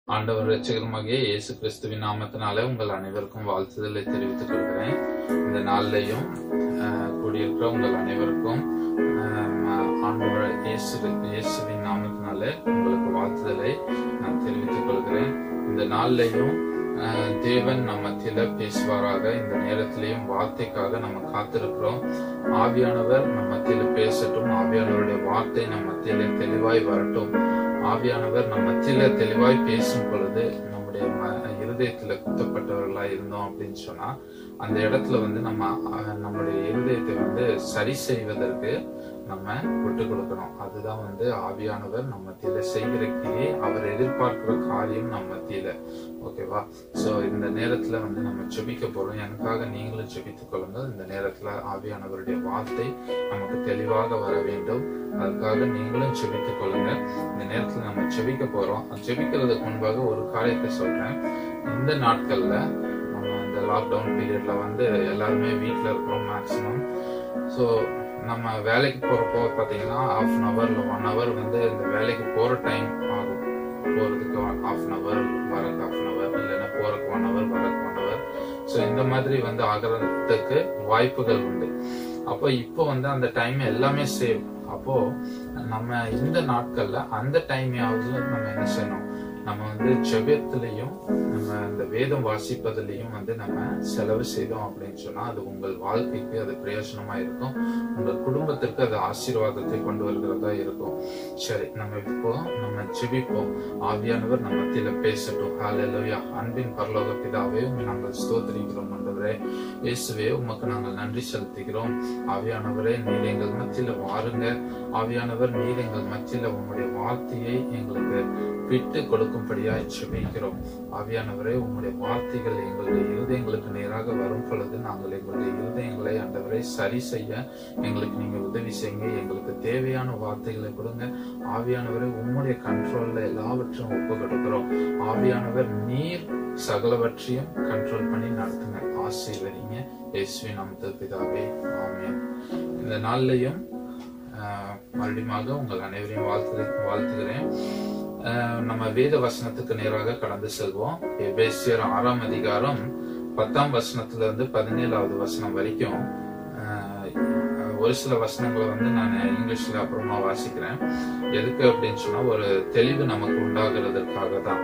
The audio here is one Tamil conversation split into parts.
ஆண்டவர் ரட்சகருமாகிய இயேசு கிறிஸ்துவின் நாமத்தினாலே உங்கள் அனைவருக்கும் வாழ்த்துதலை தெரிவித்துக் கொள்கிறேன் இந்த நாளிலையும் ஆஹ், கூடியிருக்கிற உங்கள் அனைவருக்கும் ஆஹ், ஆண்டவர் இயேசு இயேசுவின் நாமத்தினாலே உங்களுக்கு வாழ்த்துதலை நான் தெரிவித்துக் கொள்கிறேன் இந்த நாளிலையும் ஆஹ், தேவன் நம்ம மத்தியில பேசுவாராக இந்த நேரத்திலையும் வார்த்தைக்காக நம்ம காத்திருக்கிறோம் ஆவியானவர் நம்ம மத்தியில பேசட்டும் ஆவியானவருடைய வார்த்தை நம்ம மத்தியில தெளிவாய் வரட்டும் ஆவியானவர் நம்ம மத்தியில தெளிவாய் பேசும் பொழுது நம்முடைய ம- இருதயத்துல குத்தப்பட்டவர்களா இருந்தோம் அப்படின்னு சொன்னா அந்த இடத்துல வந்து நம்ம அஹ், நம்முடைய இருதயத்தை வந்து சரி செய்வதற்கு நம்ம விட்டு கொடுக்கணும் அதுதான் வந்து ஆவியானவர் நம்ம மத்தியில செய்கிற கிரியை அவர் எதிர்பார்க்கிற காரியம் நம்ம மத்தியில ஓகேவா சோ இந்த நேரத்துல வந்து நம்ம ஜெபிக்க போறோம் எனக்காக நீங்களும் ஜெபித்துக் கொள்ளுங்கள் இந்த நேரத்துல ஆவியானவருடைய வார்த்தை நமக்கு தெளிவாக வர வேண்டும் அதுக்காக நீங்களும் ஜெபித்துக் கொள்ளுங்க இந்த நேரத்துல நம்ம ஜெபிக்க போறோம் ஜெபிக்கிறதுக்கு முன்பாக ஒரு காரியத்தை சொல்றேன் இந்த நாட்கள்ல நம்ம இந்த லாக்டவுன் பீரியட்ல வந்து எல்லாருமே வீட்ல இருக்கிறோம் மேக்சிமம் ஸோ நம்ம வேலைக்கு போறப்போ பாத்தீங்கன்னா ஹாஃப் அன் ஹவர் இல்லை ஒன் ஹவர் வந்து இந்த வேலைக்கு போற டைம் ஆகும் போறதுக்கு ஹாஃப் அன் ஹவர் வரக்கு ஹாஃப் அன் ஹவர் இல்லைன்னா போறதுக்கு ஒன் ஹவர் வரக்கு ஒன் ஹவர் ஸோ இந்த மாதிரி வந்து ஆகிறதுக்கு வாய்ப்புகள் உண்டு அப்போ இப்போ வந்து அந்த டைம் எல்லாமே சேவ் அப்போ நம்ம இந்த நாட்கள்ல அந்த டைமையாவது நம்ம என்ன செய்யணும் நம்ம வந்து ஜெபத்திலையும் நம்ம இந்த வேதம் வாசிப்பதிலையும் வந்து நம்ம செலவு செய்தோம் அப்படின்னு சொன்னா அது உங்கள் வாழ்க்கைக்கு அது பிரயோஜனமா இருக்கும் உங்க குடும்பத்திற்கு அது ஆசீர்வாதத்தை கொண்டு வருகிறதா இருக்கும் சரி நம்ம இப்போ நம்ம ஜெபிப்போம் ஆவியானவர் நம்ம மத்தியில பேசட்டும் ஹalleluya அன்பின் பரலோக பிதாவே உம்மை நாங்கள் ஸ்தோத்திரிக்கிறோம் ஆண்டவரே இயேசுவே உமக்கு நாங்கள் நன்றி செலுத்துகிறோம் ஆவியானவரே நீர் எங்கள் மத்தியில வாருங்க ஆவியானவர் நீர் எங்கள் மத்தியில உம்முடைய வார்த்தையை எங்களுக்கு விட்டு கொடுக்கும்படியாய் ஜெபிக்கிறோம் ஆவியானவரே உம்முடைய வார்த்தைகள் எங்களுடைய இருதயங்களுக்கு நேராக வரும் பொழுது நாங்கள் எங்களுடைய இருதயங்களை ஆண்டவரை சரி செய்ய எங்களுக்கு நீங்க உதவி செய்யுங்க எங்களுக்கு தேவையான வார்த்தைகளை கொடுங்க ஆவியானவரை உம்முடைய கண்ட்ரோல்ல எல்லாவற்றையும் ஒப்பு கொடுக்கிறோம் ஆவியானவர் நீர் சகலவற்றையும் கண்ட்ரோல் பண்ணி நடத்துங்க ஆசீர்வதிங்க இயேசுவின் நாமத்தில் பிதாவே ஆமென் இந்த நாள்லையும் ஆஹ், மறுபடியுமாக உங்கள் அனைவரையும் வாழ்த்து வாழ்த்துகிறேன் ஆஹ், நம்ம வேத வசனத்துக்கு நேராக கடந்து செல்வோம் எபேசியர் ஆறாம் அதிகாரம் பத்தாம் வசனத்துல இருந்து பதினேழாவது வசனம் வரைக்கும் ஆஹ், ஒரு சில வசனங்களை வந்து நான் இங்கிலீஷ்ல அப்புறமா வாசிக்கிறேன் எதுக்கு அப்படின்னு சொன்னா ஒரு தெளிவு நமக்கு உண்டாகிறதுக்காக தான்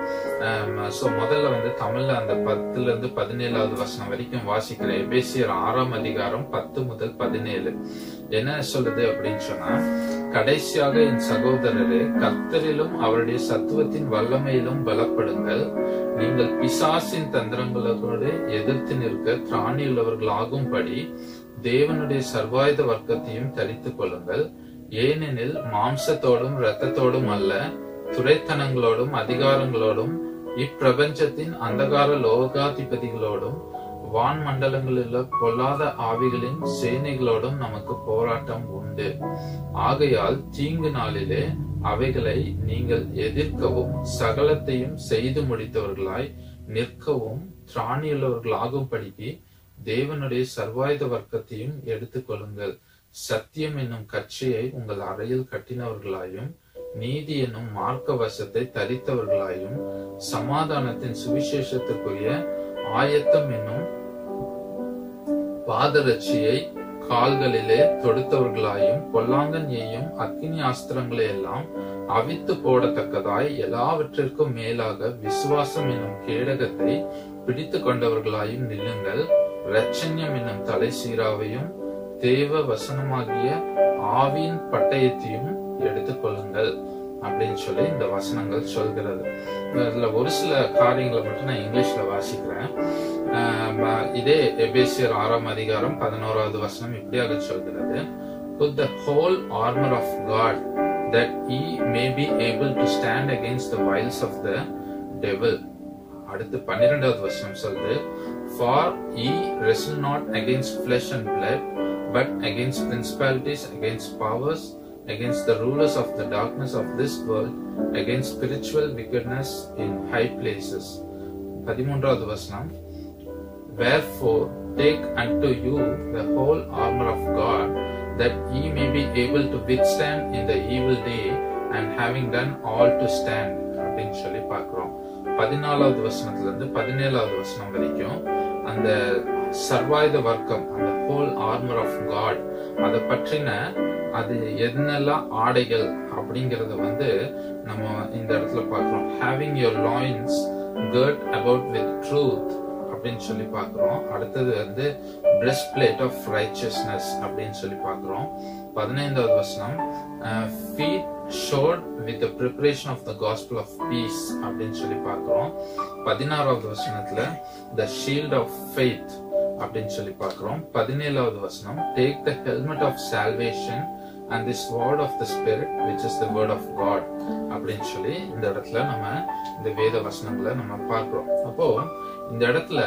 ஸோ முதல்ல வந்து தமிழ்ல அந்த பத்துல இருந்து பதினேழாவது வசனம் வரைக்கும் வாசிக்கிறேன் எபேசியர் ஆறாம் அதிகாரம் பத்து முதல் பதினேழு என்ன சொல்லுது அப்படின்னு சொன்னா கடைசியாக என் சகோதரரே கர்த்தரிலும் அவருடைய சத்துவத்தின் வல்லமையிலும் பலப்படுங்கள் நீங்கள் பிசாசின் தந்திரங்களோடு எதிர்த்து நிற்க திராணியுள்ளவர்களாகும்படி தேவனுடைய சர்வாயுத வர்க்கத்தையும் தரித்துக் கொள்ளுங்கள் ஏனெனில் மாம்சத்தோடும் இரத்தத்தோடும் அல்ல துரைத்தனங்களோடும் அதிகாரங்களோடும் இப்பிரபஞ்சத்தின் அந்தகார லோகாதிபதிகளோடும் வான் மண்டலங்களில் பொல்லாத ஆவிகளின் சேனைகளோடும் நமக்கு போராட்டம் உண்டு ஆகையால் தீங்கு நாளிலே அவைகளை நீங்கள் எதிர்க்கவும் சகலத்தையும் செய்து முடித்தவர்களாய் நிற்கவும் திராணியுள்ளவர்களாகும்படிக்கு தேவனுடைய சர்வாயுத வர்க்கத்தையும் எடுத்துக்கொள்ளுங்கள் சத்தியம் என்னும் கட்சியை உங்கள் அறையில் கட்டினவர்களாயும் நீதி என்னும் மார்க்க வசத்தை தரித்தவர்களாயும் சமாதானத்தின் சுவிசேஷத்துக்குரிய ஆயத்தம் என்னும் பாதரட்சியை கால்களிலே தொடுத்தவர்களாயும் பொல்லாங்கன் எய்யும் அக்கினி அஸ்திரங்களை எல்லாம் அவித்து போடத்தக்கதாய் எல்லாவற்றிற்கும் மேலாக விசுவாசம் என்னும் கேடகத்தை பிடித்து கொண்டவர்களாயும் நில்லுங்கள் இரட்சண்யம் என்னும் தலை சீராவையும் தேவ வசனமாகிய ஆவியின் பட்டயத்தையும் எடுத்துக்கொள்ளுங்கள் அப்படின்னு சொல்லி இந்த வசனங்கள் சொல்கிறது இதுல ஒரு சில காரியங்களை மட்டும் நான் இங்கிலீஷ்ல வாசிக்கிறேன் ஆஹ் இதே எபேசியர் ஆறாம் அதிகாரம் பதினோராவது வசனம் இப்படியாக சொல்கிறது put the whole armor of God that ye may be able to stand against the wiles of the devil அடுத்து பன்னிரெண்டாவது வசனம் சொல்லுது for ye wrestle not against flesh and blood but against principalities against powers against the rulers of the darkness of this world against spiritual wickedness in high places பதிமூன்றாவது வசனம் Wherefore take unto you the whole armor of God, that ye may be able to withstand in the evil day, and having done all to stand. அப்படின்னு சொல்லி பார்க்கிறோம் பதினாலாவது வசனத்துல இருந்து பதினேழாவது வசனம் வரைக்கும் அந்த சர்வாயுத வர்க்கம் அந்த ஹோல் ஆர்மர் ஆஃப் காட் அதை பற்றின அது என்னெல்லாம் ஆடைகள் அப்படிங்கறத வந்து நம்ம இந்த இடத்துல பார்க்கிறோம் having your loins girt about with truth அப்படின்னு சொல்லி பார்க்கிறோம் அடுத்தது வந்து பிரஸ்ட் பிளேட் ஆஃப் ரைச்சஸ்னஸ் அப்படின்னு சொல்லி பார்க்கிறோம் பதினைந்தாவது வசனம் feet shod with the preparation of the gospel of peace அப்படின்னு சொல்லி பார்க்கிறோம் பதினாறாவது வசனத்துல த ஷீல்ட் ஆஃப் ஃபெய்த் அப்படின்னு சொல்லி பார்க்கிறோம் பதினேழாவது வசனம் take the helmet of salvation and this word of the spirit which is the word of God அப்படின்னு சொல்லி இந்த இடத்துல நம்ம இந்த வேத வசனங்களை நம்ம பார்க்கிறோம் அப்போ இந்த இடத்துல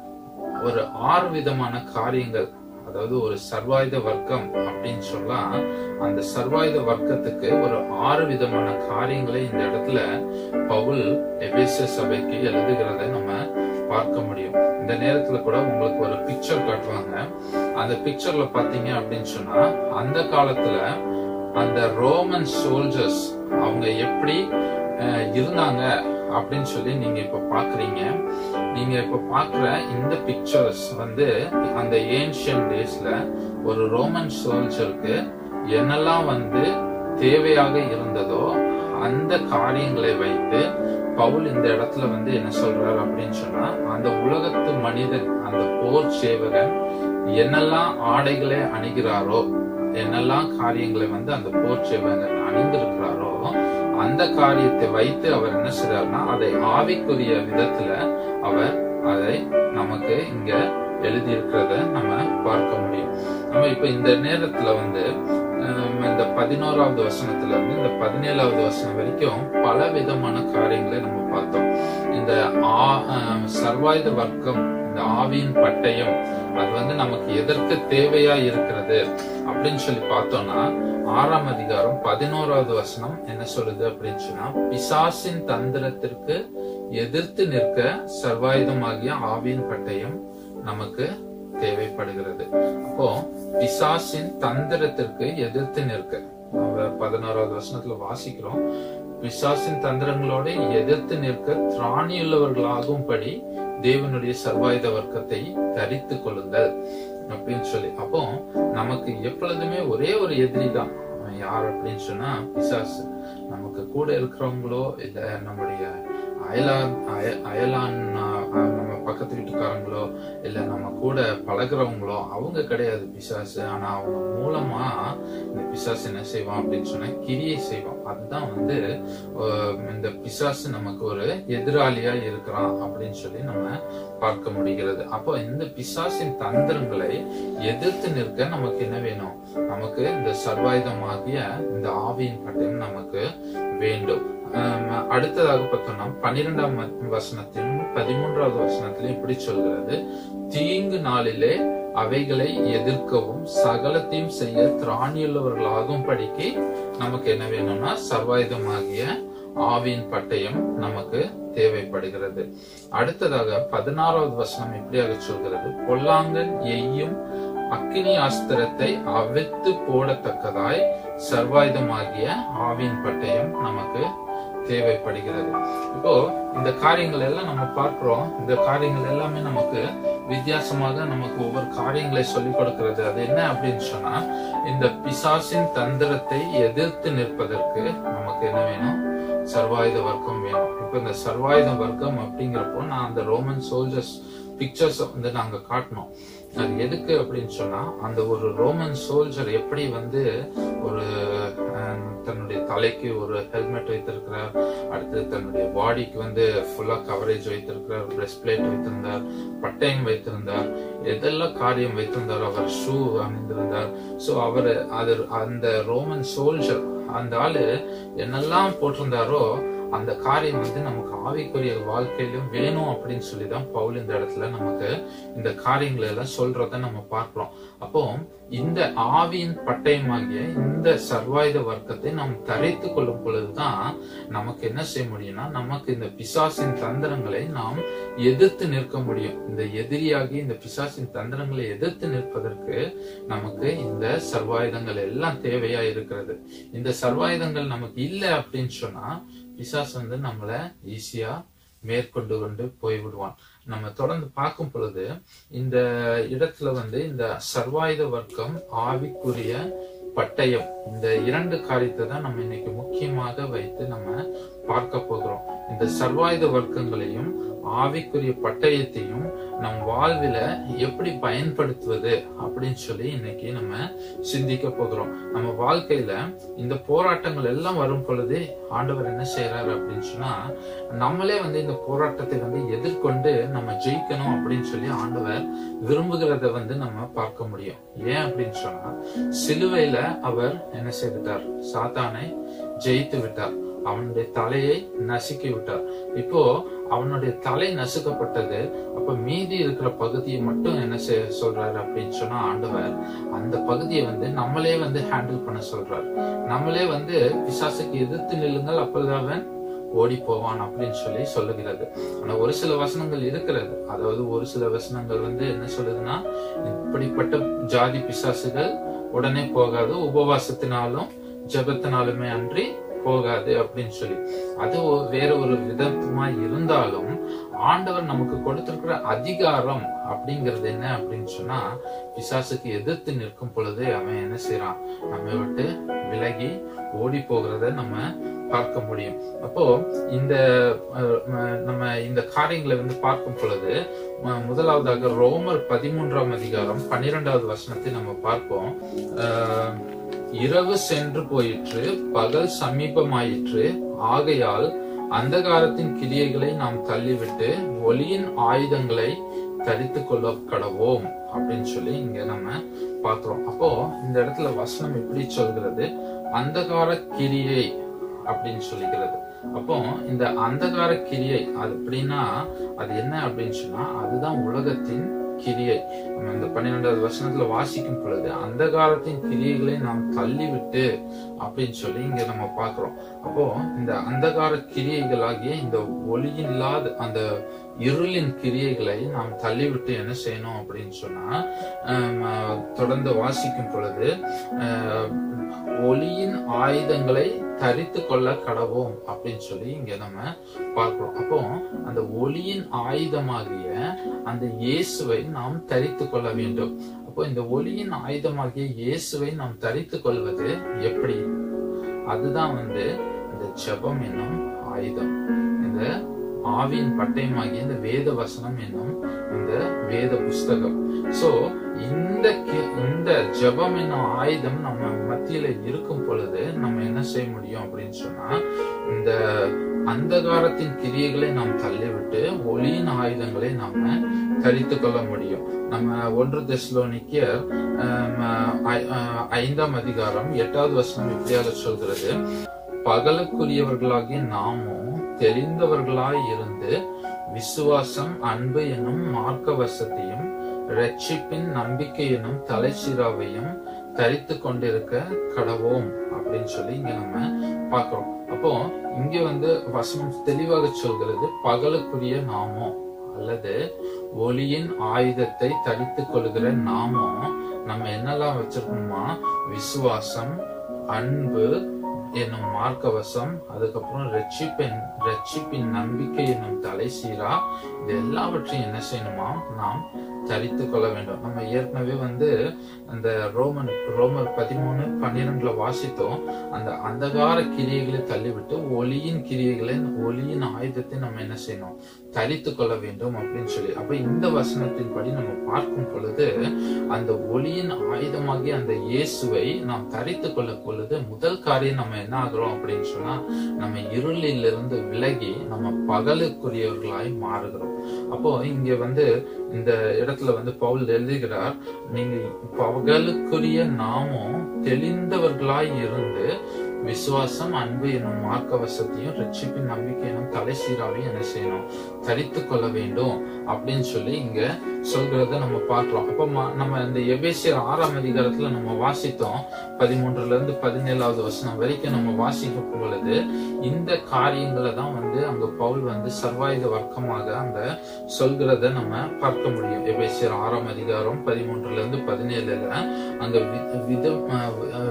ஒரு ஆறு விதமான காரியங்கள் அதாவது ஒரு சர்வாயுத வர்க்கம் அப்படின்னு சொன்னா அந்த சர்வாயுத வர்க்கத்துக்கு ஒரு ஆறு விதமான காரியங்களை இந்த இடத்துல பவுல் எபேச சபைக்கு எழுதுகிறத நம்ம பார்க்க முடியும் இந்த நேரத்துல கூட உங்களுக்கு ஒரு பிக்சர் காட்டுவாங்க அந்த பிக்சர்ல பாத்தீங்க அப்படின்னு சொன்னா அந்த காலத்துல அந்த ரோமன் சோல்ஜர்ஸ் அவங்க எப்படி அஹ், இருந்தாங்க அப்படின்னு சொல்லி நீங்க இப்ப பாக்குறீங்க நீங்க இப்ப பாக்குற இந்த பிக்சர்ஸ் வந்து அந்த ஏன்ஷியன் டேஸ்ல ஒரு ரோமன் சோல்ஜருக்கு என்னெல்லாம் வந்து தேவையாக இருந்ததோ அந்த காரியங்களை வைத்து பவுல் இந்த இடத்துல வந்து என்ன சொல்றாரு அப்படின்னு சொன்னா அந்த உலகத்து மனிதன் அந்த போர் சேவகன் என்னெல்லாம் ஆடைகளை அணிகிறாரோ என்னெல்லாம் காரியங்களை வந்து அந்த போர் சேவகன் அணிந்திருக்கிறாரோ அந்த காரியத்தை வைத்து அவர் என்ன செய்றாருன்னா அதை ஆவிக்குரிய விதத்துல அவர் அதை நமக்கு இங்க எழுதியிருக்கிறத நம்ம பார்க்க முடியும் நம்ம இப்ப இந்த நேரத்துல வந்து ஹம், இந்த பதினோராவது வசனத்துல இருந்து இந்த பதினேழாவது வசனம் வரைக்கும் பல விதமான காரியங்களை நம்ம பார்த்தோம் இந்த ஆ- ஹம், சர்வாயுத வர்க்கம் இந்த ஆவியின் பட்டயம் அது வந்து நமக்கு எதற்கு தேவையா இருக்கிறது அப்படின்னு சொல்லி பார்த்தோம்னா ஆறாம் அதிகாரம் பதினோராவது வசனம் என்ன சொல்லுது அப்படின்னு சொன்னா பிசாசின் தந்திரத்திற்கு எதிர்த்து நிற்க சர்வாயுதமாகிய ஆவியின் பட்டயம் நமக்கு தேவைப்படுகிறது அப்போ பிசாசின் தந்திரத்திற்கு எதிர்த்து நிற்க நம்ம பதினோராவது வசனத்துல வாசிக்கிறோம் பிசாசின் தந்திரங்களோட எதிர்த்து நிற்க திராணியுள்ளவர்களாகும்படி தேவனுடைய சர்வாயுத வர்க்கத்தை தரித்து கொள்ளுங்கள் அப்படின்னு சொல்லி அப்போ நமக்கு எப்பொழுதுமே ஒரே ஒரு எதிரி தான் அவன் யார் அப்படின்னு சொன்னா பிசாசு நமக்கு கூட இருக்கிறவங்களோ இல்ல நம்முடைய அயலான் அய- அயலான் ஆ, நம்ம பக்கத்து வீட்டுக்காரங்களோ இல்ல நம்ம கூட பழகுறவங்களோ அவங்க கிடையாது பிசாசு ஆனா அவங்க மூலமா இந்த பிசாசு என்ன செய்வான் அப்படின்னு சொன்னா கிரியை செய்வான் அதுதான் வந்து அஹ், இந்த பிசாசு நமக்கு ஒரு எதிராளியா இருக்கிறான் அப்படின்னு சொல்லி நம்ம பார்க்க முடிகிறது அப்போ இந்த பிசாசின் தந்திரங்களை எதிர்த்து நிற்க நமக்கு என்ன வேணும் நமக்கு இந்த சர்வாயுதமாகிய இந்த ஆவியின் பட்டயம் நமக்கு வேண்டும் ஆம், அடுத்ததாக பார்த்தோம்னா பன்னிரெண்டாம் வசனத்திலும் பதிமூன்றாவது வசனத்திலும் இப்படி சொல்கிறது தீங்கு நாளிலே அவைகளை எதிர்க்கவும் சகலத்தையும் செய்ய திராணியுள்ளவர்களாகும் படிக்கு நமக்கு என்ன வேணும்னா சர்வாயுதமாகிய ஆவியின் பட்டயம் நமக்கு தேவைப்படுகிறது அடுத்ததாக பதினாறாவது வசனம் இப்படியாக சொல்கிறது பொல்லாங்கன் எய்யும் அக்கினி அஸ்திரத்தை அவித்து போடத்தக்கதாய் சர்வாயுதமாகிய ஆவியின் பட்டயம் நமக்கு தேவைப்படுகிறது இப்போ இந்த காரியங்கள் எல்லாம் நம்ம பார்க்கிறோம் இந்த காரியங்கள் எல்லாமே நமக்கு வித்தியாசமாக நமக்கு ஒவ்வொரு காரியங்களை சொல்லிக் கொடுக்கிறது அது என்ன அப்படின்னு சொன்னா இந்த பிசாசின் தந்திரத்தை எதிர்த்து நிற்பதற்கு நமக்கு என்ன வேணும் சர்வாயுத வர்க்கம் வேணும் இப்ப இந்த சர்வாயுத வர்க்கம் அப்படிங்கிறப்போ நான் அந்த ரோமன் சோல்ஜர்ஸ் பிக்சர்ஸ் வந்து நாங்க காட்டினோம் அது எதுக்கு அப்படின்னு சொன்னா அந்த ஒரு ரோமன் சோல்ஜர் எப்படி வந்து ஒரு அஹ், தன்னுடைய தலைக்கு ஒரு ஹெல்மெட் வைத்திருக்கிறார் அடுத்து தன்னுடைய பாடிக்கு வந்து ஃபுல்லா கவரேஜ் வைத்திருக்கிறார் பிரஸ்ட் பிளேட் வைத்திருந்தார் பட்டயம் வைத்திருந்தார் எதெல்லாம் காரியம் வைத்திருந்தார் அவர் ஷூ அணிந்திருந்தார் சோ அவர் அது அந்த ரோமன் சோல்ஜர் அந்த ஆளு என்னெல்லாம் போட்டிருந்தாரோ அந்த காரியம் வந்து நமக்கு ஆவிக்குரிய வாழ்க்கையிலும் வேணும் அப்படின்னு சொல்லி தான் பவுல் இந்த இடத்துல நமக்கு இந்த காரியங்களை எல்லாம் சொல்றத நம்ம பார்க்கிறோம் அப்போ இந்த ஆவியின் பட்டயமாகிய இந்த சர்வாயுத வர்க்கத்தை நாம் தரைத்து கொள்ளும் பொழுதுதான் நமக்கு என்ன செய்ய முடியும்னா நமக்கு இந்த பிசாசின் தந்திரங்களை நாம் எதிர்த்து நிற்க முடியும் இந்த எதிரியாகி இந்த பிசாசின் தந்திரங்களை எதிர்த்து நிற்பதற்கு நமக்கு இந்த சர்வாயுதங்கள் எல்லாம் தேவையா இருக்கிறது இந்த சர்வாயுதங்கள் நமக்கு இல்லை அப்படின்னு சொன்னா பிசாசு வந்து நம்மள ஈஸியா மேற்கொண்டு கொண்டு போய்விடுவான் நம்ம தொடர்ந்து பார்க்கும் பொழுது இந்த இடத்துல வந்து இந்த சர்வாயுத வர்க்கம் ஆவிக்குரிய பட்டயம் இந்த இரண்டு காரியத்தை தான் நம்ம இன்னைக்கு முக்கியமாக வைத்து நம்ம பார்க்க போகிறோம் இந்த சர்வாயுத வர்க்கங்களையும் ஆவிக்குரிய பட்டயத்தையும் நம் வாழ்வில எப்படி பயன்படுத்துவது அப்படின்னு சொல்லி இன்னைக்கு நம்ம சிந்திக்க போகிறோம் நம்ம வாழ்க்கையில இந்த போராட்டங்கள் எல்லாம் வரும் பொழுது ஆண்டவர் என்ன செய்யறாரு அப்படின்னு சொன்னா நம்மளே வந்து இந்த போராட்டத்தை வந்து எதிர்கொண்டு நம்ம ஜெயிக்கணும் அப்படின்னு சொல்லி ஆண்டவர் விரும்புகிறத வந்து நம்ம பார்க்க முடியும் ஏன் அப்படின்னு சொன்னா சிலுவையில அவர் என்ன செய்துட்டார் சாத்தானை ஜெயித்து விட்டார் அவனுடைய தலையை நசுக்கி விட்டார் இப்போ அவனுடைய தலை நசுக்கப்பட்டது அப்ப மீதி இருக்கிற பகுதியை மட்டும் என்ன செய்ய சொல்றாரு அப்படின்னு சொன்னா ஆண்டவர் அந்த பகுதியை வந்து நம்மளே வந்து ஹேண்டில் பண்ண சொல்றாரு நம்மளே வந்து பிசாசுக்கு எதிர்த்து நில்லுங்கள் அப்பொழுது அவன் ஓடி போவான் அப்படின்னு சொல்லி சொல்லுகிறது ஆனா ஒரு சில வசனங்கள் இருக்கிறது அதாவது ஒரு சில வசனங்கள் வந்து என்ன சொல்லுதுன்னா இப்படிப்பட்ட ஜாதி பிசாசுகள் உடனே போகாது உபவாசத்தினாலும் ஜெபத்தினாலுமே அன்றி போகாது அப்படின்னு சொல்லி அது ஒ- வேற ஒரு விதமா இருந்தாலும் ஆண்டவர் நமக்கு கொடுத்திருக்கிற அதிகாரம் அப்படிங்கிறது என்ன அப்படின்னு சொன்னா பிசாசுக்கு எதிர்த்து நிற்கும் பொழுது அவன் என்ன செய்யறான் நம்ம விட்டு விலகி ஓடி போகிறத நம்ம பார்க்க முடியும் அப்போ இந்த அஹ், ம- நம்ம இந்த காரியங்களை வந்து பார்க்கும் பொழுது ம- முதலாவதாக ரோமர் பதிமூன்றாம் அதிகாரம் பன்னிரெண்டாவது வசனத்தை நம்ம பார்ப்போம் அஹ், இரவு சென்று போயிற்று பகல் சமீபமாயிற்று ஆகையால் அந்தகாரத்தின் கிரியைகளை நாம் தள்ளிவிட்டு ஒளியின் ஆயுதங்களை தரித்து கொள்ள கடவோம் அப்படின்னு சொல்லி இங்க நம்ம பார்க்கிறோம் அப்போ இந்த இடத்துல வசனம் எப்படி சொல்கிறது அந்தகார கிரியை அப்படின்னு சொல்லிக்கிறது அப்போ இந்த அந்தகார கிரியை அது அப்படின்னா அது என்ன அப்படின்னு சொன்னா அதுதான் உலகத்தின் கிரியை நம்ம இந்த பன்னிரெண்டாவது வசனத்துல வாசிக்கும் பொழுது அந்தகாரத்தின் கிரியைகளை நாம் தள்ளிவிட்டு அப்படின்னு சொல்லி இங்க நம்ம பார்க்கிறோம் அப்போ இந்த அந்தகார கிரியைகளாகிய இந்த ஒளியின் இல்லாத அந்த இருளின் கிரியைகளை நாம் தள்ளிவிட்டு என்ன செய்யணும் அப்படின்னு சொன்னா ஆம், ஆஹ், தொடர்ந்து வாசிக்கும் பொழுது ஆஹ், ஒளியின் ஆயுதங்களை தரித்து கொள்ள கடவோம் அப்படின்னு சொல்லி இங்க நம்ம பார்க்கிறோம் அப்போ அந்த ஒளியின் ஆயுதமாகிய அந்த இயேசுவை நாம் தரித்து கொள்ள வேண்டும் அப்போ இந்த ஒளியின் ஆயுதமாகிய இயேசுவை நாம் தரித்து கொள்வது எப்படி அதுதான் வந்து இந்த ஜெபம் என்னும் ஆயுதம் இந்த ஆவியின் பட்டயமாகிய இந்த வேத வசனம் என்னும் இந்த வேத புஸ்தகம் சோ இந்த கி- இந்த ஜெபம் என்னும் ஆயுதம் நம்ம மத்தியில இருக்கும் பொழுது நம்ம என்ன செய்ய முடியும் அப்படின்னு சொன்னா இந்த அந்தகாரத்தின் கிரியைகளை நாம் தள்ளிவிட்டு ஒளியின் ஆயுதங்களை நாம தரித்து கொள்ள முடியும் நம்ம ஒன்று தெஸ்லோனிக்கர் ஐந்தாம் அதிகாரம் எட்டாவது வசனம் இப்படியாக சொல்கிறது பகலுக்குரியவர்களாகிய நாமும் தெளிந்தவர்களாய் இருந்து விசுவாசம் அன்பு என்னும் மார்க்க வசத்தையும் ரட்சிப்பின் நம்பிக்கை என்னும் தலைச்சிராவையும் தரித்து கொண்டிருக்க கடவோம் அப்படின்னு சொல்லி இங்க நம்ம பார்க்கிறோம் அப்போ இங்க வந்து வசனம் தெளிவாக சொல்கிறது பகலுக்குரிய நாமோ அல்லது ஒளியின் ஆயுதத்தை தரித்துக் கொள்கிற நாமோ நம்ம என்னெல்லாம் வச்சிருக்கோமா விசுவாசம் அன்பு என்னும் மார்க்கவசம் அதுக்கப்புறம் ரட்சிப்பின் ரட்சிப்பின் நம்பிக்கை என்னும் தலைசீரா இது எல்லாவற்றையும் என்ன செய்யணுமா நாம் தரித்து கொள்ள வேண்டும் நம்ம ஏற்கனவே வந்து அந்த ரோமன் ரோமர் பதிமூணு பன்னிரெண்டுல வாசித்தோம் அந்த அந்தகார கிரியைகளை தள்ளிவிட்டு ஒளியின் கிரியைகளை ஒளியின் ஆயுதத்தை நம்ம என்ன செய்யணும் தரித்து கொள்ள வேண்டும் அப்படின்னு சொல்லி அப்ப இந்த வசனத்தின்படி நம்ம பார்க்கும் பொழுது அந்த ஒளியின் ஆயுதமாகிய அந்த இயேசுவை நாம் தரித்து கொள்ள பொழுது முதல் காரியம் நம்ம என்ன ஆகுறோம் அப்படின்னு சொன்னா நம்ம இருளில் இருந்து விலகி நம்ம பகலுக்குரியவர்களாய் மாறுகிறோம் அப்போ இங்க வந்து இந்த இடத்துல வந்து பவுல் எழுதுகிறார் நீங்க பகலுக்குரிய நாமும் தெளிந்தவர்களாய் இருந்து விசுவாசம் அன்பு எனும் மார்க்கவசத்தையும் ரட்சிப்பின் நம்பிக்கை எனும் தலைசீராவையும் என்ன செய்யணும் தரித்து கொள்ள வேண்டும் அப்படின்னு சொல்லி இங்க சொல்கிறத நம்ம பார்க்கிறோம் அப்ப ம- நம்ம இந்த எபேசியர் ஆறாம் அதிகாரத்துல நம்ம வாசித்தோம் பதிமூன்றுல இருந்து பதினேழாவது வசனம் வரைக்கும் நம்ம வாசிக்கும் பொழுது இந்த காரியங்களை தான் வந்து அங்க பவுல் வந்து சர்வாயுத வர்க்கமாக அங்க சொல்கிறத நம்ம பார்க்க முடியும் எபேசியர் ஆறாம் அதிகாரம் பதிமூன்றுல இருந்து பதினேழுல அங்க வி- வித அஹ் அஹ்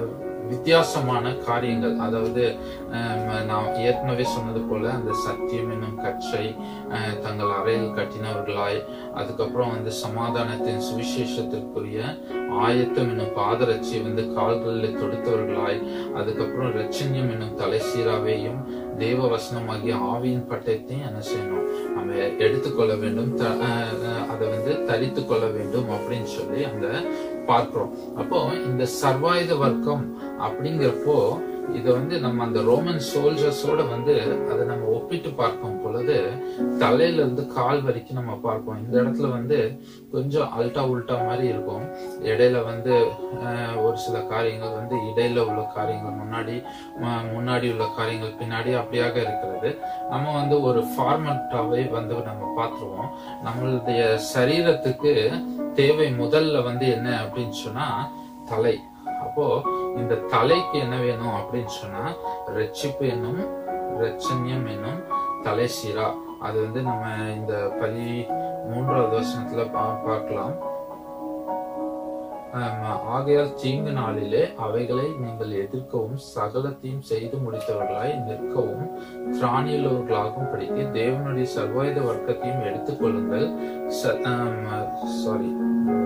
வித்தியாசமான காரியங்கள் அதாவது ஆம், நான் ஏற்கனவே சொன்னது போல அந்த சத்தியம் என்னும் கச்சை ஆஹ், தங்கள் அறையில் கட்டினவர்களாய் அதுக்கப்புறம் வந்து சமாதானத்தின் சுவிசேஷத்திற்குரிய ஆயத்தம் என்னும் பாதரட்சி வந்து கால்களில் தொடுத்தவர்களாய் அதுக்கப்புறம் ரட்சண்யம் என்னும் தலைசீராவையும் தேவ வசனமாகிய ஆவியின் பட்டயத்தையும் என்ன செய்யணும் நம்ம எடுத்துக்கொள்ள வேண்டும் த- ஆஹ் ஆஹ் அதை வந்து தரித்து கொள்ள வேண்டும் அப்படின்னு சொல்லி அந்த பார்க்கிறோம் அப்போ இந்த சர்வாயுத வர்க்கம் அப்படிங்கிறப்போ இதை வந்து நம்ம அந்த ரோமன் சோல்ஜர்ஸோட வந்து அதை நம்ம ஒப்பிட்டு பார்க்கும் பொழுது தலையில இருந்து கால் வரைக்கும் நம்ம பார்ப்போம் இந்த இடத்துல வந்து கொஞ்சம் அல்டா உல்டா மாதிரி இருக்கும் இடையில வந்து ஆஹ், ஒரு சில காரியங்கள் வந்து இடையில உள்ள காரியங்கள் முன்னாடி ம- முன்னாடி உள்ள காரியங்கள் பின்னாடி அப்படியாக இருக்கிறது நம்ம வந்து ஒரு ஃபார்மட்டாவே வந்து நம்ம பார்த்துருவோம் நம்மளுடைய சரீரத்துக்கு தேவை முதல்ல வந்து என்ன அப்படின்னு சொன்னா தலை அப்போ இந்த தலைக்கு என்ன வேணும் அப்படின்னு சொன்னா ரட்சிப்பு என்னும் ரட்சண்யம் என்னும் தலை சீரா அது வந்து நம்ம இந்த பதி மூன்றாவது வசனத்துல பா- பார்க்கலாம் ஆமா, ஆகையால் தீங்கு நாளிலே அவைகளை நீங்கள் எதிர்க்கவும் சகலத்தையும் செய்து முடித்தவர்களாய் நிற்கவும் திராணியுள்ளவர்களாகவும் படித்து தேவனுடைய சர்வாயுத வர்க்கத்தையும் எடுத்துக்கொள்ளுங்கள் சாரி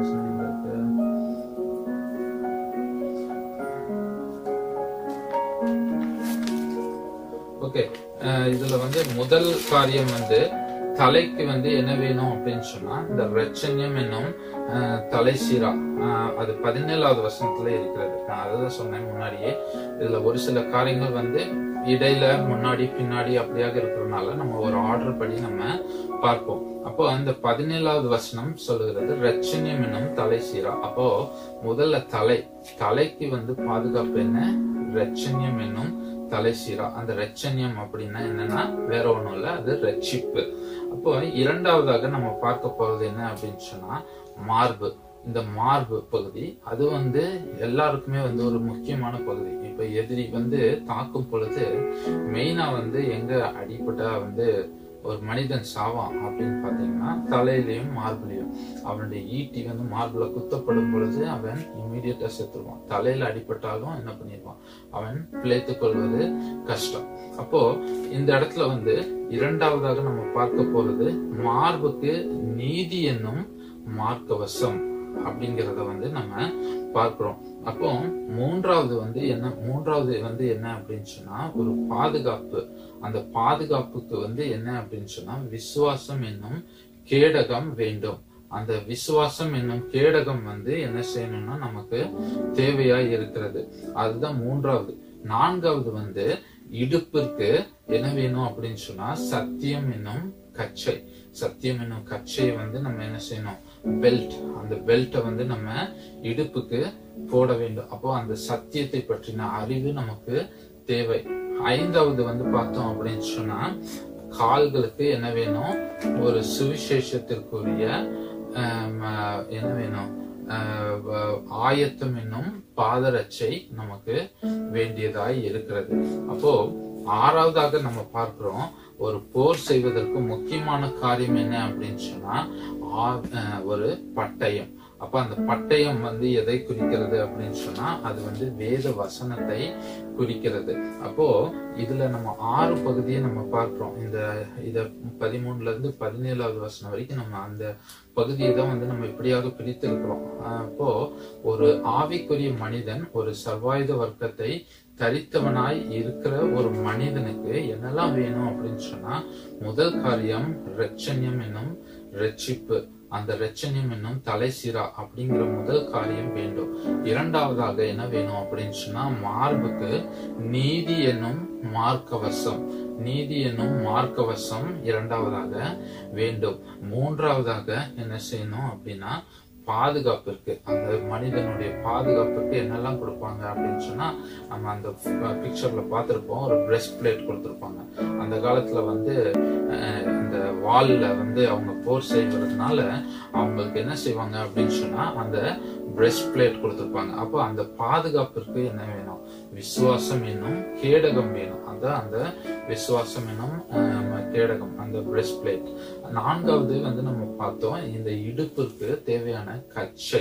ஓகே இதுல வந்து முதல் காரியம் வந்து தலைக்கு வந்து என்ன வேணும் அப்படின்னு சொன்னா இந்த ரச்சன்யம் என்னும் அஹ், தலை சீரா அஹ், அது பதினேழாவது வசனத்துல இருக்கிறது நான் அதான் சொன்னேன் முன்னாடியே இதுல ஒரு சில காரியங்கள் வந்து இடையில முன்னாடி பின்னாடி அப்படியாக இருக்கிறதுனால நம்ம ஒரு ஆர்டர் படி நம்ம பார்ப்போம் அப்போ அந்த பதினேழாவது வசனம் சொல்லுகிறது ரச்சன்யம் என்னும் தலை சீரா அப்போ முதல்ல தலை தலைக்கு வந்து பாதுகாப்பு என்ன ரச்சன்யம் என்னும் தலை சீரா அந்த ரச்சன்யம் அப்படின்னா என்னன்னா வேற ஒண்ணும் இல்ல அது ரட்சிப்பு அப்போ இரண்டாவதாக நம்ம பார்க்க போறது என்ன அப்படின்னு சொன்னா மார்பு இந்த மார்பு பகுதி அது வந்து எல்லாருக்குமே வந்து ஒரு முக்கியமான பகுதி இப்ப எதிரி வந்து தாக்கும் பொழுது மெயினா வந்து எங்க அடிபட்டா வந்து ஒரு மனிதன் சாவான் அப்படின்னு பாத்தீங்கன்னா தலையிலையும் மார்பிலையும் அவனுடைய ஈட்டி வந்து மார்புல குத்தப்படும் பொழுது அவன் இம்மீடியட்டா செத்துருவான் தலையில அடிபட்டாலும் என்ன பண்ணிடுவான் அவன் பிழைத்துக் கொள்வது கஷ்டம் அப்போ இந்த இடத்துல வந்து இரண்டாவதாக நம்ம பார்க்க போறது மார்புக்கு நீதி என்னும் மார்க்கவசம் அப்படிங்கிறத வந்து நம்ம பார்க்கிறோம் அப்போ மூன்றாவது வந்து என்ன மூன்றாவது வந்து என்ன அப்படின்னு சொன்னா ஒரு பாதுகாப்பு அந்த பாதுகாப்புக்கு வந்து என்ன அப்படின்னு சொன்னா விசுவாசம் என்னும் கேடகம் வேண்டும் அந்த விசுவாசம் என்னும் கேடகம் வந்து என்ன செய்யணும்னா நமக்கு தேவையா இருக்கிறது அதுதான் மூன்றாவது நான்காவது வந்து இடுப்பிற்கு என்ன வேணும் அப்படின்னு சொன்னா சத்தியம் என்னும் கச்சை சத்தியம் என்னும் கச்சையை வந்து நம்ம என்ன செய்யணும் பெல்ட் அந்த பெல்ட்டை வந்து நம்ம இடுப்புக்கு போட வேண்டும் அப்போ அந்த சத்தியத்தை பற்றின அறிவு நமக்கு தேவை ஐந்தாவது வந்து பார்த்தோம் அப்படின்னு சொன்னா கால்களுக்கு என்ன வேணும் ஒரு சுவிசேஷத்திற்குரிய ஆம், ஆஹ், என்ன வேணும் ஆஹ், வ- ஆயத்தம் என்னும் பாதரட்சை நமக்கு வேண்டியதாய் இருக்கிறது அப்போ ஆறாவதாக நம்ம பார்க்கிறோம் ஒரு போர் செய்வதற்கு முக்கியமான காரியம் என்ன அப்படின்னு சொன்னா ஆ- ஆஹ், ஒரு பட்டயம் அப்ப அந்த பட்டயம் வந்து எதை குறிக்கிறது அப்படின்னு சொன்னா அது வந்து வேத வசனத்தை குறிக்கிறது அப்போ இதுல நம்ம ஆறு பகுதியை நம்ம பார்க்கிறோம் இந்த இத பதிமூணுல இருந்து பதினேழாவது வசனம் வரைக்கும் நம்ம அந்த பகுதியை தான் வந்து நம்ம இப்படியாக பிரித்திருக்கிறோம் ஆஹ் அப்போ ஒரு ஆவிக்குரிய மனிதன் ஒரு சர்வாயுத வர்க்கத்தை தரித்தவனாய் இருக்கிற ஒரு மனிதனுக்கு என்னெல்லாம் வேணும் அப்படின்னு சொன்னா முதல் காரியம் ரட்சண்யம் என்னும் ரட்சிப்பு அந்த ரட்சண்யம் என்னும் தலை சிரா அப்படிங்கிற முதல் காரியம் வேண்டும் இரண்டாவதாக என்ன வேணும் அப்படின்னு சொன்னா மார்புக்கு நீதி என்னும் மார்க்கவசம் நீதி என்னும் மார்க்கவசம் இரண்டாவதாக வேண்டும் மூன்றாவதாக என்ன செய்யணும் அப்படின்னா பாதுகாப்பிற்கு அந்த மனிதனுடைய பாதுகாப்புக்கு என்னெல்லாம் கொடுப்பாங்க அப்படின்னு சொன்னா நம்ம அந்த பிக்சர்ல பார்த்திருப்போம் ஒரு பிரஸ்ட் பிளேட் கொடுத்திருப்பாங்க அந்த காலத்துல வந்து அஹ், இந்த வால்ல வந்து அவங்க போர் செய்வதனால அவங்களுக்கு என்ன செய்வாங்க அப்படின்னு சொன்னா அந்த பிரஸ்ட் பிளேட் கொடுத்திருப்பாங்க அப்போ அந்த பாதுகாப்பிற்கு என்ன வேணும் விசுவாசம் என்னும் கேடகம் வேணும் அந்த அந்த விசுவாசம் என்னும் அஹ், கேடகம் அந்த பிரஸ்ட் பிளேட் நான்காவது வந்து நம்ம பார்த்தோம் இந்த இடுப்பிற்கு தேவையான கச்சை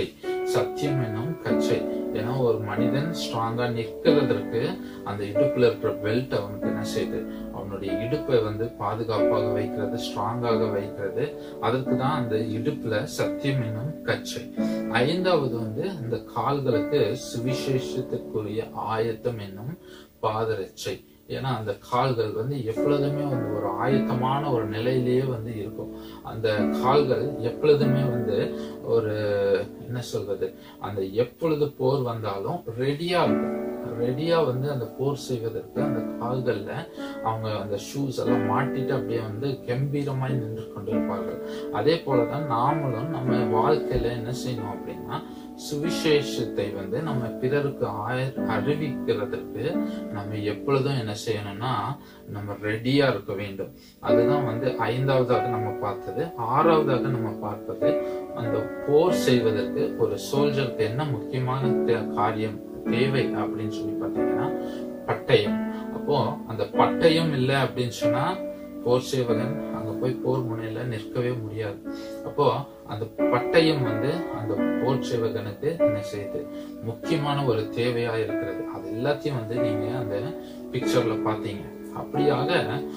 சத்தியம் என்னும் கச்சை ஏன்னா ஒரு மனிதன் ஸ்ட்ராங்கா நிற்கிறதற்கு அந்த இடுப்புல இருக்கிற பெல்ட் அவனுக்கு என்ன செய்யுது அவனுடைய இடுப்பை வந்து பாதுகாப்பாக வைக்கிறது ஸ்ட்ராங்காக வைக்கிறது அதற்கு தான் அந்த இடுப்புல சத்தியம் என்னும் கச்சை ஐந்தாவது வந்து இந்த கால்களுக்கு சுவிசேஷத்துக்குரிய ஆயத்தம் என்னும் பாதரட்சை ஏன்னா அந்த கால்கள் வந்து எப்பொழுதுமே வந்து ஒரு ஆயத்தமான ஒரு நிலையிலேயே வந்து இருக்கும் அந்த கால்கள் எப்பொழுதுமே வந்து ஒரு என்ன சொல்றது அந்த எப்பொழுது போர் வந்தாலும் ரெடியா இருக்கும் ரெடியா வந்து அந்த போர் செய்வதற்கு அந்த கால்கள்ல அவங்க அந்த ஷூஸ் எல்லாம் மாட்டிட்டு அப்படியே வந்து கம்பீரமாய் நின்று கொண்டிருப்பார்கள் அதே போலதான் நாமளும் நம்ம வாழ்க்கையில என்ன செய்யணும் அப்படின்னா சுவிசேஷத்தை வந்து நம்ம பிறருக்கு ஆய அறிவிக்கிறதுக்கு நம்ம எப்பொழுதும் என்ன செய்யணும்னா நம்ம ரெடியா இருக்க வேண்டும் அதுதான் வந்து ஐந்தாவதாக நம்ம பார்த்தது ஆறாவதாக நம்ம பார்ப்பது அந்த போர் செய்வதற்கு ஒரு சோல்ஜருக்கு என்ன முக்கியமான தே- காரியம் தேவை அப்படின்னு சொல்லி பார்த்தீங்கன்னா பட்டயம் அப்போ அந்த பட்டயம் இல்லை அப்படின்னு சொன்னா போர் சேவகன் அங்க போய் போர் முனையில நிற்கவே முடியாது அப்போ அந்த பட்டயம் வந்து அந்த போர் சேவகனுக்கு என்ன செய்யுது முக்கியமான ஒரு தேவையா இருக்கிறது அது எல்லாத்தையும் வந்து நீங்க அந்த பிக்சர்ல பாத்தீங்க அப்படியாக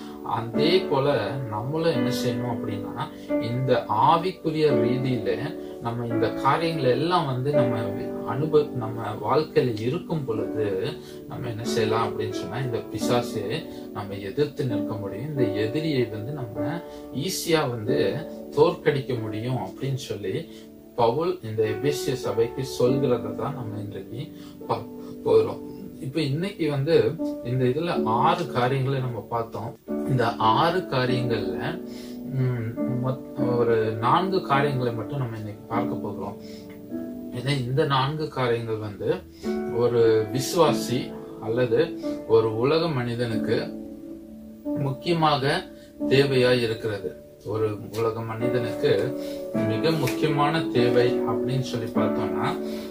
அதே போல நம்மளும் என்ன செய்யணும் அப்படின்னா இந்த ஆவிக்குரிய ரீதியில நம்ம இந்த காரியங்கள் எல்லாம் வந்து நம்ம அனுபவ நம்ம வாழ்க்கையில இருக்கும் பொழுது நம்ம என்ன செய்யலாம் அப்படின்னு சொன்னா இந்த பிசாசு நம்ம எதிர்த்து நிற்க முடியும் இந்த எதிரியை வந்து நம்ம ஈஸியா வந்து தோற்கடிக்க முடியும் அப்படின்னு சொல்லி பவுல் இந்த எபேசிய சபைக்கு சொல்கிறத தான் நம்ம இன்றைக்கு பார்க்க போறோம் இப்ப இன்னைக்கு வந்து இந்த இதுல ஆறு காரியங்களை நம்ம பார்த்தோம் இந்த ஆறு காரியங்கள்ல ம், மொத்- ஒரு நான்கு காரியங்களை மட்டும் நம்ம இன்னைக்கு பார்க்க போகிறோம் ஏன்னா இந்த நான்கு காரியங்கள் வந்து ஒரு விசுவாசி அல்லது ஒரு உலக மனிதனுக்கு முக்கியமாக தேவையா இருக்கிறது ஒரு உலக மனிதனுக்கு மிக முக்கியமான தேவை அப்படின்னு சொல்லி பார்த்தோம்னா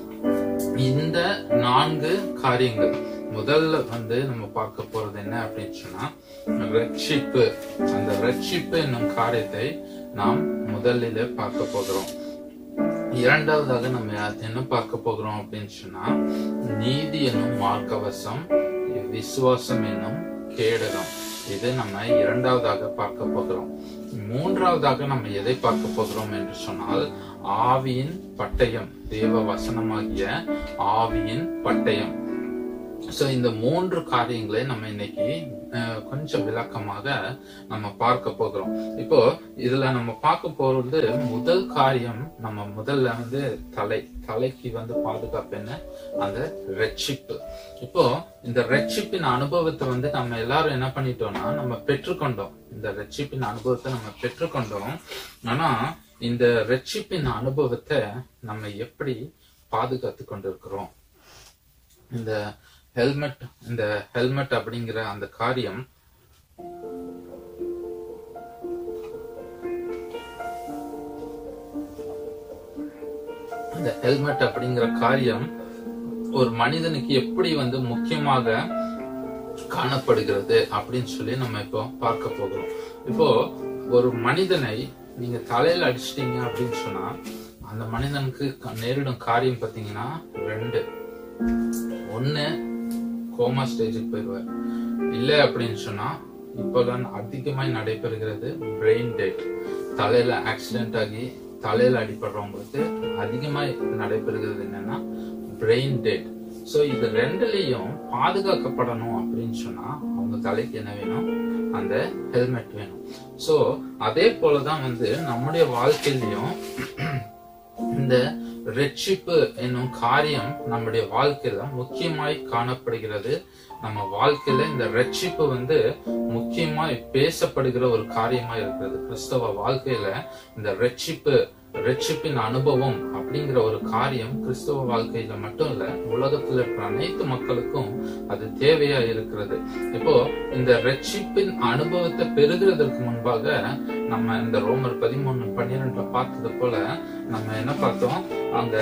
இந்த நான்கு காரியங்கள் முதல்ல வந்து நம்ம பார்க்க போறது என்ன அப்படின்னு சொன்னா ரட்சிப்பு அந்த ரட்சிப்பு என்னும் காரியத்தை நாம் முதலில் பார்க்க போகிறோம் இரண்டாவதாக நம்ம என்ன பார்க்க போகிறோம் அப்படின்னு சொன்னா நீதி என்னும் மார்க்கவசம் விசுவாசம் என்னும் கேடகம் இது நம்ம இரண்டாவதாக பார்க்க போகிறோம் மூன்றாவதாக நம்ம எதை பார்க்க போகிறோம் என்று சொன்னால் ஆவியின் பட்டயம் தேவ வசனமாகிய ஆவியின் பட்டயம் சோ இந்த மூன்று காரியங்களை நம்ம இன்னைக்கு அஹ், கொஞ்சம் விளக்கமாக நம்ம பார்க்க போகிறோம் இப்போ இதுல நம்ம பார்க்க போறது முதல் காரியம் நம்ம முதல்ல வந்து தலை தலைக்கு வந்து பாதுகாப்பு என்ன அந்த ரட்சிப்பு இப்போ இந்த ரட்சிப்பின் அனுபவத்தை வந்து நம்ம எல்லாரும் என்ன பண்ணிட்டோம்னா நம்ம பெற்றுக்கொண்டோம் இந்த ரட்சிப்பின் அனுபவத்தை நம்ம பெற்றுக்கொண்டோம் ஆனா இந்த ரட்சிப்பின் அனுபவத்தை நம்ம எப்படி பாதுகாத்து கொண்டிருக்கிறோம் இந்த ஹெல்மெட் இந்த ஹெல்மெட் அப்படிங்கிற அந்த காரியம் இந்த ஹெல்மெட் அப்படிங்கிற காரியம் ஒரு மனிதனுக்கு எப்படி வந்து முக்கியமாக காணப்படுகிறது அப்படின்னு சொல்லி நம்ம இப்போ பார்க்க போகிறோம் இப்போ ஒரு மனிதனை நீங்க தலையில அடிச்சிட்டீங்க அப்படின்னு சொன்னா அந்த மனிதனுக்கு க- நேரிடும் காரியம் பாத்தீங்கன்னா ரெண்டு ஒண்ணு கோமா ஸ்டேஜுக்கு போயிடுவார் இல்ல அப்படின்னு சொன்னா இப்போதான் அதிகமாய் நடைபெறுகிறது பிரெயின் டெட் தலையில ஆக்சிடென்ட் ஆகி தலையில அடிபடுறவங்களுக்கு அதிகமாய் நடைபெறுகிறது என்னன்னா பிரெயின் டெட் சோ இது ரெண்டுலயும் பாதுகாக்கப்படணும் அப்படின்னு சொன்னா அவங்க தலைக்கு என்ன வேணும் அந்த ஹெல்மெட் வேணும் சோ அதே போலதான் வந்து நம்முடைய வாழ்க்கையிலயும் இந்த ரட்சிப்பு என்னும் காரியம் நம்முடைய வாழ்க்கையில முக்கியமாய் காணப்படுகிறது நம்ம வாழ்க்கையில இந்த ரட்சிப்பு வந்து முக்கியமாய் பேசப்படுகிற ஒரு காரியமா இருக்கிறது கிறிஸ்தவ வாழ்க்கையில இந்த ரட்சிப்பு ரட்சிப்பின் அனுபவம் அப்படிங்கிற ஒரு காரியம் கிறிஸ்தவ வாழ்க்கையில மட்டும் இல்ல உலகத்துல இருக்கிற அனைத்து மக்களுக்கும் அது தேவையா இருக்கிறது இப்போ இந்த ரட்சிப்பின் அனுபவத்தை பெறுகிறதற்கு முன்பாக நம்ம இந்த ரோமர் பதிமூணு பன்னிரெண்டுல பார்த்தது போல நம்ம என்ன பார்த்தோம் அங்க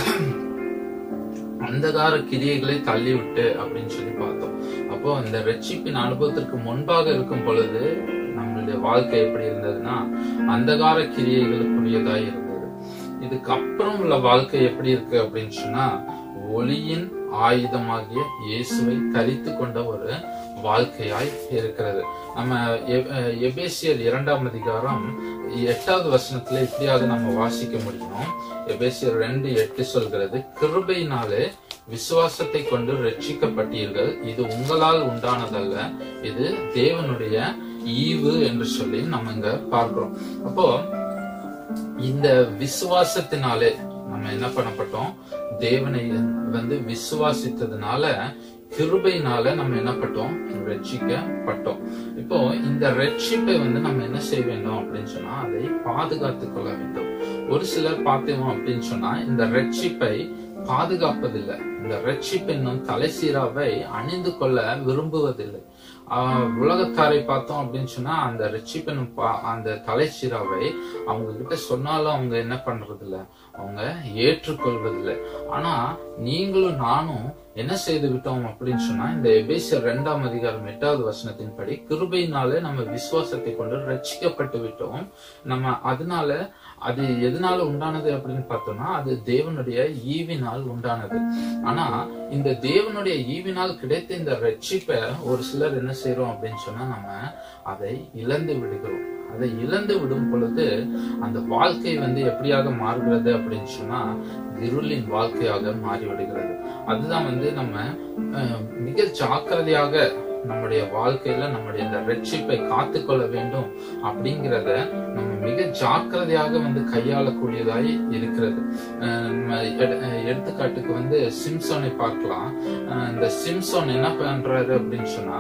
அந்தகார கிரியைகளை தள்ளி விட்டு அப்படின்னு சொல்லி பார்த்தோம் அப்போ இந்த ரட்சிப்பின் அனுபவத்திற்கு முன்பாக இருக்கும் பொழுது நம்மளுடைய வாழ்க்கை எப்படி இருந்ததுன்னா அந்தகார கிரியைகளுக்குரியதா இருந்தது இதுக்கு அப்புறம் உள்ள வாழ்க்கை எப்படி இருக்கு அப்படின்னு சொன்னா ஒளியின் ஆயுதமாகிய இயேசுவை தரித்து கொண்ட ஒரு வாழ்க்கையாய் இருக்கிறது நம்ம எ- எபேசியர் இரண்டாம் அதிகாரம் எட்டாவது வசனத்துல இப்படியாவது நம்ம வாசிக்க முடியும் எபேசியர் ரெண்டு எட்டு சொல்கிறது கிருபையினாலே விசுவாசத்தை கொண்டு ரட்சிக்கப்பட்டீர்கள் இது உங்களால் உண்டானதல்ல இது தேவனுடைய ஈவு என்று சொல்லி நம்ம இங்க பார்க்கிறோம் அப்போ இந்த விசுவாசத்தினாலே நம்ம என்ன பண்ணப்பட்டோம் தேவனை வந்து விசுவாசித்ததுனால கிருபையினால நம்ம என்ன பட்டோம் ரட்சிக்கப்பட்டோம் இப்போ இந்த ரட்சிப்பை வந்து நம்ம என்ன செய்ய வேண்டும் அப்படின்னு சொன்னா அதை பாதுகாத்துக் கொள்ள வேண்டும் ஒரு சிலர் பார்த்தோம் அப்படின்னு சொன்னா இந்த ரட்சிப்பை பாதுகாப்பதில்லை இந்த ரட்சிப்பு என்னும் தலைசீராவை அணிந்து கொள்ள விரும்புவதில்லை ஆஹ் உலகத்தாரை பார்த்தோம் அப்படின்னு சொன்னா அந்த ரட்சிப்பின் பா- அந்த தலைசீராவை அவங்க கிட்ட சொன்னாலும் அவங்க என்ன பண்றது இல்ல அவங்க ஏற்றுக்கொள்வதில்லை ஆனா நீங்களும் நானும் என்ன செய்து விட்டோம் அப்படின்னு சொன்னா இந்த எபேசியர் இரண்டாம் அதிகாரம் எட்டாவது வசனத்தின்படி கிருபையினாலே நம்ம விசுவாசத்தை கொண்டு ரட்சிக்கப்பட்டு விட்டோம் நம்ம அதனால அது எதனால உண்டானது அப்படின்னு பார்த்தோம்னா அது தேவனுடைய ஈவினால் உண்டானது ஆனா இந்த தேவனுடைய ஈவினால் கிடைத்த இந்த ரட்சிப்பை ஒரு சிலர் என்ன செய்றோம் அப்படின்னு சொன்னா நம்ம அதை இழந்து விடுகிறோம் அதை இழந்து விடும் பொழுது அந்த வாழ்க்கை வந்து எப்படியாக மாறுகிறது அப்படின்னு சொன்னா இருளின் வாழ்க்கையாக மாறிவிடுகிறது அதுதான் வந்து நம்ம அஹ், மிக ஜாக்கிரதையாக நம்முடைய வாழ்க்கையில நம்முடைய இந்த ரட்சிப்பை காத்துக்கொள்ள வேண்டும் அப்படிங்கிறத நம்ம மிக ஜாக்கிரதையாக வந்து கையாளக்கூடியதாய் இருக்கிறது அஹ் நம்ம எடு- அஹ் எடுத்துக்காட்டுக்கு வந்து சிம்சோனை பார்க்கலாம் அஹ் இந்த சிம்சோன் என்ன பண்றாரு அப்படின்னு சொன்னா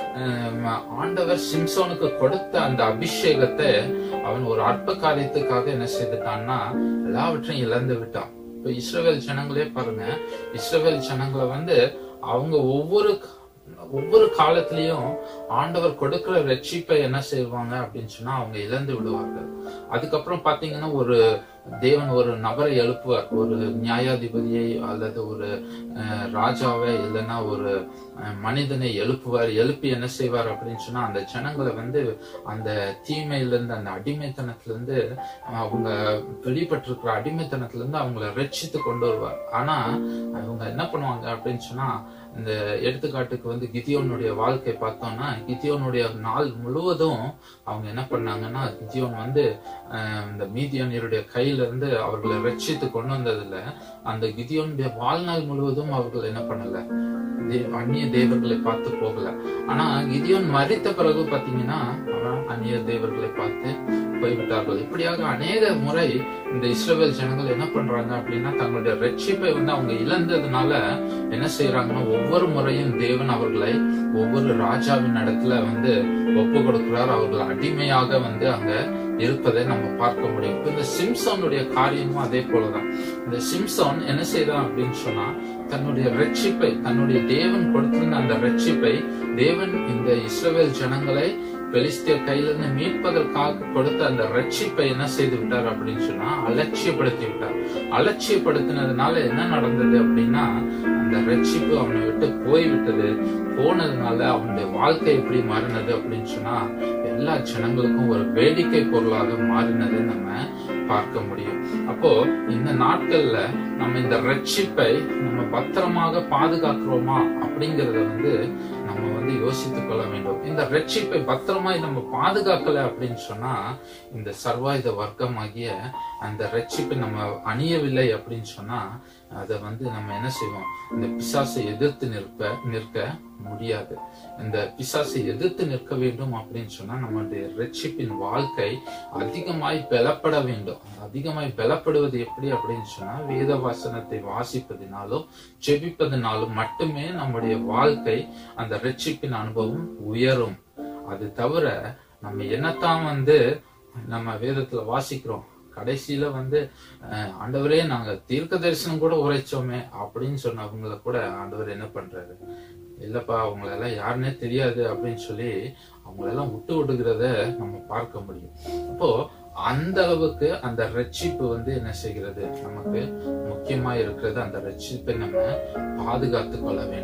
அஹ் ஆண்டவர் சிம்சோனுக்கு கொடுத்த அந்த அபிஷேகத்தை அவன் ஒரு அற்ப காரியத்துக்காக என்ன செய்துட்டான்னா எல்லாவற்றையும் இழந்து விட்டான் இப்ப இஸ்ரவேல் ஜனங்களே பாருங்க இஸ்ரவேல் ஜனங்களை வந்து அவங்க ஒவ்வொரு ஒவ்வொரு காலத்திலயும் ஆண்டவர் கொடுக்கிற ரட்சிப்பை என்ன செய்வாங்க அப்படின்னு சொன்னா அவங்க இழந்து விடுவார்கள் அதுக்கப்புறம் பாத்தீங்கன்னா ஒரு தேவன் ஒரு நபரை எழுப்புவார் ஒரு நியாயாதிபதியை அல்லது ஒரு அஹ், ராஜாவை இல்லைன்னா ஒரு அஹ், மனிதனை எழுப்புவார் எழுப்பி என்ன செய்வார் அப்படின்னு சொன்னா அந்த ஜனங்களை வந்து அந்த தீமையில இருந்து அந்த அடிமைத்தனத்துல இருந்து அவங்க வெளிப்பட்டிருக்கிற அடிமைத்தனத்துல இருந்து அவங்கள ரட்சித்து கொண்டு வருவார் ஆனா அவங்க என்ன பண்ணுவாங்க அப்படின்னு சொன்னா இந்த எடுத்துக்காட்டுக்கு வந்து கிதியோனுடைய வாழ்க்கை பார்த்தோம்னா கிதியோனுடைய நாள் முழுவதும் அவங்க என்ன பண்ணாங்கன்னா கிதியோன் வந்து அஹ், இந்த மீதியனியருடைய கையில இருந்து அவர்களை ரட்சித்து கொண்டு வந்ததுல அந்த கிதியோனுடைய வாழ்நாள் முழுவதும் அவர்கள் என்ன பண்ணல தே- அந்நிய தேவர்களை பார்த்து போகல ஆனா கிதியோன் மறித்த பிறகு பாத்தீங்கன்னா அவன் அந்நிய தேவர்களை பார்த்து போய்விட்டார்கள் இப்படியாக அநேக முறை இந்த இஸ்ரவேல் ஜனங்கள் என்ன பண்றாங்க அப்படின்னா தங்களுடைய ரட்சிப்பை வந்து அவங்க இழந்ததுனால என்ன செய்யறாங்கன்னா ஒவ்வொரு முறையும் தேவன் அவர்களை ஒவ்வொரு ராஜாவின் இடத்துல வந்து ஒப்பு கொடுக்கிறார் அவர்கள் அடிமையாக வந்து அங்க இருப்பதை நம்ம பார்க்க முடியும் இப்ப இந்த சிம்சோனுடைய காரியமும் அதே போலதான் இந்த சிம்சோன் என்ன செய்யறான் அப்படின்னு சொன்னா தன்னுடைய ரட்சிப்பை தன்னுடைய தேவன் கொடுத்திருந்த அந்த ரட்சிப்பை தேவன் இந்த இஸ்ரவேல் ஜனங்களை பெலிஸ்தியர் கையிலிருந்து மீட்பதற்காக கொடுத்த அந்த ரட்சிப்பை என்ன செய்து விட்டார் அப்படின்னு சொன்னா அலட்சியப்படுத்தி விட்டார் அலட்சியப்படுத்தினதுனால என்ன நடந்தது அப்படின்னா அந்த ரட்சிப்பு அவனை விட்டு போய்விட்டது போனதுனால அவனுடைய வாழ்க்கை எப்படி மாறினது அப்படின்னு சொன்னா எல்லா ஜனங்களுக்கும் ஒரு வேடிக்கை பொருளாக மாறினதை நம்ம பார்க்க முடியும் அப்போ இந்த நாட்கள்ல நம்ம இந்த ரட்சிப்பை நம்ம பத்திரமாக பாதுகாக்கிறோமா அப்படிங்கறத வந்து நம்ம வந்து யோசித்துக் கொள்ள வேண்டும் இந்த ரட்சிப்பை பத்திரமாய் நம்ம பாதுகாக்கல அப்படின்னு சொன்னா இந்த சர்வாயுத வர்க்கமாகிய அந்த ரட்சிப்பை நம்ம அணியவில்லை அப்படின்னு சொன்னா அதை வந்து நம்ம என்ன செய்வோம் இந்த பிசாசை எதிர்த்து நிற்க நிற்க முடியாது இந்த பிசாசை எதிர்த்து நிற்க வேண்டும் அப்படின்னு சொன்னா நம்முடைய ரட்சிப்பின் வாழ்க்கை அதிகமாய் பலப்பட வேண்டும் அதிகமாய் பலப்படுவது எப்படி அப்படின்னு சொன்னா வேத வாசனத்தை வாசிப்பதினாலும் ஜெபிப்பதினாலும் மட்டுமே நம்முடைய வாழ்க்கை அந்த ரட்சிப்பின் அனுபவம் உயரும் அது தவிர நம்ம என்னத்தான் வந்து நம்ம வேதத்துல வாசிக்கிறோம் கடைசியில வந்து அஹ், ஆண்டவரே நாங்க தீர்க்க தரிசனம் கூட உரைச்சோமே அப்படின்னு சொன்னவங்கள கூட ஆண்டவர் என்ன பண்றாரு இல்லப்பா அவங்களெல்லாம் யாருன்னே தெரியாது அப்படின்னு சொல்லி அவங்களெல்லாம் விட்டு விடுகிறத நம்ம பார்க்க முடியும் அப்போ அந்த அளவுக்கு அந்த ரட்சிப்பு வந்து என்ன செய்கிறது நமக்கு முக்கியமா இருக்கிறது அந்த ரட்சிப்பை நம்ம பாதுகாத்து கொள்ள வேண்டும்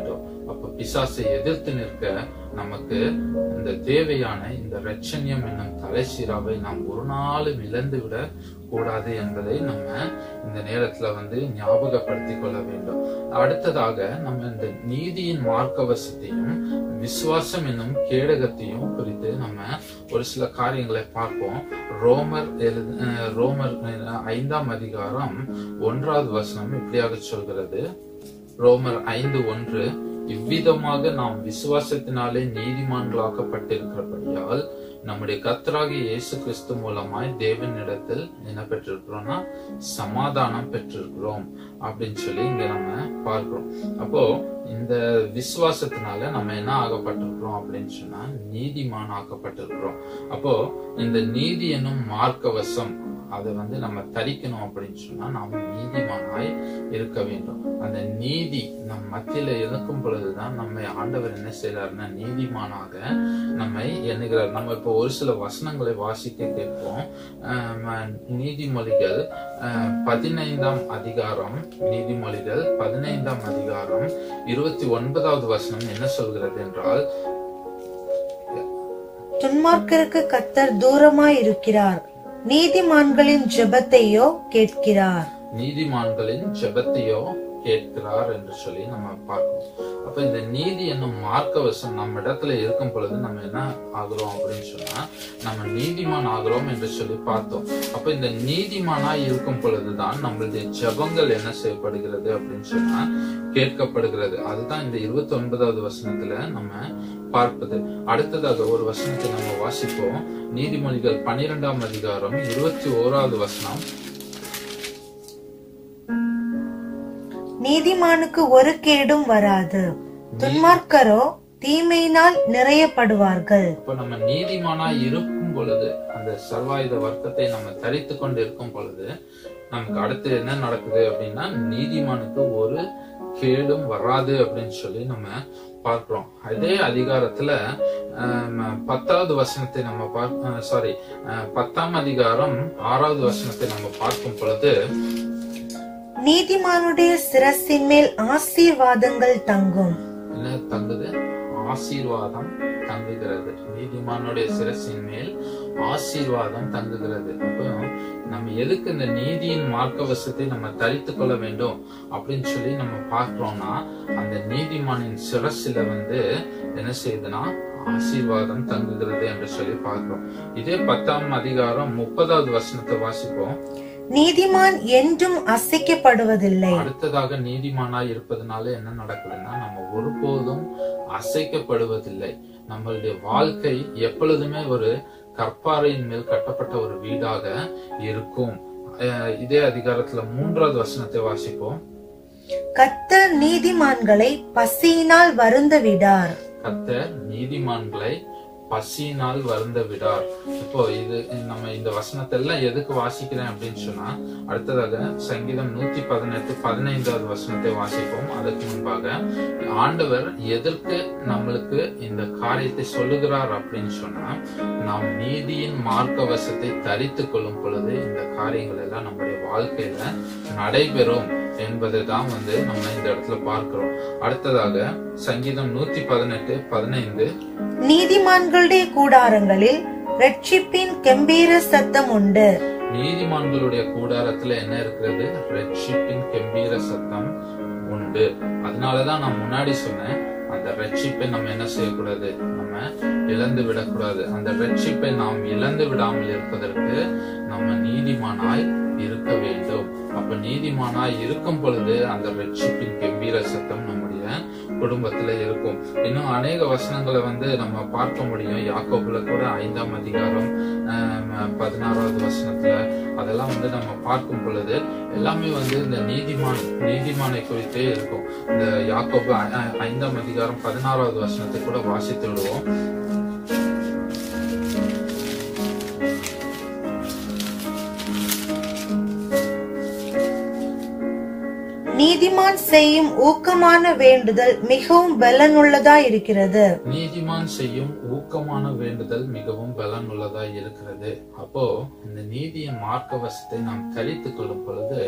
அப்ப பிசாசை எதிர்த்து நிற்க நமக்கு இந்த தேவையான இந்த ரட்சண்யம் என்னும் தலைசீராவை நாம் ஒரு நாளும் இழந்து விட கூடாது என்பதை நம்ம இந்த நேரத்துல வந்து ஞாபகப்படுத்திக் கொள்ள வேண்டும் அடுத்ததாக நம்ம இந்த நீதியின் மார்க்கவசத்தையும் விசுவாசம் என்னும் கேடகத்தையும் குறித்து நம்ம ஒரு சில காரியங்களை பார்ப்போம் ரோமர் எழுது அஹ் ரோமர் அஹ் ஐந்தாம் அதிகாரம் ஒன்றாவது வசனம் இப்படியாக சொல்கிறது ரோமர் ஐந்து ஒன்று இவ்விதமாக நாம் விசுவாசத்தினாலே நீதிமான்களாக்கப்பட்டிருக்கிறபடியால் நம்முடைய கர்த்தராகிய இயேசு கிறிஸ்து மூலமாய் தேவனிடத்தில் என்ன பெற்றிருக்கிறோம்னா சமாதானம் பெற்றிருக்கிறோம் அப்படின்னு சொல்லி இங்க நம்ம பார்க்கிறோம் அப்போ இந்த விசுவாசத்தினால நம்ம என்ன ஆகப்பட்டிருக்கிறோம் அப்படின்னு சொன்னா நீதிமான் ஆக்கப்பட்டிருக்கிறோம் அப்போ இந்த நீதி என்னும் மார்க்கவசம் அதை வந்து நம்ம தரிக்கணும் அப்படின்னு சொன்னா நாம் நீதிமானாய் இருக்க வேண்டும் அந்த நீதி நம் மத்தியில இருக்கும் பொழுதுதான் நம்மை ஆண்டவர் என்ன செய்யறாருன்னா நீதிமானாக நம்மை எண்ணுகிறார் நம்ம இப்போ ஒரு சில வசனங்களை வாசிக்க கேட்போம் ஆஹ் நீதிமொழிகள் ஆஹ் பதினைந்தாம் அதிகாரம் நீதிமொழிகள் பதினைந்தாம் அதிகாரம் இருபத்தி ஒன்பதாவது வசனம் என்ன சொல்கிறது என்றால் துன்மார்க்கருக்கு கத்தர் தூரமாய் இருக்கிறார் நீதிமான்களின் ஜெபத்தையோ கேட்கிறார் நீதிமான்களின் ஜெபத்தையோ கேட்கிறார் என்று சொல்லி நம்ம பார்க்கணும் அப்ப இந்த நீதி என்னும் மார்க்கவசம் நம்ம இடத்துல இருக்கும் பொழுது நம்ம என்ன ஆகுறோம் அப்படின்னு சொன்னா நம்ம நீதிமான் ஆகிறோம் என்று சொல்லி பார்த்தோம் அப்ப இந்த நீதிமானா இருக்கும் பொழுதுதான் நம்மளுடைய ஜெபங்கள் என்ன செய்யப்படுகிறது அப்படின்னு சொன்னா கேட்கப்படுகிறது அதுதான் இந்த இருபத்தி ஒன்பதாவது வசனத்துல நம்ம பார்ப்பது அடுத்ததாக ஒரு வசனத்தை நம்ம வாசிப்போம் நீதிமொழிகள் பன்னிரெண்டாம் அதிகாரம் இருபத்தி ஓராவது வசனம் நீதிமானுக்கு ஒரு கேடும் வராது துன்மார்க்கரோ தீமையினால் நிறையப்படுவார்கள் அப்ப நம்ம நீதிமானா இருக்கும் பொழுது அந்த சர்வாயுத வர்க்கத்தை நம்ம தரித்து கொண்டு இருக்கும் பொழுது நமக்கு அடுத்து என்ன நடக்குது அப்படின்னா நீதிமானுக்கு ஒரு கேடும் வராது அப்படின்னு சொல்லி நம்ம பார்க்கிறோம் அதே அதிகாரத்துல ஆம், பத்தாவது வசனத்தை நம்ம பார்க்க சாரி பத்தாம் அதிகாரம் ஆறாவது வசனத்தை நம்ம பார்க்கும் பொழுது நீதிமானுடைய சிரசின் மேல் ஆசீர்வாதங்கள் தங்கும் என்ன தங்குது ஆசீர்வாதம் தங்குகிறது நீதிமானுடைய சிரசின் மேல் ஆசீர்வாதம் தங்குகிறது அப்போ நம்ம எதுக்கு இந்த நீதியின் மார்க்கவசத்தை நம்ம தரித்து கொள்ள வேண்டும் அப்படின்னு சொல்லி நம்ம பார்க்கிறோம்னா அந்த நீதிமானின் சிரசில வந்து என்ன செய்யுதுன்னா ஆசீர்வாதம் தங்குகிறது என்று சொல்லி பார்க்கிறோம் இதே பத்தாம் அதிகாரம் முப்பதாவது வசனத்தை வாசிப்போம் நீதிமான் என்றும் அசைக்கப்படுவதில்லை அடுத்ததாக நீதிமானாய் இருப்பதனால என்ன நடக்குதுன்னா நம்ம ஒருபோதும் அசைக்கப்படுவதில்லை நம்மளுடைய வாழ்க்கை எப்பொழுதுமே ஒரு கற்பாறையின் மேல் கட்டப்பட்ட ஒரு வீடாக இருக்கும் அஹ் இதே அதிகாரத்துல மூன்றாவது வசனத்தை வாசிப்போம் கத்தர் நீதிமான்களை பசியினால் வருந்த விடார் கர்த்தர் நீதிமான்களை பசியினால் வருந்த விடார் இப்போ இது நம்ம இந்த வசனத்தை எல்லாம் எதுக்கு வாசிக்கிறேன் அப்படின்னு சொன்னா அடுத்ததாக சங்கீதம் நூத்தி பதினெட்டு பதினைந்தாவது வசனத்தை வாசிப்போம் அதுக்கு முன்பாக ஆண்டவர் எதற்கு நம்மளுக்கு இந்த காரியத்தை சொல்லுகிறார் அப்படின்னு சொன்னா நாம் நீதியின் மார்க்கவசத்தை தரித்து கொள்ளும் பொழுது இந்த காரியங்கள் எல்லாம் நம்முடைய வாழ்க்கையில நடைபெறும் என்பதை தான் வந்து நம்ம இந்த இடத்துல பார்க்கிறோம் அடுத்ததாக சங்கீதம் நூத்தி பதினெட்டு பதினைந்து நீதிமான்களுடைய கூடாரங்களில் ரட்சிப்பின் கம்பீர சத்தம் உண்டு நீதிமான்களுடைய கூடாரத்துல என்ன இருக்கிறது ரட்சிப்பின் கம்பீர சத்தம் உண்டு அதனாலதான் நான் முன்னாடி சொன்னேன் அந்த ரட்சிப்பை நம்ம என்ன செய்யக்கூடாது நம்ம இழந்து விடக்கூடாது அந்த ரட்சிப்பை நாம் இழந்து விடாமல் இருப்பதற்கு நம்ம நீதிமானாய் இருக்க வேண்டும் அப்ப நீதிமானாய் இருக்கும் பொழுது அந்த ரட்சிப்பின் கம்பீர சத்தம் நம்முடைய குடும்பத்துல இருக்கும் இன்னும் அநேக வசனங்களை வந்து நம்ம பார்க்க முடியும் யாக்கோபுல கூட ஐந்தாம் அதிகாரம் ஆஹ், பதினாறாவது வசனத்துல அதெல்லாம் வந்து நம்ம பார்க்கும் பொழுது எல்லாமே வந்து இந்த நீதிமான் நீதிமானை குறித்தே இருக்கும் இந்த யாக்கோபு ஐ- ஐ- ஐந்தாம் அதிகாரம் பதினாறாவது வசனத்தை கூட வாசித்து விடுவோம் நீதிமான் செய்யும் ஊக்கமான வேண்டுதல் மிகவும் பலனுள்ளதா இருக்கிறது நீதிமான் செய்யும் ஊக்கமான வேண்டுதல் மிகவும் பலன் உள்ளதா இருக்கிறது அப்போ இந்த நீதியின் மார்க்கவசத்தை நாம் தரித்துக் கொள்ளும் பொழுது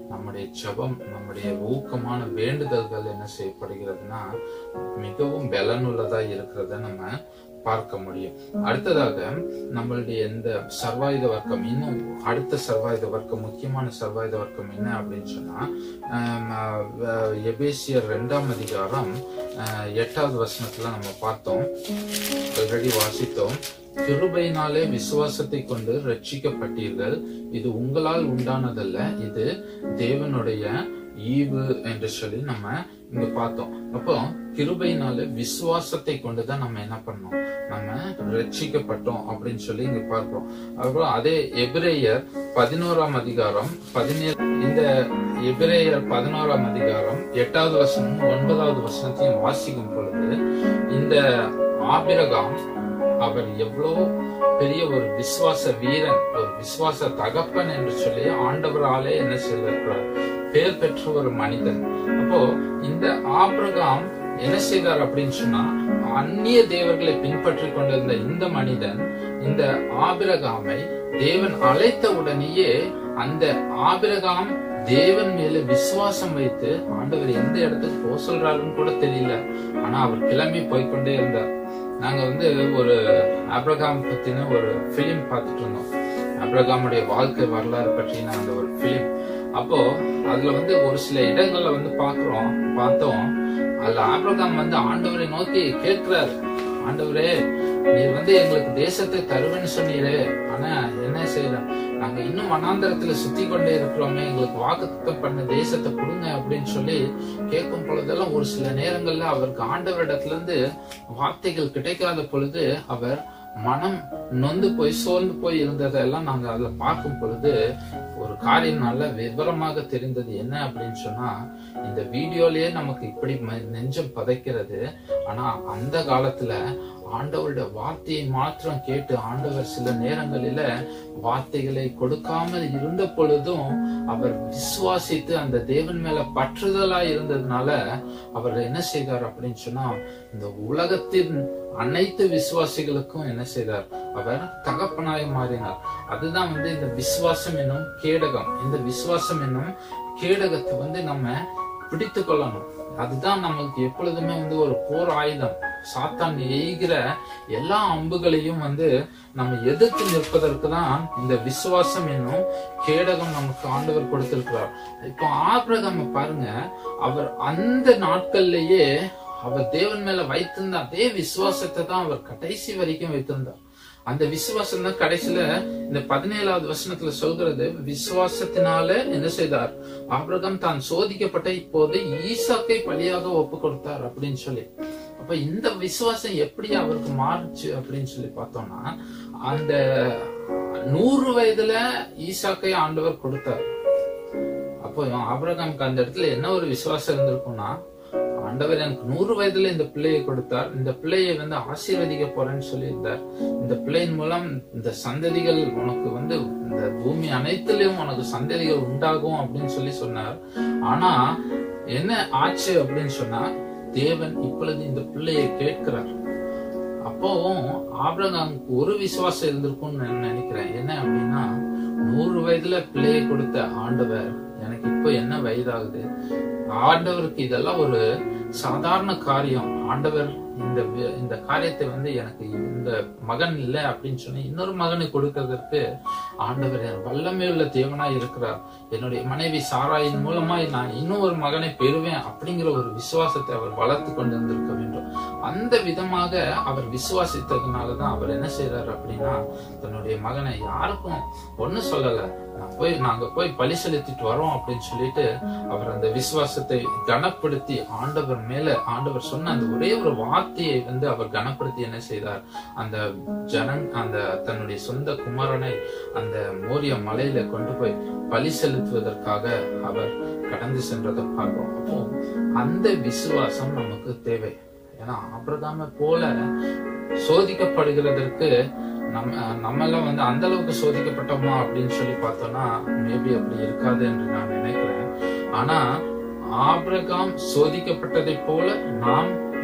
நம்முடைய ஜெபம் நம்முடைய ஊக்கமான வேண்டுதல்கள் என்ன செய்யப்படுகிறதுனா மிகவும் பலனுள்ளதா இருக்கிறத நம்ம பார்க்க முடியும் அடுத்ததாக நம்மளுடைய இந்த சர்வாயுத வர்க்கம் இன்னும் அடுத்த சர்வாயுத வர்க்கம் முக்கியமான சர்வாயுத வர்க்கம் என்ன அப்படின்னு சொன்னா ஆம், அஹ், எபேசியர் ரெண்டாம் அதிகாரம் அஹ், எட்டாவது வசனத்துல நம்ம பார்த்தோம் ஆல்ரெடி வாசித்தோம் கிருபையினாலே விசுவாசத்தை கொண்டு ரட்சிக்கப்பட்டீர்கள் இது உங்களால் உண்டானதல்ல இது தேவனுடைய ஈவு என்று சொல்லி நம்ம இங்க பார்த்தோம் அப்போ கிருபையினால விசுவாசத்தை கொண்டுதான் நம்ம என்ன பண்ணோம் நம்ம ரட்சிக்கப்பட்டோம் அப்படின்னு சொல்லி இங்க பார்க்கிறோம் அப்புறம் அதே எபிரேயர் பதினோராம் அதிகாரம் பதினேழு இந்த எபிரேயர் பதினோராம் அதிகாரம் எட்டாவது வசனம் ஒன்பதாவது வசனத்தையும் வாசிக்கும் பொழுது இந்த ஆபிரகாம் அவர் எவ்வளவு பெரிய ஒரு விசுவாச வீரன் ஒரு விசுவாச தகப்பன் என்று சொல்லி ஆண்டவராலே என்ன செய்திருக்கிறார் பேர் பெற்ற ஒரு மனிதன் அப்போ இந்த ஆபிரகாம் என்ன செய்தார் அப்படின்னு சொன்னா அந்நிய தேவர்களை பின்பற்றி கொண்டிருந்த இந்த மனிதன் இந்த ஆபிரகாமை தேவன் அழைத்த உடனேயே அந்த ஆபிரகாம் தேவன் மேல விசுவாசம் வைத்து ஆண்டவர் எந்த இடத்துக்கு போக சொல்றாருன்னு கூட தெரியல ஆனா அவர் கிளம்பி போய்க்கொண்டே இருந்தார் நாங்க வந்து ஒரு ஆப்ரகாம் பத்தின ஒரு பிலிம் பார்த்துட்டு இருந்தோம் ஆப்ரகாமுடைய வாழ்க்கை வரலாறு பற்றின அந்த ஒரு பிலிம் அப்போ அதுல வந்து ஒரு சில இடங்கள்ல வந்து பாக்குறோம் பார்த்தோம் அதுல ஆப்ரகாம் வந்து ஆண்டவரை நோக்கி கேட்கிறாரு ஆண்டவரே நீர் வந்து எங்களுக்கு தேசத்தை தருவேன்னு சொன்னீரே ஆனா என்ன செய்யறோம் நாங்க இன்னும் வனாந்தரத்துல சுத்தி கொண்டே இருக்கிறோமே எங்களுக்கு வாக்குத்தம் பண்ண தேசத்தை கொடுங்க அப்படின்னு சொல்லி கேட்கும் பொழுதெல்லாம் ஒரு சில நேரங்கள்ல அவருக்கு ஆண்டவரிடத்துல இருந்து வார்த்தைகள் கிடைக்காத பொழுது அவர் மனம் நொந்து போய் சோர்ந்து போய் இருந்ததெல்லாம் நாங்க அதுல பார்க்கும் பொழுது ஒரு காரியம் நல்ல விவரமாக தெரிந்தது என்ன அப்படின்னு சொன்னா இந்த வீடியோலயே நமக்கு இப்படி ம- நெஞ்சம் பதைக்கிறது ஆனா அந்த காலத்துல ஆண்டவருடைய வார்த்தையை மாத்திரம் கேட்டு ஆண்டவர் சில நேரங்களில வார்த்தைகளை கொடுக்காமல் இருந்த பொழுதும் அவர் விசுவாசித்து அந்த தேவன் மேல பற்றுதலா இருந்ததுனால அவர் என்ன செய்தார் அப்படின்னு சொன்னா இந்த உலகத்தின் அனைத்து விசுவாசிகளுக்கும் என்ன செய்தார் அவர் தகப்பனாய் மாறினார் அதுதான் வந்து இந்த விசுவாசம் என்னும் கேடகம் இந்த விசுவாசம் என்னும் கேடகத்தை வந்து நம்ம பிடித்து கொள்ளணும் அதுதான் நமக்கு எப்பொழுதுமே வந்து ஒரு போர் ஆயுதம் சாத்தான் எய்கிற எல்லா அம்புகளையும் வந்து நம்ம எதிர்த்து நிற்பதற்கு தான் இந்த விசுவாசம் என்னும் கேடகம் நமக்கு ஆண்டவர் கொடுத்திருக்கிறார் இப்போ ஆபிரகாம பாருங்க அவர் அந்த நாட்கள்லயே அவர் தேவன் மேல வைத்திருந்த அதே விசுவாசத்தை தான் அவர் கடைசி வரைக்கும் வைத்திருந்தார் அந்த விசுவாசம் தான் கடைசியில இந்த பதினேழாவது வசனத்துல சொல்கிறது விசுவாசத்தினால என்ன செய்தார் ஆபிரகாம் தான் சோதிக்கப்பட்ட இப்போது ஈசாக்கை பலியாக ஒப்பு கொடுத்தார் அப்படின்னு சொல்லி அப்ப இந்த விசுவாசம் எப்படி அவருக்கு மாறுச்சு அப்படின்னு சொல்லி பார்த்தோம்னா அந்த நூறு வயதுல ஈசாக்கை ஆண்டவர் கொடுத்தார் அப்போ ஆபிரகாமுக்கு அந்த இடத்துல என்ன ஒரு விசுவாசம் இருந்திருக்கும்னா ஆண்டவர் எனக்கு நூறு வயதுல இந்த பிள்ளையை கொடுத்தார் இந்த பிள்ளையை வந்து ஆசீர்வதிக்க போறேன்னு சொல்லியிருந்தார் இந்த பிள்ளையின் மூலம் இந்த சந்ததிகள் உனக்கு வந்து இந்த பூமி அனைத்திலும் உனக்கு சந்ததிகள் உண்டாகும் அப்படின்னு சொல்லி சொன்னார் ஆனா என்ன ஆச்சு அப்படின்னு சொன்னா தேவன் இப்பொழுது இந்த பிள்ளையை கேட்கிறார் அப்போவும் ஆபிரகாமுக்கு ஒரு விசுவாசம் இருந்திருக்கும்னு நான் நினைக்கிறேன் என்ன அப்படின்னா நூறு வயதுல பிள்ளையை கொடுத்த ஆண்டவர் எனக்கு இப்போ என்ன வயதாகுது ஆண்டவருக்கு இதெல்லாம் ஒரு சாதாரண காரியம் ஆண்டவர் இந்த வி- இந்த காரியத்தை வந்து எனக்கு இந்த மகன் இல்லை அப்படின்னு சொன்னா இன்னொரு மகனை கொடுக்கறதற்கு ஆண்டவர் என் வல்லமை உள்ள தேவனா இருக்கிறார் என்னுடைய மனைவி சாராயின் மூலமாய் நான் இன்னும் ஒரு மகனை பெறுவேன் அப்படிங்கிற ஒரு விசுவாசத்தை அவர் வளர்த்து கொண்டு வந்திருக்க வேண்டும் அந்த விதமாக அவர் விசுவாசித்ததுனாலதான் அவர் என்ன செய்றாரு அப்படின்னா தன்னுடைய மகனை யாருக்கும் ஒண்ணு சொல்லல நான் போய் நாங்க போய் பலி செலுத்திட்டு வரோம் அப்படின்னு சொல்லிட்டு அவர் அந்த விசுவாசத்தை கனப்படுத்தி ஆண்டவர் மேல ஆண்டவர் சொன்ன அந்த ஒரே ஒரு வார்த்தையை வந்து அவர் கனப்படுத்தி என்ன செய்தார் அந்த ஜனன் அந்த தன்னுடைய சொந்த குமாரனை அந்த மோரிய மலையில கொண்டு போய் பலி செலுத்துவதற்காக அவர் கடந்து சென்றதை பார்க்கிறோம் அப்போ அந்த விசுவாசம் நமக்கு தேவை ஏன்னா ஆபிரகாமை போல சோதிக்கப்படுகிறதற்கு நம்ம நம்மெல்லாம் வந்து அந்த அளவுக்கு சோதிக்கப்பட்டோமா அப்படின்னு சொல்லி பார்த்தோம்னா மேபி அப்படி இருக்காது என்று நான் நினைக்கிறேன் ஆனா ஆபிரகாம் சோதிக்கப்பட்டதை போல நாம்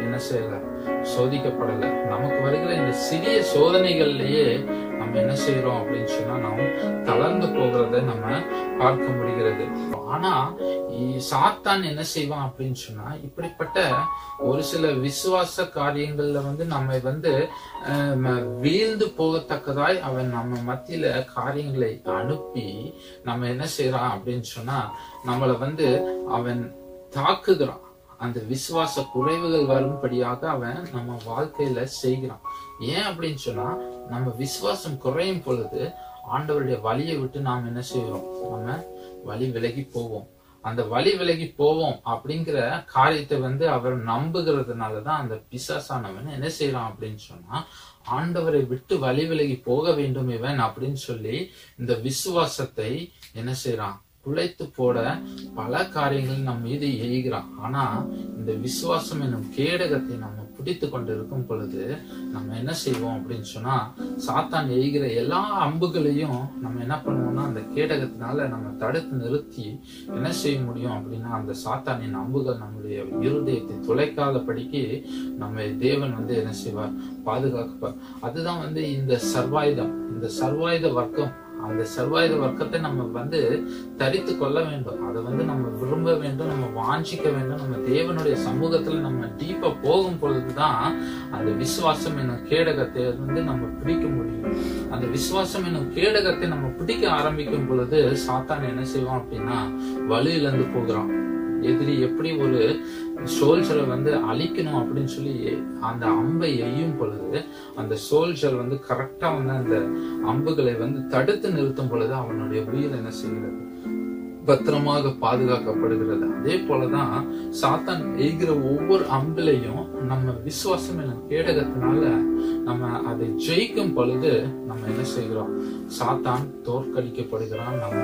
என்ன செய்யல சோதிக்கப்படல நமக்கு வருகிற இந்த சிறிய சோதனைகள்லயே நம்ம என்ன செய்யறோம் அப்படின்னு சொன்னா நாம் தளர்ந்து போகிறத நம்ம பார்க்க முடிகிறது ஆனா இ- சாத்தான் என்ன செய்வான் அப்படின்னு சொன்னா இப்படிப்பட்ட ஒரு சில விசுவாச காரியங்கள்ல வந்து நம்ம வந்து அஹ், ம- வீழ்ந்து போகத்தக்கதாய் அவன் நம்ம மத்தியில காரியங்களை அனுப்பி நம்ம என்ன செய்யறான் அப்படின்னு சொன்னா நம்மள வந்து அவன் தாக்குகிறான் அந்த விசுவாச குறைவுகள் வரும்படியாக அவன் நம்ம வாழ்க்கையில செய்கிறான் ஏன் அப்படின்னு சொன்னா நம்ம விசுவாசம் குறையும் பொழுது ஆண்டவருடைய வழியை விட்டு நாம் என்ன செய்கிறோம் நம்ம வழி விலகி போவோம் அந்த வழி விலகி போவோம் அப்படிங்கிற காரியத்தை வந்து அவர் நம்புகிறதுனாலதான் அந்த பிசாசானவன் என்ன செய்யறான் அப்படின்னு சொன்னா ஆண்டவரை விட்டு வழி விலகி போக வேண்டும் இவன் அப்படின்னு சொல்லி இந்த விசுவாசத்தை என்ன செய்யறான் குலைத்து போட பல காரியங்கள் நம் மீது எய்கிறான் ஆனா இந்த விசுவாசம் என்னும் கேடகத்தை நம்ம பிடித்து கொண்டு இருக்கும் பொழுது நம்ம என்ன செய்வோம் அப்படின்னு சொன்னா சாத்தான் எய்கிற எல்லா அம்புகளையும் நம்ம என்ன பண்ணுவோம்னா அந்த கேடகத்தினால நம்ம தடுத்து நிறுத்தி என்ன செய்ய முடியும் அப்படின்னா அந்த சாத்தானின் அம்புகள் நம்முடைய இருதயத்தை துளைக்காதபடிக்கு நம்ம தேவன் வந்து என்ன செய்வார் பாதுகாப்பார் அதுதான் வந்து இந்த சர்வாயுதம் இந்த சர்வாயுத வர்க்கம் அந்த சர்வாயுத வர்க்கத்தை நம்ம வந்து தரித்து கொள்ள வேண்டும் அதை வந்து நம்ம விரும்ப வேண்டும் நம்ம வாஞ்சிக்க வேண்டும் நம்ம தேவனுடைய சமூகத்துல நம்ம டீப்பா போகும் பொழுதுதான் அந்த விசுவாசம் என்னும் கேடகத்தை வந்து நம்ம பிடிக்க முடியும் அந்த விசுவாசம் என்னும் கேடகத்தை நம்ம பிடிக்க ஆரம்பிக்கும் பொழுது சாத்தான் என்ன செய்வான் அப்படின்னா வலுவிழந்து போகிறான் எதிரி எப்படி ஒரு சோல்ஜரை வந்து அழிக்கணும் அப்படின்னு சொல்லி அந்த அம்பை எய்யும் பொழுது அந்த சோல்ஜர் வந்து கரெக்டா வந்து அந்த அம்புகளை வந்து தடுத்து நிறுத்தும் பொழுது அவனுடைய உயிர் என்ன செய்கிறது பத்திரமாக பாதுகாக்கப்படுகிறது அதே போலதான் சாத்தான் எய்கிற ஒவ்வொரு அம்பிலையும் நம்ம விசுவாசம் எனும் கேடகத்தினால நம்ம அதை ஜெயிக்கும் பொழுது நம்ம என்ன செய்கிறோம் சாத்தான் தோற்கடிக்கப்படுகிறான் நம்ம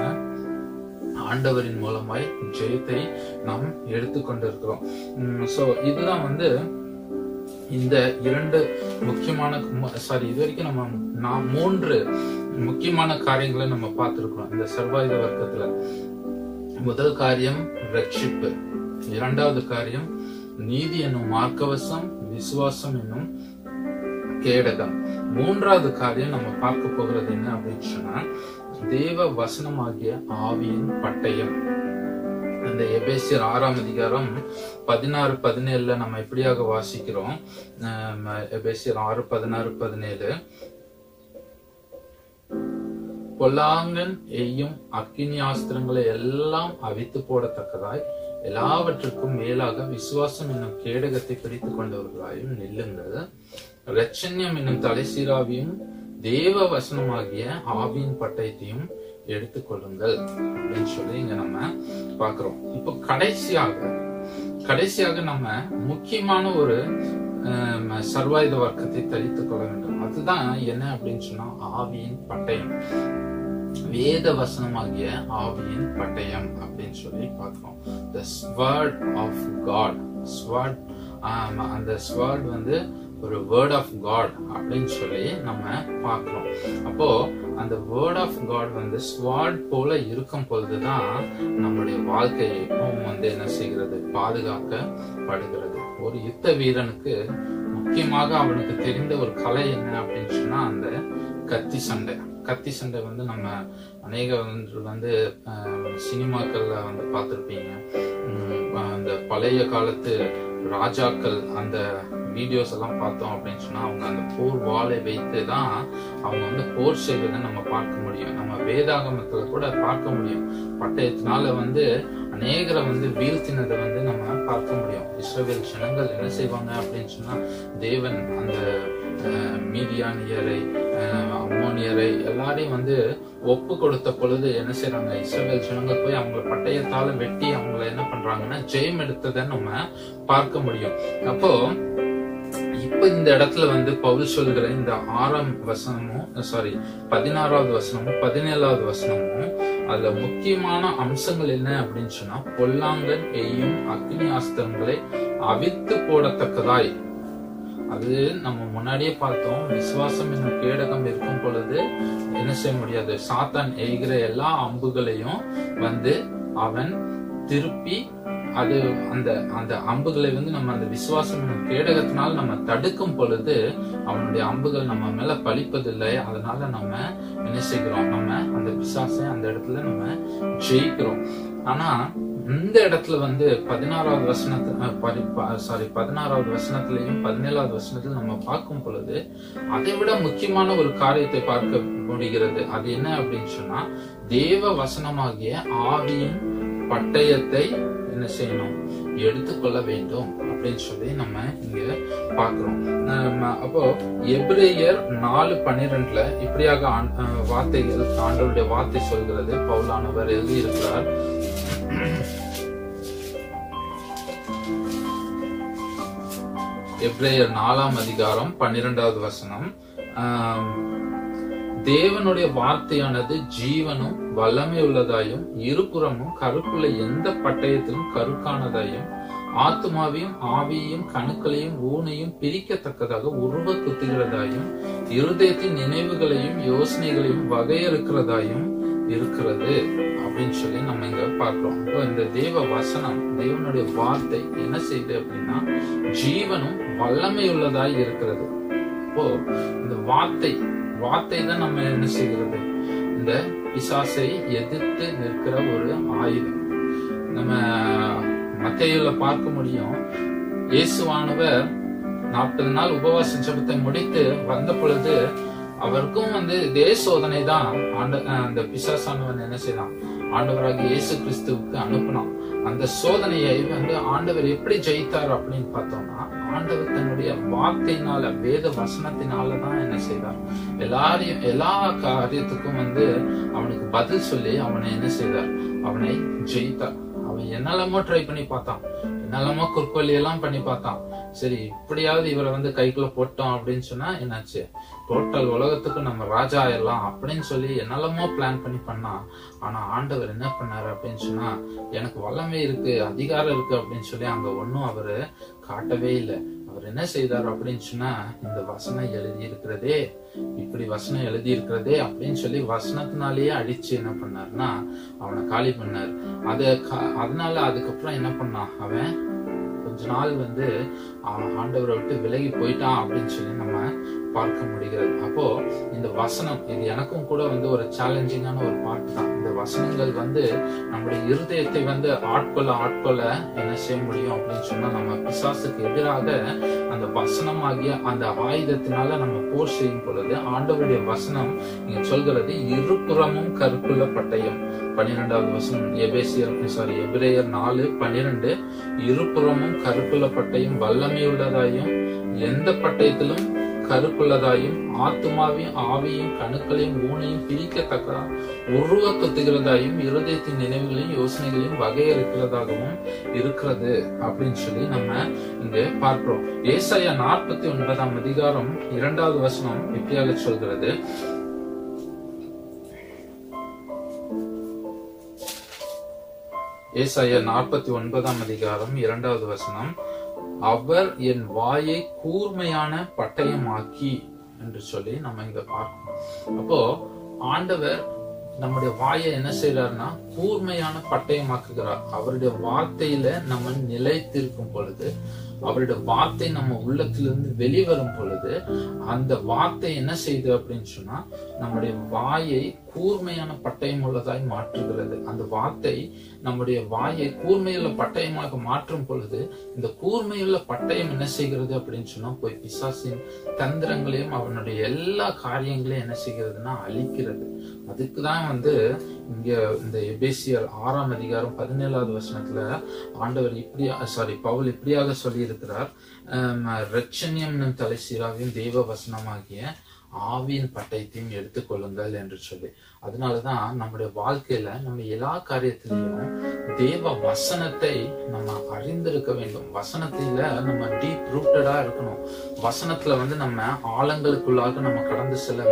ஆண்டவரின் மூலமாய் ஜெயத்தை நாம் எடுத்துக்கொண்டிருக்கிறோம் சோ இதுதான் வந்து இந்த இரண்டு முக்கியமான சாரி இது வரைக்கும் நம்ம நான் மூன்று முக்கியமான காரியங்களை நம்ம பார்த்திருக்கிறோம் இந்த சர்வாயுத வர்க்கத்துல முதல் காரியம் ரட்சிப்பு இரண்டாவது காரியம் நீதி என்னும் மார்க்கவசம் விசுவாசம் என்னும் கேடகம் மூன்றாவது காரியம் நம்ம பார்க்க போகிறது என்ன அப்படின்னு சொன்னா தேவ வசனமாகிய ஆவியின் பட்டயம் அந்த எபேசியர் ஆறாம் அதிகாரம் பதினாறு பதினேழுல நம்ம எப்படியாக வாசிக்கிறோம் அஹ் எபேசியர் ஆறு பதினாறு பதினேழு பொல்லாங்கன் எய்யும் அக்கினி ஆஸ்திரங்களை எல்லாம் அவித்து போடத்தக்கதாய் எல்லாவற்றுக்கும் மேலாக விசுவாசம் என்னும் கேடகத்தை பிடித்துக் கொண்டவர்களாயும் நில்லுங்கள் ரட்சண்யம் என்னும் தலைசீராவியும் தேவ வசனமாகிய ஆவியின் பட்டயத்தையும் எடுத்துக்கொள்ளுங்கள் அப்படின்னு சொல்லி இங்க நம்ம பாக்குறோம் இப்போ கடைசியாக கடைசியாக நம்ம முக்கியமான ஒரு ஆம், சர்வாயுத வர்க்கத்தை தரித்துக் கொள்ள வேண்டும் அதுதான் என்ன அப்படின்னு சொன்னா ஆவியின் பட்டயம் வேத வசனமாகிய ஆவியின் பட்டயம் அப்படின்னு சொல்லி பார்க்கிறோம் the sword of God sword அந்த ஸ்வர்ட் வந்து ஒரு வேர்ட் ஆஃப் காட் அப்படின்னு சொல்லி நம்ம பார்க்கிறோம் அப்போ அந்த வேர்ட் ஆஃப் காட் வந்து ஸ்வாட் போல இருக்கும் பொழுதுதான் நம்முடைய வாழ்க்கையும் வந்து என்ன செய்கிறது பாதுகாக்கப்படுகிறது ஒரு யுத்த வீரனுக்கு முக்கியமாக அவனுக்கு தெரிந்த ஒரு கலை என்ன அப்படின்னு சொன்னா அந்த கத்தி சண்டை கத்தி சண்டை வந்து நம்ம அநேக வந்து வந்து அஹ், சினிமாக்கள்ல வந்து பார்த்திருப்பீங்க உம், அந்த பழைய காலத்து ராஜாக்கள் அந்த வீடியோஸ் எல்லாம் பார்த்தோம் அப்படின்னு சொன்னா அவங்க அந்த போர் வாளை வைத்து தான் அவங்க வந்து போர் செய்வதை நம்ம பார்க்க முடியும் நம்ம வேதாகமத்துல கூட பார்க்க முடியும் பட்டயத்தினால வந்து அநேகரை வந்து வீழ்த்தினதை வந்து நம்ம பார்க்க முடியும் இஸ்ரவேல் ஜனங்கள் என்ன செய்வாங்க அப்படின்னு சொன்னா தேவன் அந்த அஹ், மீதியானியரை அஹ், அம்மோனியரை எல்லாரையும் வந்து ஒப்பு கொடுத்த பொழுது என்ன செய்றாங்க இஸ்ரவேல் ஜனங்கள் போய் அவங்கள பட்டயத்தால வெட்டி அவங்கள என்ன பண்றாங்கன்னா ஜெயம் எடுத்ததை நம்ம பார்க்க முடியும் அப்போ இப்ப இந்த இடத்துல வந்து பவுல் சொல்கிற இந்த ஆறாம் வசனமும் சாரி பதினாறாவது வசனமும் பதினேழாவது வசனமும் அதுல முக்கியமான அம்சங்கள் என்ன அப்படின்னு சொன்னா பொல்லாங்கன் எய்யும் அக்னி ஆஸ்திரங்களை அவித்து போடத்தக்கதாய் அது நம்ம முன்னாடியே பார்த்தோம் விசுவாசம் என்னும் கேடகம் இருக்கும் பொழுது என்ன செய்ய முடியாது சாத்தான் எய்கிற எல்லா அம்புகளையும் வந்து அவன் திருப்பி அது அந்த அந்த அம்புகளை வந்து நம்ம அந்த விசுவாசம் என்னும் கேடகத்தினால் நம்ம தடுக்கும் பொழுது அவனுடைய அம்புகள் நம்ம மேல பலிப்பதில்லை அதனால நம்ம என்ன செய்கிறோம் நம்ம அந்த பிசாசை அந்த இடத்துல நம்ம ஜெயிக்கிறோம் ஆனா இந்த இடத்துல வந்து பதினாறாவது வசனத்து சாரி பதினாறாவது வசனத்திலையும் பதினேழாவது வசனத்துல நம்ம பார்க்கும் பொழுது அதை விட முக்கியமான ஒரு காரியத்தை பார்க்க முடிகிறது அது என்ன அப்படின்னு சொன்னா தேவ வசனமாகிய ஆவியின் பட்டயத்தை என்ன செய்யணும் எடுத்துக்கொள்ள வேண்டும் அப்படின்னு சொல்லி நம்ம இங்க பாக்குறோம் நம்ம அப்போ எப்ரேயர் நாலு பன்னிரெண்டுல இப்படியாக ஆண்- அஹ் வார்த்தைகள் ஆண்டவருடைய வார்த்தை சொல்கிறது பவுலானவர் எழுதியிருக்கிறார் எப்ரேயர் நாலாம் அதிகாரம் பன்னிரெண்டாவது வசனம் ஆம், தேவனுடைய வார்த்தையானது ஜீவனும் வல்லமை உள்ளதாயும் இருபுறமும் கருக்குள்ள எந்த பட்டயத்திலும் கருக்கானதாயும் ஆத்மாவையும் ஆவியையும் கணுக்களையும் ஊனையும் பிரிக்கத்தக்கதாக உருவ குத்துகிறதாயும் இருதயத்தின் நினைவுகளையும் யோசனைகளையும் வகையறுக்கிறதாயும் இருக்கிறது அப்படின்னு சொல்லி நம்ம இங்க பார்க்கிறோம் அப்போ இந்த தேவ வசனம் தேவனுடைய வார்த்தை என்ன செய்யுது அப்படின்னா ஜீவனும் வல்லமை உள்ளதாய் இருக்கிறது அப்போ இந்த வார்த்தை வார்த்தை தான் நம்ம என்ன செய்கிறது இந்த பிசாசை எதிர்த்து நிற்கிற ஒரு ஆயுதம் நம்ம மத்தையில பார்க்க முடியும் இயேசுவானவர் நாற்பது நாள் உபவாச ஜெபத்தை முடித்து வந்த பொழுது அவருக்கும் வந்து இதே சோதனை தான் ஆண்ட அஹ் அந்த பிசாசானவன் என்ன செய்தான் ஆண்டவராகிய இயேசு கிறிஸ்துவுக்கு அனுப்பினான் அந்த சோதனையை வந்து ஆண்டவர் எப்படி ஜெயித்தார் அப்படின்னு பார்த்தோம்னா ஆண்டவர் தன்னுடைய வார்த்தையினால வேத வசனத்தினால தான் என்ன செய்தார் எல்லாரையும் எல்லா காரியத்துக்கும் வந்து அவனுக்கு பதில் சொல்லி அவனை என்ன செய்தார் அவனை ஜெயித்தார் அவன் என்னெல்லாமோ ட்ரை பண்ணி பார்த்தான் என்னெல்லாமோ குறுக்கோலி எல்லாம் பண்ணி பார்த்தான் சரி இப்படியாவது இவரை வந்து கைக்குள்ள போட்டோம் அப்படின்னு சொன்னா என்னாச்சு டோட்டல் உலகத்துக்கு நம்ம ராஜா ஆயிடலாம் அப்படின்னு சொல்லி என்னெல்லாமோ பிளான் பண்ணி பண்ணான் ஆனா ஆண்டவர் என்ன பண்ணாரு அப்படின்னு சொன்னா எனக்கு வல்லமை இருக்கு அதிகாரம் இருக்கு அப்படின்னு சொல்லி அங்க ஒண்ணும் அவரு காட்டவே இல்லை அவர் என்ன செய்தார் அப்படின்னு சொன்னா இந்த வசனம் எழுதி இருக்கிறதே இப்படி வசனம் எழுதி இருக்கிறதே அப்படின்னு சொல்லி வசனத்தினாலேயே அடிச்சு என்ன பண்ணாருன்னா அவனை காலி பண்ணார் அத கா- அதனால அதுக்கப்புறம் என்ன பண்ணான் அவன் கொஞ்ச நாள் வந்து அவன் ஆண்டவரை விட்டு விலகி போயிட்டான் அப்படின்னு சொல்லி நம்ம பார்க்க முடிகிறது அப்போ இந்த வசனம் இது எனக்கும் கூட வந்து ஒரு சேலஞ்சிங்கான ஒரு பாட்டு தான் இந்த வசனங்கள் வந்து நம்முடைய இருதயத்தை வந்து ஆட்கொள்ள ஆட்கொள்ள என்ன செய்ய முடியும் அப்படின்னு சொன்னா நம்ம பிசாசுக்கு எதிராக அந்த வசனமாகிய அந்த ஆயுதத்தினால நம்ம போர் செய்யும் பொழுது ஆண்டவருடைய வசனம் இங்க சொல்கிறது இருபுறமும் கருக்குள்ள பட்டயம் பன்னிரெண்டாவது வசனம் எபேசியர் சாரி எபிரேயர் நாலு பன்னிரெண்டு இருபுறமும் கருக்குள்ள பட்டயம் வல்லமை உள்ளதாயும் எந்த பட்டயத்திலும் கருக்குள்ளதாயும் ஆத்துமாவையும் ஆவியும் கணுக்களையும் ஊனையும் பிரிக்கத்தக்க உருவ குத்துகிறதாயும் இருதயத்தின் நினைவுகளையும் யோசனைகளையும் வகையறுக்கிறதாகவும் இருக்கிறது அப்படின்னு சொல்லி நம்ம இங்க பார்க்கிறோம் ஏசாயா நாற்பத்தி ஒன்பதாம் அதிகாரம் இரண்டாவது வசனம் இப்படியாக சொல்கிறது ஏசாயா நாற்பத்தி ஒன்பதாம் அதிகாரம் இரண்டாவது வசனம் அவர் என் வாயை கூர்மையான பட்டயமாக்கி என்று சொல்லி நம்ம இங்க பார்க்கணும் அப்போ ஆண்டவர் நம்முடைய வாயை என்ன செய்யறாருன்னா கூர்மையான பட்டயமாக்குகிறார் அவருடைய வார்த்தையில நம்ம நிலைத்திருக்கும் பொழுது அவருடைய வார்த்தை நம்ம உள்ளத்திலிருந்து வெளிவரும் பொழுது அந்த வார்த்தை என்ன செய்யுது அப்படின்னு சொன்னா நம்முடைய வாயை கூர்மையான பட்டயம் உள்ளதாய் மாற்றுகிறது அந்த வார்த்தை நம்முடைய வாயை கூர்மையுள்ள பட்டயமாக மாற்றும் பொழுது இந்த கூர்மையுள்ள பட்டயம் என்ன செய்கிறது அப்படின்னு சொன்னா போய் பிசாசின் தந்திரங்களையும் அவனுடைய எல்லா காரியங்களையும் என்ன செய்கிறதுனா அழிக்கிறது அதுக்கு தான் வந்து இங்க இந்த எபேசியர் ஆறாம் அதிகாரம் பதினேழாவது வசனத்துல ஆண்டவர் இப்படியா சாரி பவுல் இப்படியாக சொல்லி இருக்கிறார் ரட்சண்யம் தலை சீராவையும் தெய்வ வசனமாகிய ஆவியின் பட்டயத்தையும் எடுத்துக்கொள்ளுங்கள் என்று சொல்லி அதனாலதான் நம்முடைய வாழ்க்கையில நம்ம எல்லா காரியத்திலையும் தேவ வசனத்தை நம்ம அறிந்திருக்க வேண்டும் வசனத்தில நம்ம டீப் ரூட்டடா இருக்கணும் வசனத்துல வந்து நம்ம ஆழங்களுக்குள்ளாக நம்ம கடந்து செல்ல வேண்டும்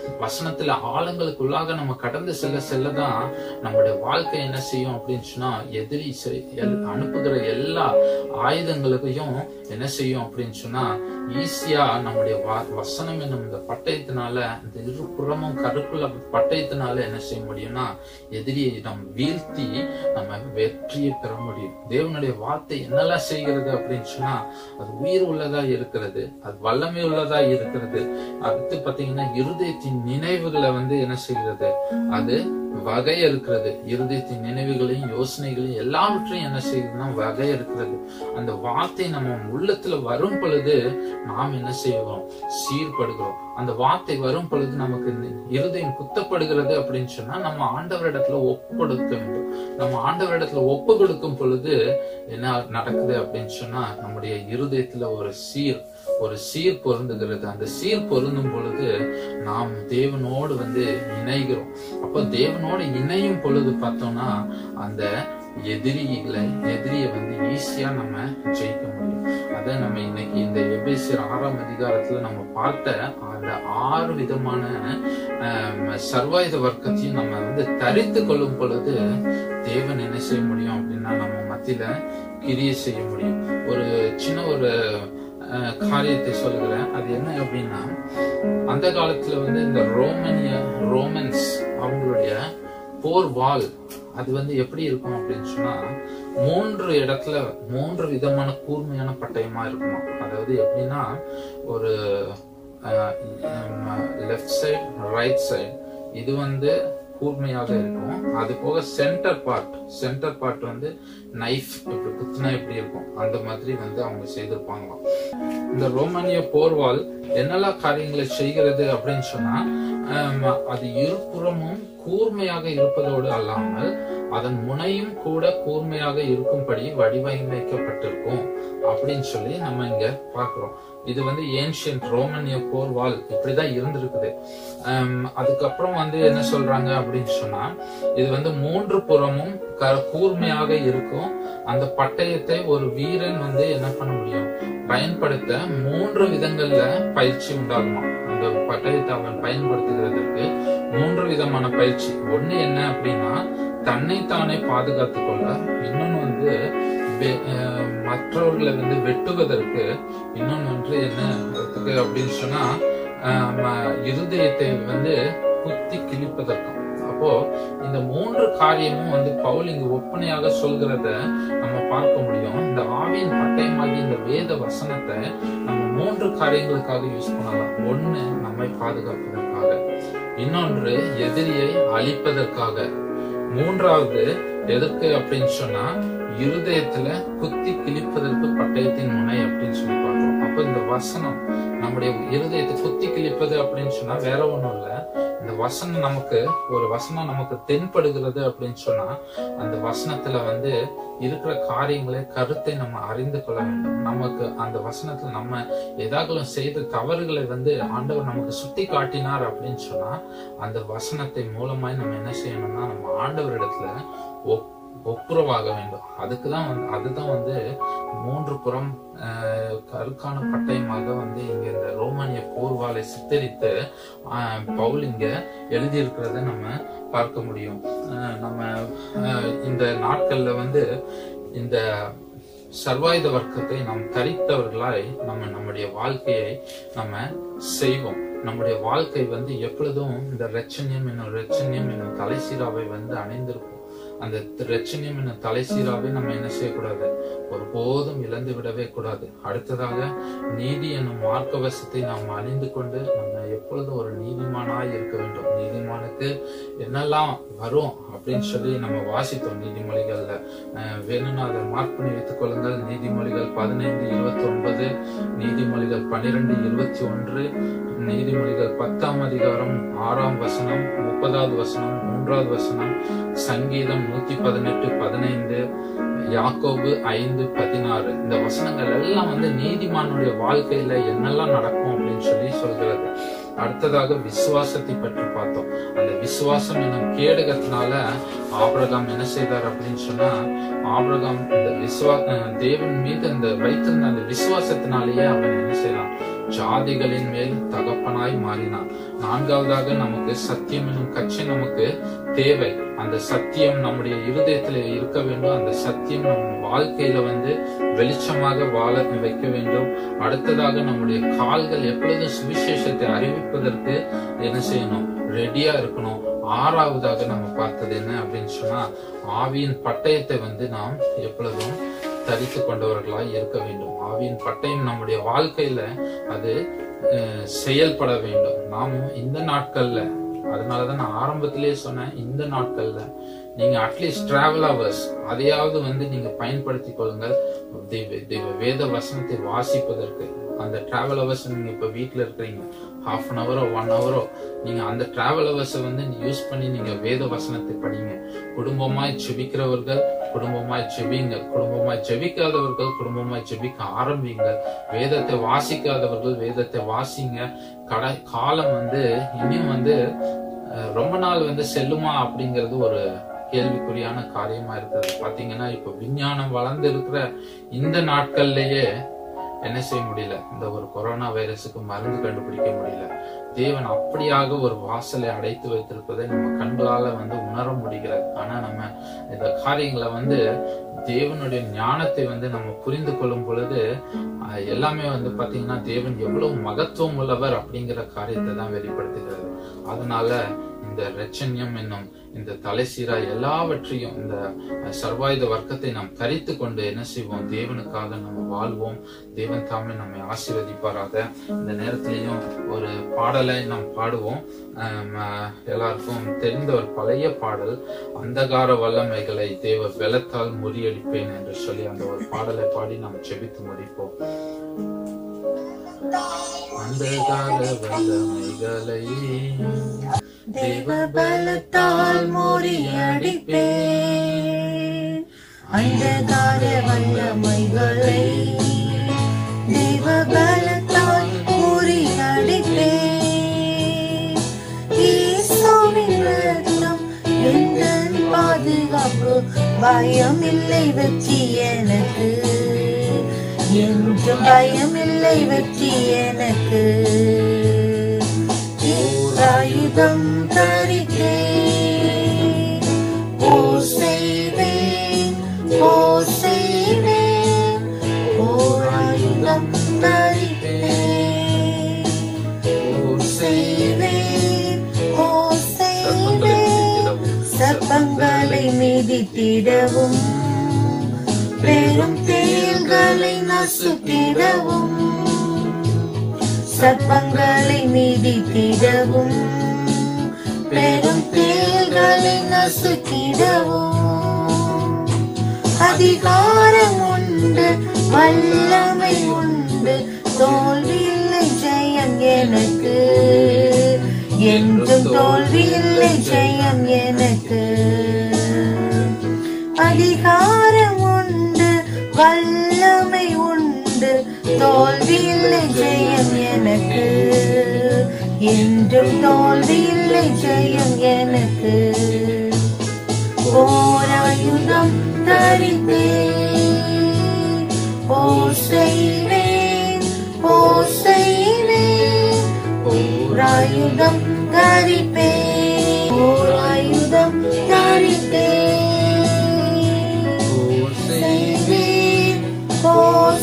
வசனத்துல ஆழங்களுக்குள்ளாக நம்ம கடந்து செல்ல செல்லதான் நம்முடைய வாழ்க்கை என்ன செய்யும் அப்படின்னு சொன்னா எதிரி செய்- எல்- அனுப்புகிற எல்லா ஆயுதங்களுக்கையும் என்ன செய்யும் அப்படின்னு சொன்னா ஈஸியா நம்முடைய வ- வசனம் என்னும் இந்த பட்டயத்தினால இந்த இருபுறமும் கருக்குள்ள பட்டயத்தினால என்ன செய்ய முடியும்னா எதிரியை நாம் வீழ்த்தி நம்ம வெற்றியை பெற முடியும் தேவனுடைய வார்த்தை என்னெல்லாம் செய்கிறது அப்படின்னு சொன்னா அது உயிர் உள்ளதா இருக்கிறது அது வல்லமை உள்ளதா இருக்கிறது அடுத்து பாத்தீங்கன்னா இருதயத்தின் நினைவுகளை வந்து என்ன செய்கிறது அது வகை இருக்கிறது இருதயத்தின் நினைவுகளையும் யோசனைகளையும் எல்லாவற்றையும் என்ன செய்யுதுன்னா வகை இருக்கிறது அந்த வார்த்தை நம்ம உள்ளத்துல வரும் பொழுது நாம் என்ன செய்வோம் சீர்படுகிறோம் அந்த வார்த்தை வரும் பொழுது நமக்கு இந்த இருதயம் குத்தப்படுகிறது அப்படின்னு சொன்னா நம்ம ஆண்டவரிடத்துல ஒப்பு கொடுக்க வேண்டும் நம்ம ஆண்டவரிடத்துல ஒப்பு கொடுக்கும் பொழுது என்ன நடக்குது அப்படின்னு சொன்னா நம்முடைய இருதயத்துல ஒரு சீர் ஒரு சீர் பொருந்துகிறது அந்த சீர் பொருந்தும் பொழுது நாம் தேவனோடு வந்து இணைகிறோம் அப்போ தேவனோடு இணையும் பொழுது பார்த்தோம்னா அந்த எதிரிகளை எதிரியை வந்து ஈஸியா நம்ம ஜெயிக்க முடியும் அதை நம்ம இன்னைக்கு இந்த எபேசியர் ஆறாம் அதிகாரத்துல நம்ம பார்த்த அந்த ஆறு விதமான ஆம், சர்வாயுத வர்க்கத்தையும் நம்ம வந்து தரித்து கொள்ளும் பொழுது தேவன் என்ன செய்ய முடியும் அப்படின்னா நம்ம மத்தியில கிரியை செய்ய முடியும் ஒரு சின்ன ஒரு அஹ், காரியத்தை சொல்லுகிறேன் அது என்ன அப்படின்னா அந்த காலத்துல வந்து இந்த ரோமனிய ரோமன்ஸ் அவங்களுடைய போர் வாள் அது வந்து எப்படி இருக்கும் அப்படின்னு சொன்னா மூன்று இடத்துல மூன்று விதமான கூர்மையான பட்டயமா இருக்குமா அதாவது எப்படின்னா ஒரு லெஃப்ட் சைடு ரைட் சைடு இது வந்து கூர்மையாக இருக்கும் அது போக சென்டர் பார்ட் சென்டர் பார்ட் வந்து நைஃப் இப்படி குத்துனா எப்படி இருக்கும் அந்த மாதிரி வந்து அவங்க செய்திருப்பாங்களாம் இந்த ரோமானிய போர்வால் என்னெல்லாம் காரியங்களை செய்கிறது அப்படின்னு சொன்னா ஆம், அது இருபுறமும் கூர்மையாக இருப்பதோடு அல்லாமல் அதன் முனையும் கூட கூர்மையாக இருக்கும்படி வடிவமைக்கப்பட்டிருக்கும் அப்படின்னு சொல்லி நம்ம இங்க பார்க்கிறோம் இது வந்து ஏன்ஷியன்ட் ரோமனிய போர்வால் இப்படிதான் இருந்திருக்குது ஆம், அதுக்கப்புறம் வந்து என்ன சொல்றாங்க அப்படின்னு சொன்னா இது வந்து மூன்று புறமும் க- கூர்மையாக இருக்கும் அந்த பட்டயத்தை ஒரு வீரன் வந்து என்ன பண்ண முடியும் பயன்படுத்த மூன்று விதங்கள்ல பயிற்சி உண்டாகுமா அந்த பட்டயத்தை அவன் பயன்படுத்துகிறதற்கு மூன்று விதமான பயிற்சி ஒண்ணு என்ன அப்படின்னா தன்னை தானே பாதுகாத்துக் கொள்ள இன்னொன்னு வந்து வெ- அஹ் மற்றவர்களை வந்து வெட்டுவதற்கு இன்னொன்னு வந்து என்ன அதுக்கு அப்படின்னு சொன்னா ஆஹ் ம- இருதயத்தை வந்து குத்தி கிழிப்பதற்கும் அப்போ இந்த மூன்று காரியமும் வந்து பவுல் இங்கு ஒப்பனையாக சொல்கிறத நம்ம பார்க்க முடியும் இந்த ஆவியின் பட்டயமாகி இந்த வேத வசனத்தை நம்ம மூன்று காரியங்களுக்காக யூஸ் பண்ணலாம் ஒண்ணு நம்மை பாதுகாப்பதற்காக இன்னொன்று எதிரியை அழிப்பதற்காக மூன்றாவது எதற்கு அப்படின்னு சொன்னா இருதயத்துல குத்தி கிழிப்பதற்கு பட்டயத்தின் முனை அப்படின்னு சொல்லி பார்க்கிறோம் அப்ப இந்த வசனம் நம்முடைய இருதயத்தை குத்தி கிழிப்பது அப்படின்னு சொன்னா வேற ஒண்ணும் இல்ல இந்த வசனம் நமக்கு ஒரு வசனம் நமக்கு தென்படுகிறது அப்படின்னு சொன்னா அந்த வசனத்துல வந்து இருக்கிற காரியங்களை கருத்தை நம்ம அறிந்து கொள்ள வேண்டும் நமக்கு அந்த வசனத்துல நம்ம ஏதாவது செய்த தவறுகளை வந்து ஆண்டவர் நமக்கு சுட்டி காட்டினார் அப்படின்னு சொன்னா அந்த வசனத்தை மூலமாய் நம்ம என்ன செய்யணும்னா நம்ம ஆண்டவரிடத்துல ஒப் ஒப்புரவாக வேண்டும் அதுக்கு தான் வந்து அதுதான் வந்து மூன்று புறம் ஆஹ், கருக்கான பட்டயமாக வந்து இங்க இந்த ரோமானிய போர்வாலை சித்தரித்து ஆஹ், பவுல் இங்க எழுதியிருக்கிறத நம்ம பார்க்க முடியும் ஆஹ், நம்ம ஆஹ், இந்த நாட்கள்ல வந்து இந்த சர்வாயுத வர்க்கத்தை நாம் தரித்தவர்களாய் நம்ம நம்முடைய வாழ்க்கையை நம்ம செய்வோம் நம்முடைய வாழ்க்கை வந்து எப்பொழுதும் இந்த ரச்சனியம் என்னும் ரச்சனியம் என்னும் தலைசீராவை வந்து அணிந்திருக்கும் அந்த ரச்சனியம் என்னும் தலைசீராவை நம்ம என்ன செய்யக்கூடாது ஒருபோதும் இழந்து விடவே கூடாது அடுத்ததாக நீதி என்னும் மார்க்கவசத்தை நாம் அணிந்து கொண்டு நம்ம எப்பொழுதும் ஒரு நீதிமானாய் இருக்க வேண்டும் நீதிமானுக்கு என்னெல்லாம் வரும் அப்படின்னு சொல்லி நம்ம வாசித்தோம் நீதிமொழிகள்ல அஹ் வேணும்னா அதை மார்க் பண்ணி வைத்துக் கொள்ளுங்கள் நீதிமொழிகள் பதினைந்து இருபத்தி ஒன்பது நீதிமொழிகள் பன்னிரெண்டு இருபத்தி ஒன்று நீதிமொழிகள் பத்தாம் அதிகாரம் ஆறாம் வசனம் முப்பதாவது வசனம் மூன்றாவது வசனம் சங்கீதம் நூத்தி பதினெட்டு பதினைந்து யாக்கோபு ஐந்து பதினாறு இந்த வசனங்கள் எல்லாம் வந்து நீதிமானுடைய வாழ்க்கையில என்னெல்லாம் நடக்கும் அப்படின்னு சொல்லி சொல்கிறது அடுத்ததாக விசுவாசத்தை பற்றி பார்த்தோம் அந்த விசுவாசம் என்னும் கேடகத்தினால ஆபிரகாம் என்ன செய்தார் அப்படின்னு சொன்னா ஆபிரகாம் இந்த விசுவா அஹ் தேவன் மீது அந்த வைத்திருந்த அந்த விசுவாசத்தினாலேயே அவன் என்ன செய்யலாம் ஜாதிகளின் மேல் தகப்பனாய் மாறினார் நான்காவதாக நமக்கு சத்தியம் என்னும் கட்சி நமக்கு தேவை அந்த சத்தியம் நம்முடைய இருதயத்துல இருக்க வேண்டும் அந்த சத்தியம் நம்ம வாழ்க்கையில வந்து வெளிச்சமாக வாழ வைக்க வேண்டும் அடுத்ததாக நம்முடைய கால்கள் எப்பொழுதும் சுவிசேஷத்தை அறிவிப்பதற்கு என்ன செய்யணும் ரெடியா இருக்கணும் ஆறாவதாக நம்ம பார்த்தது என்ன அப்படின்னு சொன்னா ஆவியின் பட்டயத்தை வந்து நாம் எப்பொழுதும் தரித்து கொண்டவர்களாய் இருக்க வேண்டும் ஆவியின் பட்டயம் நம்முடைய வாழ்க்கையில அது அஹ், செயல்பட வேண்டும் நாமும் இந்த நாட்கள்ல அதனாலதான் நான் ஆரம்பத்திலேயே சொன்னேன் இந்த நாட்கள்ல நீங்க அட்லீஸ்ட் டிராவல் ஹவர்ஸ் அதையாவது வந்து நீங்க பயன்படுத்தி கொள்ளுங்கள் தெய்வ தெய்வ வேத வசனத்தை வாசிப்பதற்கு அந்த டிராவல் ஹவர்ஸ் நீங்க இப்ப வீட்ல இருக்கிறீங்க ஹாஃப் அன் ஹவரோ ஒன் ஹவரோ நீங்க அந்த டிராவல் ஹவர்ஸை வந்து யூஸ் பண்ணி நீங்க வேத வசனத்தை படிங்க குடும்பமாய் செபிக்கிறவர்கள் குடும்பமாய் செபிங்க குடும்பமாய் ஜெபிக்காதவர்கள் குடும்பமாய் ஜெபிக்க ஆரம்பிங்க வேதத்தை வாசிக்காதவர்கள் வேதத்தை வாசிங்க கட காலம் வந்து இனியும் வந்து அஹ், ரொம்ப நாள் வந்து செல்லுமா அப்படிங்கிறது ஒரு கேள்விக்குறியான காரியமா இருக்கிறது பாத்தீங்கன்னா இப்ப விஞ்ஞானம் வளர்ந்து இருக்கிற இந்த நாட்கள்லயே என்ன செய்ய முடியல இந்த ஒரு கொரோனா வைரஸுக்கு மருந்து கண்டுபிடிக்க முடியல தேவன் அப்படியாக ஒரு வாசலை அடைத்து வைத்திருப்பதை நம்ம கண்களால வந்து உணர முடிகிறது ஆனா நம்ம இந்த காரியங்களை வந்து தேவனுடைய ஞானத்தை வந்து நம்ம புரிந்து கொள்ளும் பொழுது அஹ், எல்லாமே வந்து பாத்தீங்கன்னா தேவன் எவ்வளவு மகத்துவம் உள்ளவர் அப்படிங்கிற காரியத்தை தான் வெளிப்படுத்துகிறது அதனால இந்த ரச்சன்யம் என்னும் இந்த தலைசீரா எல்லாவற்றையும் இந்த அஹ், சர்வாயுத வர்க்கத்தை நாம் தரித்து கொண்டு என்ன செய்வோம் தேவனுக்காக நம்ம வாழ்வோம் தேவன் தாமே நம்மை ஆசீர்வதிப்பாராக இந்த நேரத்திலையும் ஒரு பாடலை நாம் பாடுவோம் ஆம், அஹ், எல்லாருக்கும் தெரிந்த ஒரு பழைய பாடல் அந்தகார வல்லமைகளை தேவ பலத்தால் முறியடிப்பேன் என்று சொல்லி அந்த ஒரு பாடலை பாடி நாம் செபித்து முடிப்போம் அந்தகார வல்லமைகளை தேவ பலத்தால் முறியடிப்பேன் அந்தகார வல்லமைகளை தேவ பலத்தால் முறியடிப்பேன் இயேசுவின் ரத்தம் எங்கள் பாதுகாப்பு பயமில்லை வெற்றி எனக்கு என்றும் பயமில்லை வெற்றி எனக்கு ஆயுதம் தரித்தேன் போர் செய்வேன் போர் செய்வேன் போர் ஆயுதம் தரித்தேன் போர் செய்வேன் போர் செய்வேன் சர்ப்பங்களை மிதித்திடவும் பெரும் தேள்களை நசுக்கிடவும் சர்ப்பங்களை மிதித்திடவும் பெரும் தேள்களை நசுக்கிடவும் அதிகாரம் உண்டு வல்லமை உண்டு தோல்வியில்லை ஜெயம் எனக்கு என்றும் தோல்வியில்லை ஜெயம் எனக்கு அதிகாரம் உண்டு வல்லமை உண்டு தோல்வியில்லை ஜெயம் எனக்கு என்றும் தோல்வியில்லை ஜெயம் எனக்கு போராயுதம் தரித்தேன் போர் செய்வேன் போர் செய்வேன் போராயுதம் தரிப்பேன் போராயுதம் தரித்தேன் போர் செய்வேன் போர்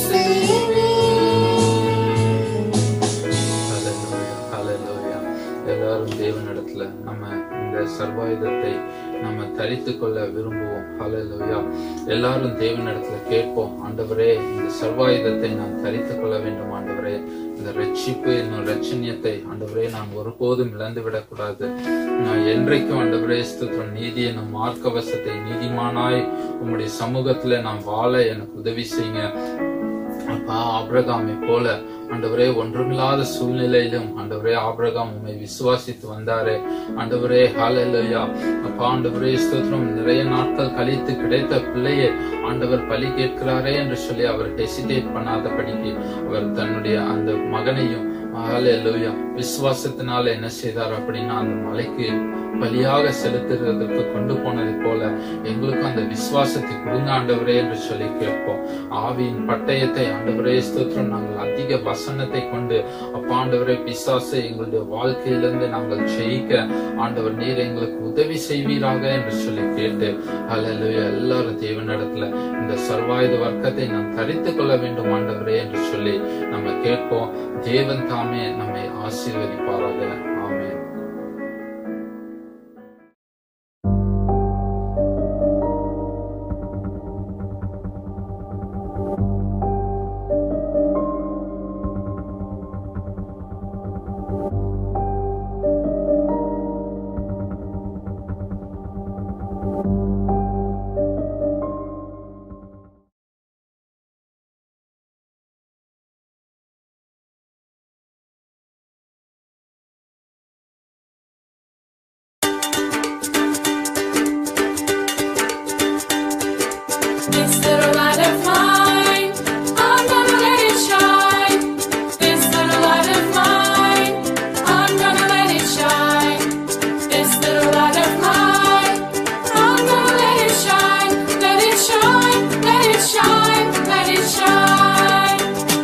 செய்வேன் ஹalleluya ஹalleluya எல்லாரும் தேவனிடத்துல நம்ம இந்த சர்வாயுதத்தை நம்ம தரித்து கொள்ள விரும்புவோம் ஹalleluya எல்லாரும் தேவனிடத்துல கேட்போம் ஆண்டவரே இந்த சர்வாயுதத்தை நான் தரித்து கொள்ள வேண்டும் ஆண்டவரே இந்த ரட்சிப்பு என்னும் ரட்சணியத்தை ஆண்டவரே நான் ஒருபோதும் இழந்து விடக்கூடாது நான் என்றைக்கும் ஆண்டவரே ஸ்தோத்திரம் நீதி என்னும் மார்க்கவசத்தை நீதிமானாய் உம்முடைய சமூகத்துல நான் வாழ எனக்கு உதவி செய்யுங்க அப்பா ஆபிரகாமை போல ஆண்டவரே ஒன்றுமில்லாத சூழ்நிலையிலும் ஆண்டவரே ஆபிரகாம் உண்மை விசுவாசித்து வந்தாரே ஆண்டவரே ஹalleluya அப்பா ஆண்டவரே ஸ்தோத்திரம் நிறைய நாட்கள் கழித்து கிடைத்த பிள்ளையை ஆண்டவர் பலி கேட்கிறாரே என்று சொல்லி அவர் ஹெசிடேட் பண்ணாதபடிக்கு அவர் தன்னுடைய அந்த மகனையும் ஹalleluya விசுவாசத்தினால என்ன செய்தார் அப்படின்னா அந்த மலைக்கு பலியாக செலுத்துறதற்கு கொண்டு போனதை போல எங்களுக்கும் அந்த விசுவாசத்தை கொடுங்க ஆண்டவரே என்று சொல்லி கேட்போம் ஆவியின் பட்டயத்தை ஆண்டவரே ஸ்தோத்திரம் நாங்கள் அதிக வசனத்தை கொண்டு அப்பா ஆண்டவரே பிசாசை எங்களுடைய வாழ்க்கையிலிருந்து நாங்கள் ஜெயிக்க ஆண்டவர் நீர் எங்களுக்கு உதவி செய்வீராக என்று சொல்லி கேட்டு அல்லேலூயா எல்லாரும் தேவனிடத்துல இந்த சர்வாயுத வர்க்கத்தை நாம் தரித்துக் கொள்ள வேண்டும் ஆண்டவரே என்று சொல்லி நம்ம கேட்போம் தேவன் தாமே நம்மை ஆசீர்வதிப்பாராக ஆமென் This little light of mine, I'm gonna let it shine. This little light of mine, I'm gonna let it shine. This little light of mine, I'm gonna let it shine. Let it shine, let it shine, let it shine.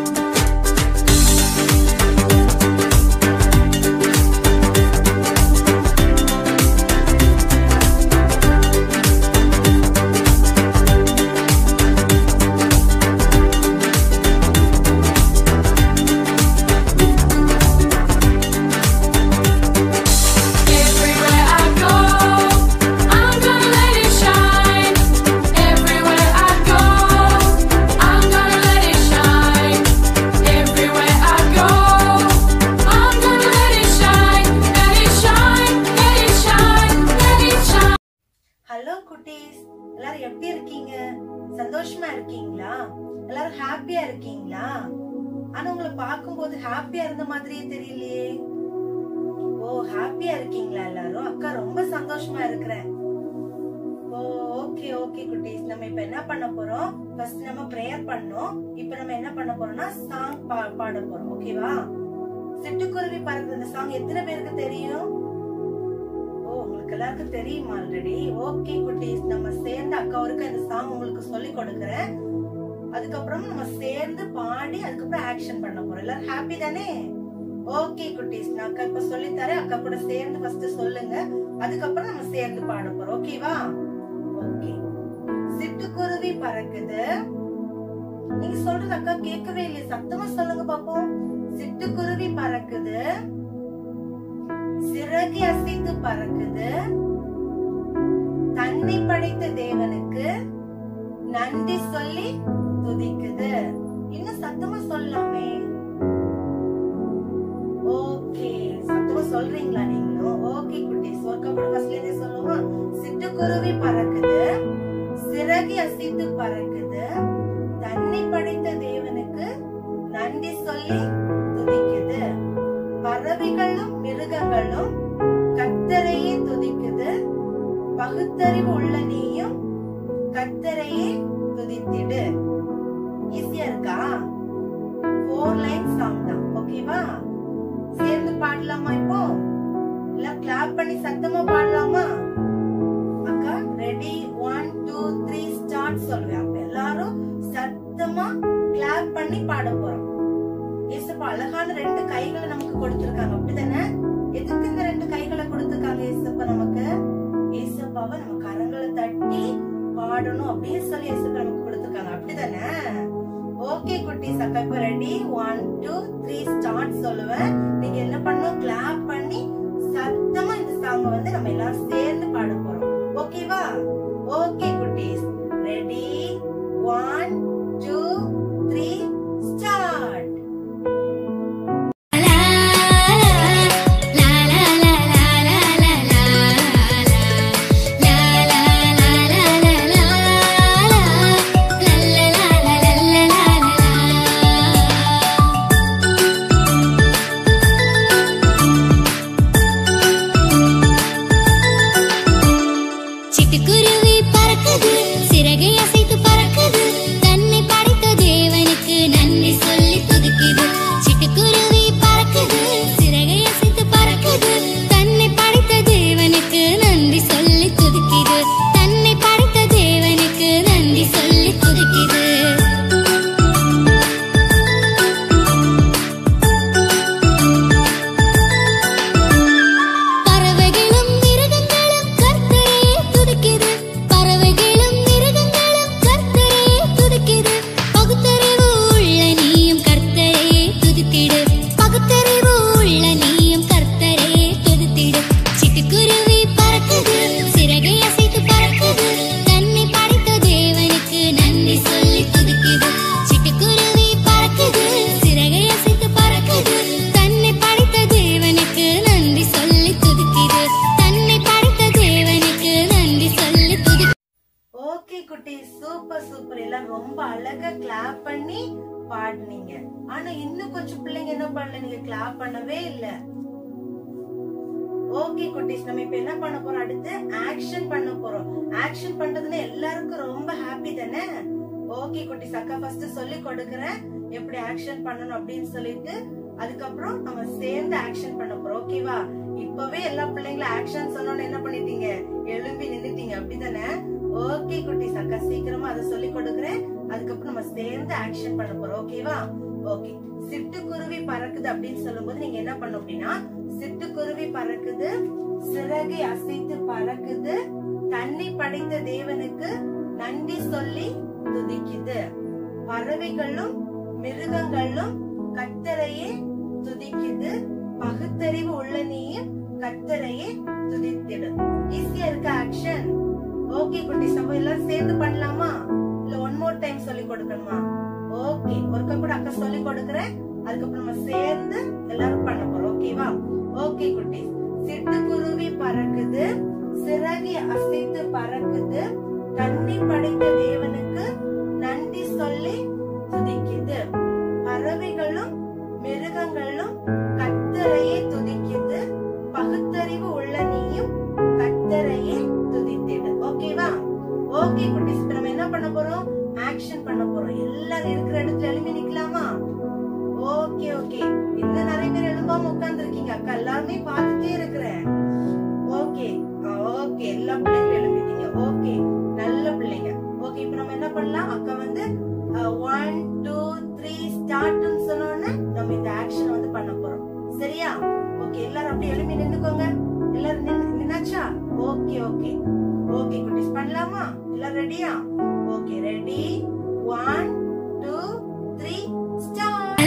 Everywhere I go, I'm gonna let it shine. Everywhere I go, I'm gonna let it shine. Everywhere I go, I'm gonna let it shine. Let it shine, let it shine, let it shine. Hello குட்டீஸ் எல்லாரும் எப்படி இருக்கீங்க சந்தோஷமா இருக்கீங்களா எல்லாரும் ஹாப்பியா இருக்கீங்களா ஆனா உங்களை பார்க்கும்போது ஹாப்பியா இருந்த மாதிரியே தெரியலையே ஓ ஹாப்பியா இருக்கீங்களா எல்லாரும் அக்கா ரொம்ப சந்தோஷமா இருக்கிறேன் ஓ ஓகே ஓகே குட்டீஸ் நம்ம இப்ப என்ன பண்ண போறோம் ஃபர்ஸ்ட் நம்ம ப்ரேயர் பண்ணோம் இப்ப நம்ம என்ன பண்ண போறோம்னா சாங் பாட போறோம் ஓகேவா சிட்டுக்குருவி பறக்குது இந்த சாங் எத்தனை பேருக்கு தெரியும் ஓ உங்களுக்கு எல்லாருக்கும் தெரியுமா ஆல்ரெடி ஓகே குட்டீஸ் நம்ம சேர்ந்து அக்கா ஒருக்க இந்த சாங் உங்களுக்கு சொல்லி கொடுக்கறேன் அதுக்கப்புறம் நம்ம சேர்ந்து பாடி அதுக்கப்புறம் ஆக்ஷன் பண்ண போறோம் எல்லாரும் ஹாப்பி தானே ஓகே குட்டீஸ் நான் அக்கா இப்ப சொல்லி தரேன் அக்கா கூட சேர்ந்து ஃபர்ஸ்ட் சொல்லுங்க அதுக்கப்புறம் நம்ம சேர்ந்து பாட போறோம் ஓகேவா ஓகே சிட்டுக்குருவி பறக்குது நீங்க சொல்றது அக்கா கேட்கவே இல்லையே சத்தமா சொல்லுங்க பாப்போம் சிட்டுக்குருவி பறக்குது சிறகி அசைத்து பறக்குது தன்னை படைத்த தேவனுக்கு நன்றி சொல்லி துதிக்குது இன்னும் சத்தமா சொல்லலாமே ஓகே சத்தமா சொல்றீங்களா நீங்களும் ஓகே குட்டீஸ் ஒர்க் அப்புறம் ஃபர்ஸ்ட்ல இருந்தே சொல்லுவோம் சிட்டுக்குருவி பறக்குது சிறகி அசைத்து பறக்குது தன்னை படைத்த தேவனுக்கு நன்றி சொல்லி துதிக்குது பறவைகளும் மிருகங்களும் கத்தரையே துதிக்குது பகுத்தறிவு உள்ள நீயும் கத்தரையே துதித்திடு ஈஸியா இருக்கா ஃபோர் லைன் சாங் தான் ஓகேவா சேர்ந்து பாடலாமா இப்போ இல்ல கிளாப் பண்ணி சத்தமா பாடலாமா அக்கா ready one two three start சொல்லுவேன் அப்ப எல்லாரும் சத்தமா கிளாப் பண்ணி பாட போறோம் ஏசப்பா அழகான ரெண்டு கைகளை நமக்கு கொடுத்திருக்காங்க அப்படிதானே எதுக்கு இந்த ரெண்டு கைகளை கொடுத்திருக்காங்க ஏசப்பா நமக்கு ஏசப்பாவை நம்ம கரங்களை தட்டி பாடணும் அப்படின்னு சொல்லி ஏசப்பா நமக்கு கொடுத்திருக்காங்க அப்படிதானே ஓகே குட்டீஸ் அக்கா இப்ப ready one two three start சொல்லுவேன் நீங்க என்ன பண்ணணும் கிளாப் பண்ணி சத்தமா இந்த சாங் வந்து நம்ம எல்லாரும் சேர்ந்து பாட போறோம் ஓகேவா ஓகே குட்டீஸ் ready one two three start la la la la la la ஆனா இன்னும் கொஞ்சம் பிள்ளைங்க என்ன பண்ணல நீங்க கிளாப் பண்ணவே இல்ல ஓகே குட்டீஸ் நம்ம இப்ப என்ன பண்ண போறோம் அடுத்து ஆக்ஷன் பண்ண போறோம் ஆக்ஷன் பண்றதுன்னா எல்லாருக்கும் ரொம்ப ஹாப்பி தானே ஓகே குட்டீஸ் அக்கா ஃபர்ஸ்ட் சொல்லி கொடுக்கறேன் எப்படி ஆக்ஷன் பண்ணணும் அப்படின்னு சொல்லிட்டு அதுக்கப்புறம் நம்ம சேர்ந்து ஆக்ஷன் பண்ண போறோம் ஓகேவா இப்பவே எல்லா பிள்ளைங்களும் ஆக்ஷன் சொன்னோன்னு என்ன பண்ணிட்டீங்க எழும்பி நின்னுட்டீங்க அப்படிதானே ஓகே குட்டீஸ் அக்கா சீக்கிரமா அதை சொல்லி கொடுக்கறேன் அதுக்கப்புறம் நம்ம சேர்ந்து ஆக்ஷன் பண்ண போறோம் ஓகேவா ஓகே சிட்டுக்குருவி பறக்குது அப்படின்னு சொல்லும்போது நீங்க என்ன பண்ணணும் அப்படின்னா சிட்டுக்குருவி பறக்குது சிறகை அசைத்து பறக்குது தன்னை படைத்த தேவனுக்கு நன்றி சொல்லி துதிக்குது பறவைகளும் மிருகங்களும் கத்தரையே துதிக்குது பகுத்தறிவு உள்ள நீயும் கத்தரையே துதித்திடும் ஈஸியா இருக்க ஆக்ஷன் ஓகே குட்டீஸ் நம்ம எல்லாரும் சேர்ந்து பண்ணலாமா இல்ல ஒன் மோர் டைம் சொல்லி கொடுக்கணுமா ஓகே ஒருக்க கூட அக்கா சொல்லி கொடுக்கறேன் அதுக்கப்புறம் நம்ம சேர்ந்து எல்லாரும் பண்ண போறோம் ஓகேவா ஓகே குட்டீஸ் சிட்டுக்குருவி பறக்குது சிறகி அசைத்து பறக்குது தண்ணி படைத்த தேவனுக்கு நன்றி சொல்லி துதிக்குது பறவைகளும் மிருகங்களும் கத்தரையே துதிக்குது பகுத்தறிவு உள்ள நீயும் கத்தரையே துதித்திடு ஓகேவா ஓகே குட்டீஸ் இப்ப நம்ம என்ன பண்ண போறோம் ஆக்ஷன் பண்ண போறோம் எல்லாரும் இருக்கிற இடத்துல எழுப்பி நிக்கலாமா ஓகே ஓகே இன்னும் நிறைய பேர் எழுப்பாம உட்கார்ந்து இருக்கீங்க அக்கா எல்லாருமே பார்த்துட்டே இருக்கிறேன் ஓகே ஓகே எல்லா பிள்ளைங்களும் எழுப்பிட்டீங்க ஓகே நல்ல பிள்ளைங்க ஓகே இப்ப நம்ம என்ன பண்ணலாம் அக்கா வந்து ஒன் டூ த்ரீ ஸ்டார்ட்னு சொன்னோன்னே நம்ம இந்த ஆக்ஷன் வந்து பண்ண போறோம் சரியா ஓகே எல்லாரும் அப்படியே எழுப்பி நின்னுக்கோங்க எல்லாரும் நின்னு- நின்னாச்சா ஓகே ஓகே ஓகே குட்டீஸ் பண்ணலாமா எல்லாரும் ரெடியா okay ready one two three start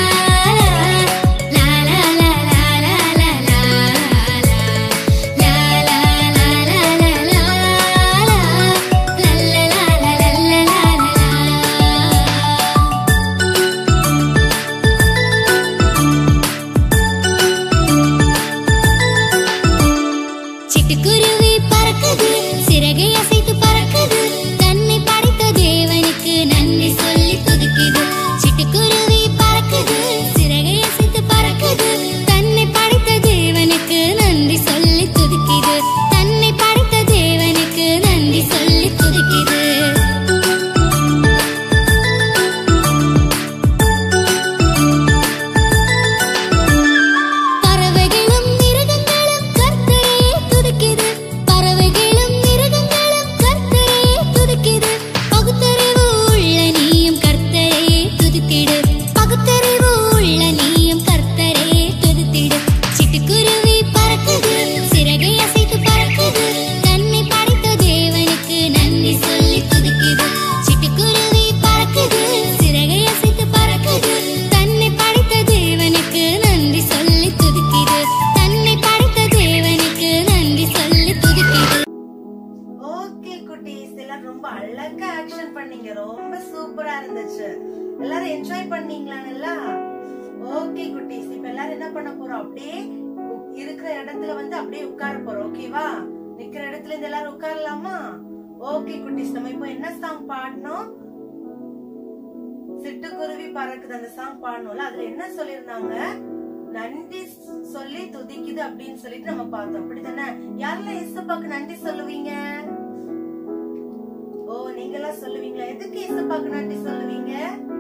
சிட்டுக்குருவி பறக்குது சிறகை அசைத்து பறக்குது தன்னை படைத்த தேவனுக்கு நன்றி சொல்லி துதிக்குது சிட்டுக்குருவி பறக்குது சிறகை அசைத்து பறக்குது தன்னை படைத்த தேவனுக்கு நன்றி சொல்லி துதிக்குது தன்னை படைத்த தேவனுக்கு நன்றி சொல்லி துதிக்குது பறவைகளும் மிருகங்களும் கர்த்தரையே துதிக்குது பறவைகளும் மிருகங்களும் கர்த்தரையே துதிக்குது பகுத்தறிவு உள்ள நீயும் கர்த்தரையே துதித்திடு பகுத்தறிவு உள்ள நீயும் கர்த்தரையே துதித்திடு சிட்டுக்குருவி பறக்குது சிறகை அசைத்து பறக்குது தன்னை படைத்த தேவனுக்கு நன்றி சொல்லி துதிக்குது சிட்டுக்குருவி பறக்குது சிறகை அசைத்து பறக்குது தன்னை படைத்த தேவனுக்கு நன்றி சொல்லி துதிக்குது தன்னை படைத்த தேவனுக்கு நன்றி சொல்லி துதிக்குது ஓகே குட்டீஸ் எல்லாம் ரொம்ப அழகா ஆக்ஷன் பண்ணீங்க ரொம்ப சூப்பரா இருந்துச்சு எல்லாரும் என்ஜாய் பண்ணீங்களா நல்லா ஓகே குட்டீஸ் இப்ப எல்லாரும் என்ன பண்ண போறோம் அப்படியே உ- இருக்கிற இடத்துல வந்து அப்படியே உட்கார போறோம் ஓகேவா நிக்கிற இடத்துல இருந்து எல்லாரும் உட்காரலாமா ஓகே குட்டீஸ் நம்ம இப்போ என்ன சாங் பாடணும் சிட்டுக்குருவி பறக்குது அந்த சாங் பாடணும்ல அதுல என்ன சொல்லிருந்தாங்க நன்றி சொல்லி துதிக்குது அப்படின்னு சொல்லிட்டு நம்ம பார்த்தோம் அப்படிதானே யாரெல்லாம் இசப்பாக்கு நன்றி சொல்லுவீங்க ஓ நீங்கெல்லாம் சொல்லுவீங்களா எதுக்கு இசப்பாக்கு நன்றி சொல்லுவீங்க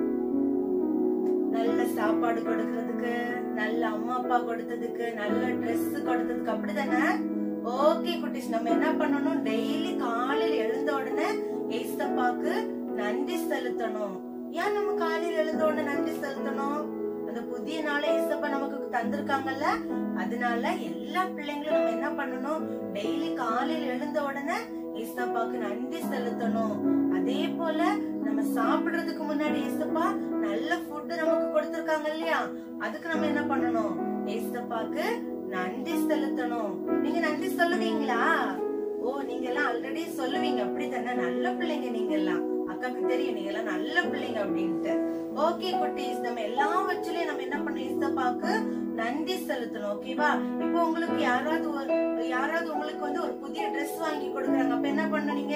நல்ல சாப்பாடு கொடுக்கறதுக்கு நல்ல அம்மா அப்பா கொடுத்ததுக்கு நல்ல Dress கொடுத்ததுக்கு அப்படிதானே ஓகே குட்டீஸ் நம்ம என்ன பண்ணணும் டெய்லி காலையில எழுந்த உடனே ஏசப்பாக்கு நன்றி செலுத்தணும் ஏன் நம்ம காலையில எழுந்த உடனே நன்றி செலுத்தணும் அந்த புதிய நாளை ஏசப்பா நமக்கு தந்திருக்காங்கல்ல அதனால எல்லா பிள்ளைங்களும் நம்ம என்ன பண்ணணும் டெய்லி காலையில எழுந்த உடனே ஏசப்பாக்கு நன்றி செலுத்தணும் அதே போல நம்ம சாப்பிடுறதுக்கு முன்னாடி ஏசப்பா நல்ல ஃபுட் நமக்கு கொடுத்திருக்காங்க இல்லையா அதுக்கு நம்ம என்ன பண்ணணும் ஏசப்பாக்கு நன்றி செலுத்தணும் நீங்க நன்றி சொல்லுவீங்களா ஓ நீங்க எல்லாம் ஆல்ரெடி சொல்லுவீங்க அப்படித்தானே நல்ல பிள்ளைங்க நீங்க எல்லாம் அக்காக்கு தெரியும் நீங்க எல்லாம் நல்ல பிள்ளைங்க அப்படின்ட்டு ஓகே குட்டீஸ் நம்ம எல்லாவற்றிலையும் நம்ம என்ன பண்ணணும் ஏசப்பாக்கு நன்றி செலுத்தணும் ஓகேவா இப்போ உங்களுக்கு யாராவது ஒரு யாராவது உங்களுக்கு வந்து ஒரு புதிய Dress வாங்கி கொடுக்குறாங்க அப்ப என்ன பண்ணணும் நீங்க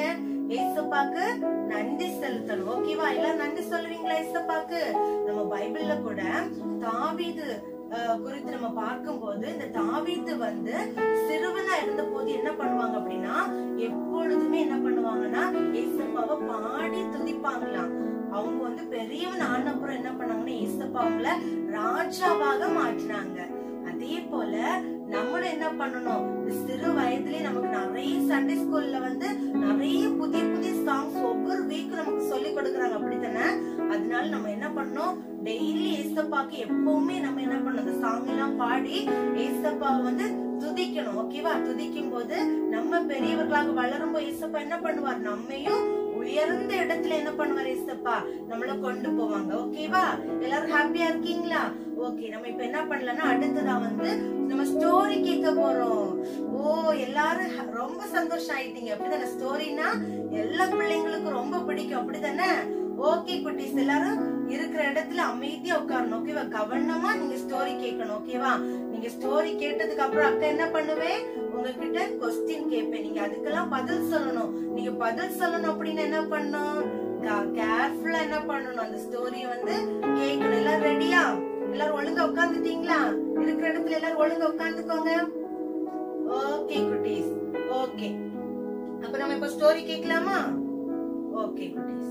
ஏசப்பாக்கு நன்றி செலுத்தணும் ஓகேவா எல்லாம் நன்றி சொல்லுவீங்களா ஏசப்பாக்கு நம்ம பைபிள்ல கூட தாவீது அஹ், குறித்து நம்ம பார்க்கும்போது இந்த தாவீது வந்து சிறுவனா இருந்த போது என்ன பண்ணுவாங்க அப்படின்னா எப்பொழுதுமே என்ன பண்ணுவாங்கன்னா ஏசப்பாவை பாடி துதிப்பாங்களாம் அவங்க வந்து பெரியவன் ஆனப்புறம் என்ன பண்ணாங்கன்னா ஏசப்பா அவங்கள ராஜாவாக மாற்றினாங்க அதே போல நம்மளும் என்ன பண்ணணும் இந்த சிறு வயதுலயே நமக்கு நிறைய சண்டே ஸ்கூல்ல வந்து நிறைய புதிய புதிய சாங்ஸ் ஒவ்வொரு வீக்கும் நமக்கு சொல்லி கொடுக்கறாங்க அப்படித்தானே அதனால நம்ம என்ன பண்ணணும் டெய்லி ஏசப்பாக்கு எப்பவுமே நம்ம என்ன பண்ணணும் இந்த சாங் எல்லாம் பாடி ஏசப்பாவை வந்து துதிக்கணும் ஓகேவா துதிக்கும் போது நம்ம பெரியவர்களாக வளரும் போது ஏசப்பா என்ன பண்ணுவார் நம்மையும் உயர்ந்த இடத்துல என்ன பண்ணுவார் ஏசப்பா நம்மள கொண்டு போவாங்க ஓகேவா எல்லாரும் ஹாப்பியா இருக்கீங்களா ஓகே நம்ம இப்ப என்ன பண்ணலாம்னா அடுத்ததா வந்து நம்ம ஸ்டோரி கேட்க போறோம் ஓ எல்லாரும் ஹ- ரொம்ப சந்தோஷம் ஆயிட்டீங்க அப்படிதானே ஸ்டோரினா எல்லா பிள்ளைங்களுக்கும் ரொம்ப பிடிக்கும் அப்படிதானே ஓகே குட்டீஸ் எல்லாரும் இருக்கிற இடத்துல அமைதியா உட்காரணும் ஓகேவா கவனமா நீங்க ஸ்டோரி கேட்கணும் ஓகேவா நீங்க ஸ்டோரி கேட்டதுக்கு அப்புறம் அக்கா என்ன பண்ணுவேன் உங்ககிட்ட கொஸ்டின் கேட்பேன் நீங்க அதுக்கெல்லாம் பதில் சொல்லணும் நீங்க பதில் சொல்லணும் அப்படின்னு என்ன பண்ணணும் கேர்ஃபுல்லா என்ன பண்ணணும் அந்த ஸ்டோரிய வந்து கேட்கணும் எல்லாரும் ரெடியா எல்லாரும் ஒழுங்கா உட்கார்ந்துட்டீங்களா இருக்கிற இடத்துல எல்லாரும் ஒழுங்கா உட்கார்ந்துக்கோங்க ஓகே குட்டீஸ் ஓகே அப்ப நம்ம இப்ப ஸ்டோரி கேட்கலாமா ஓகே குட்டீஸ்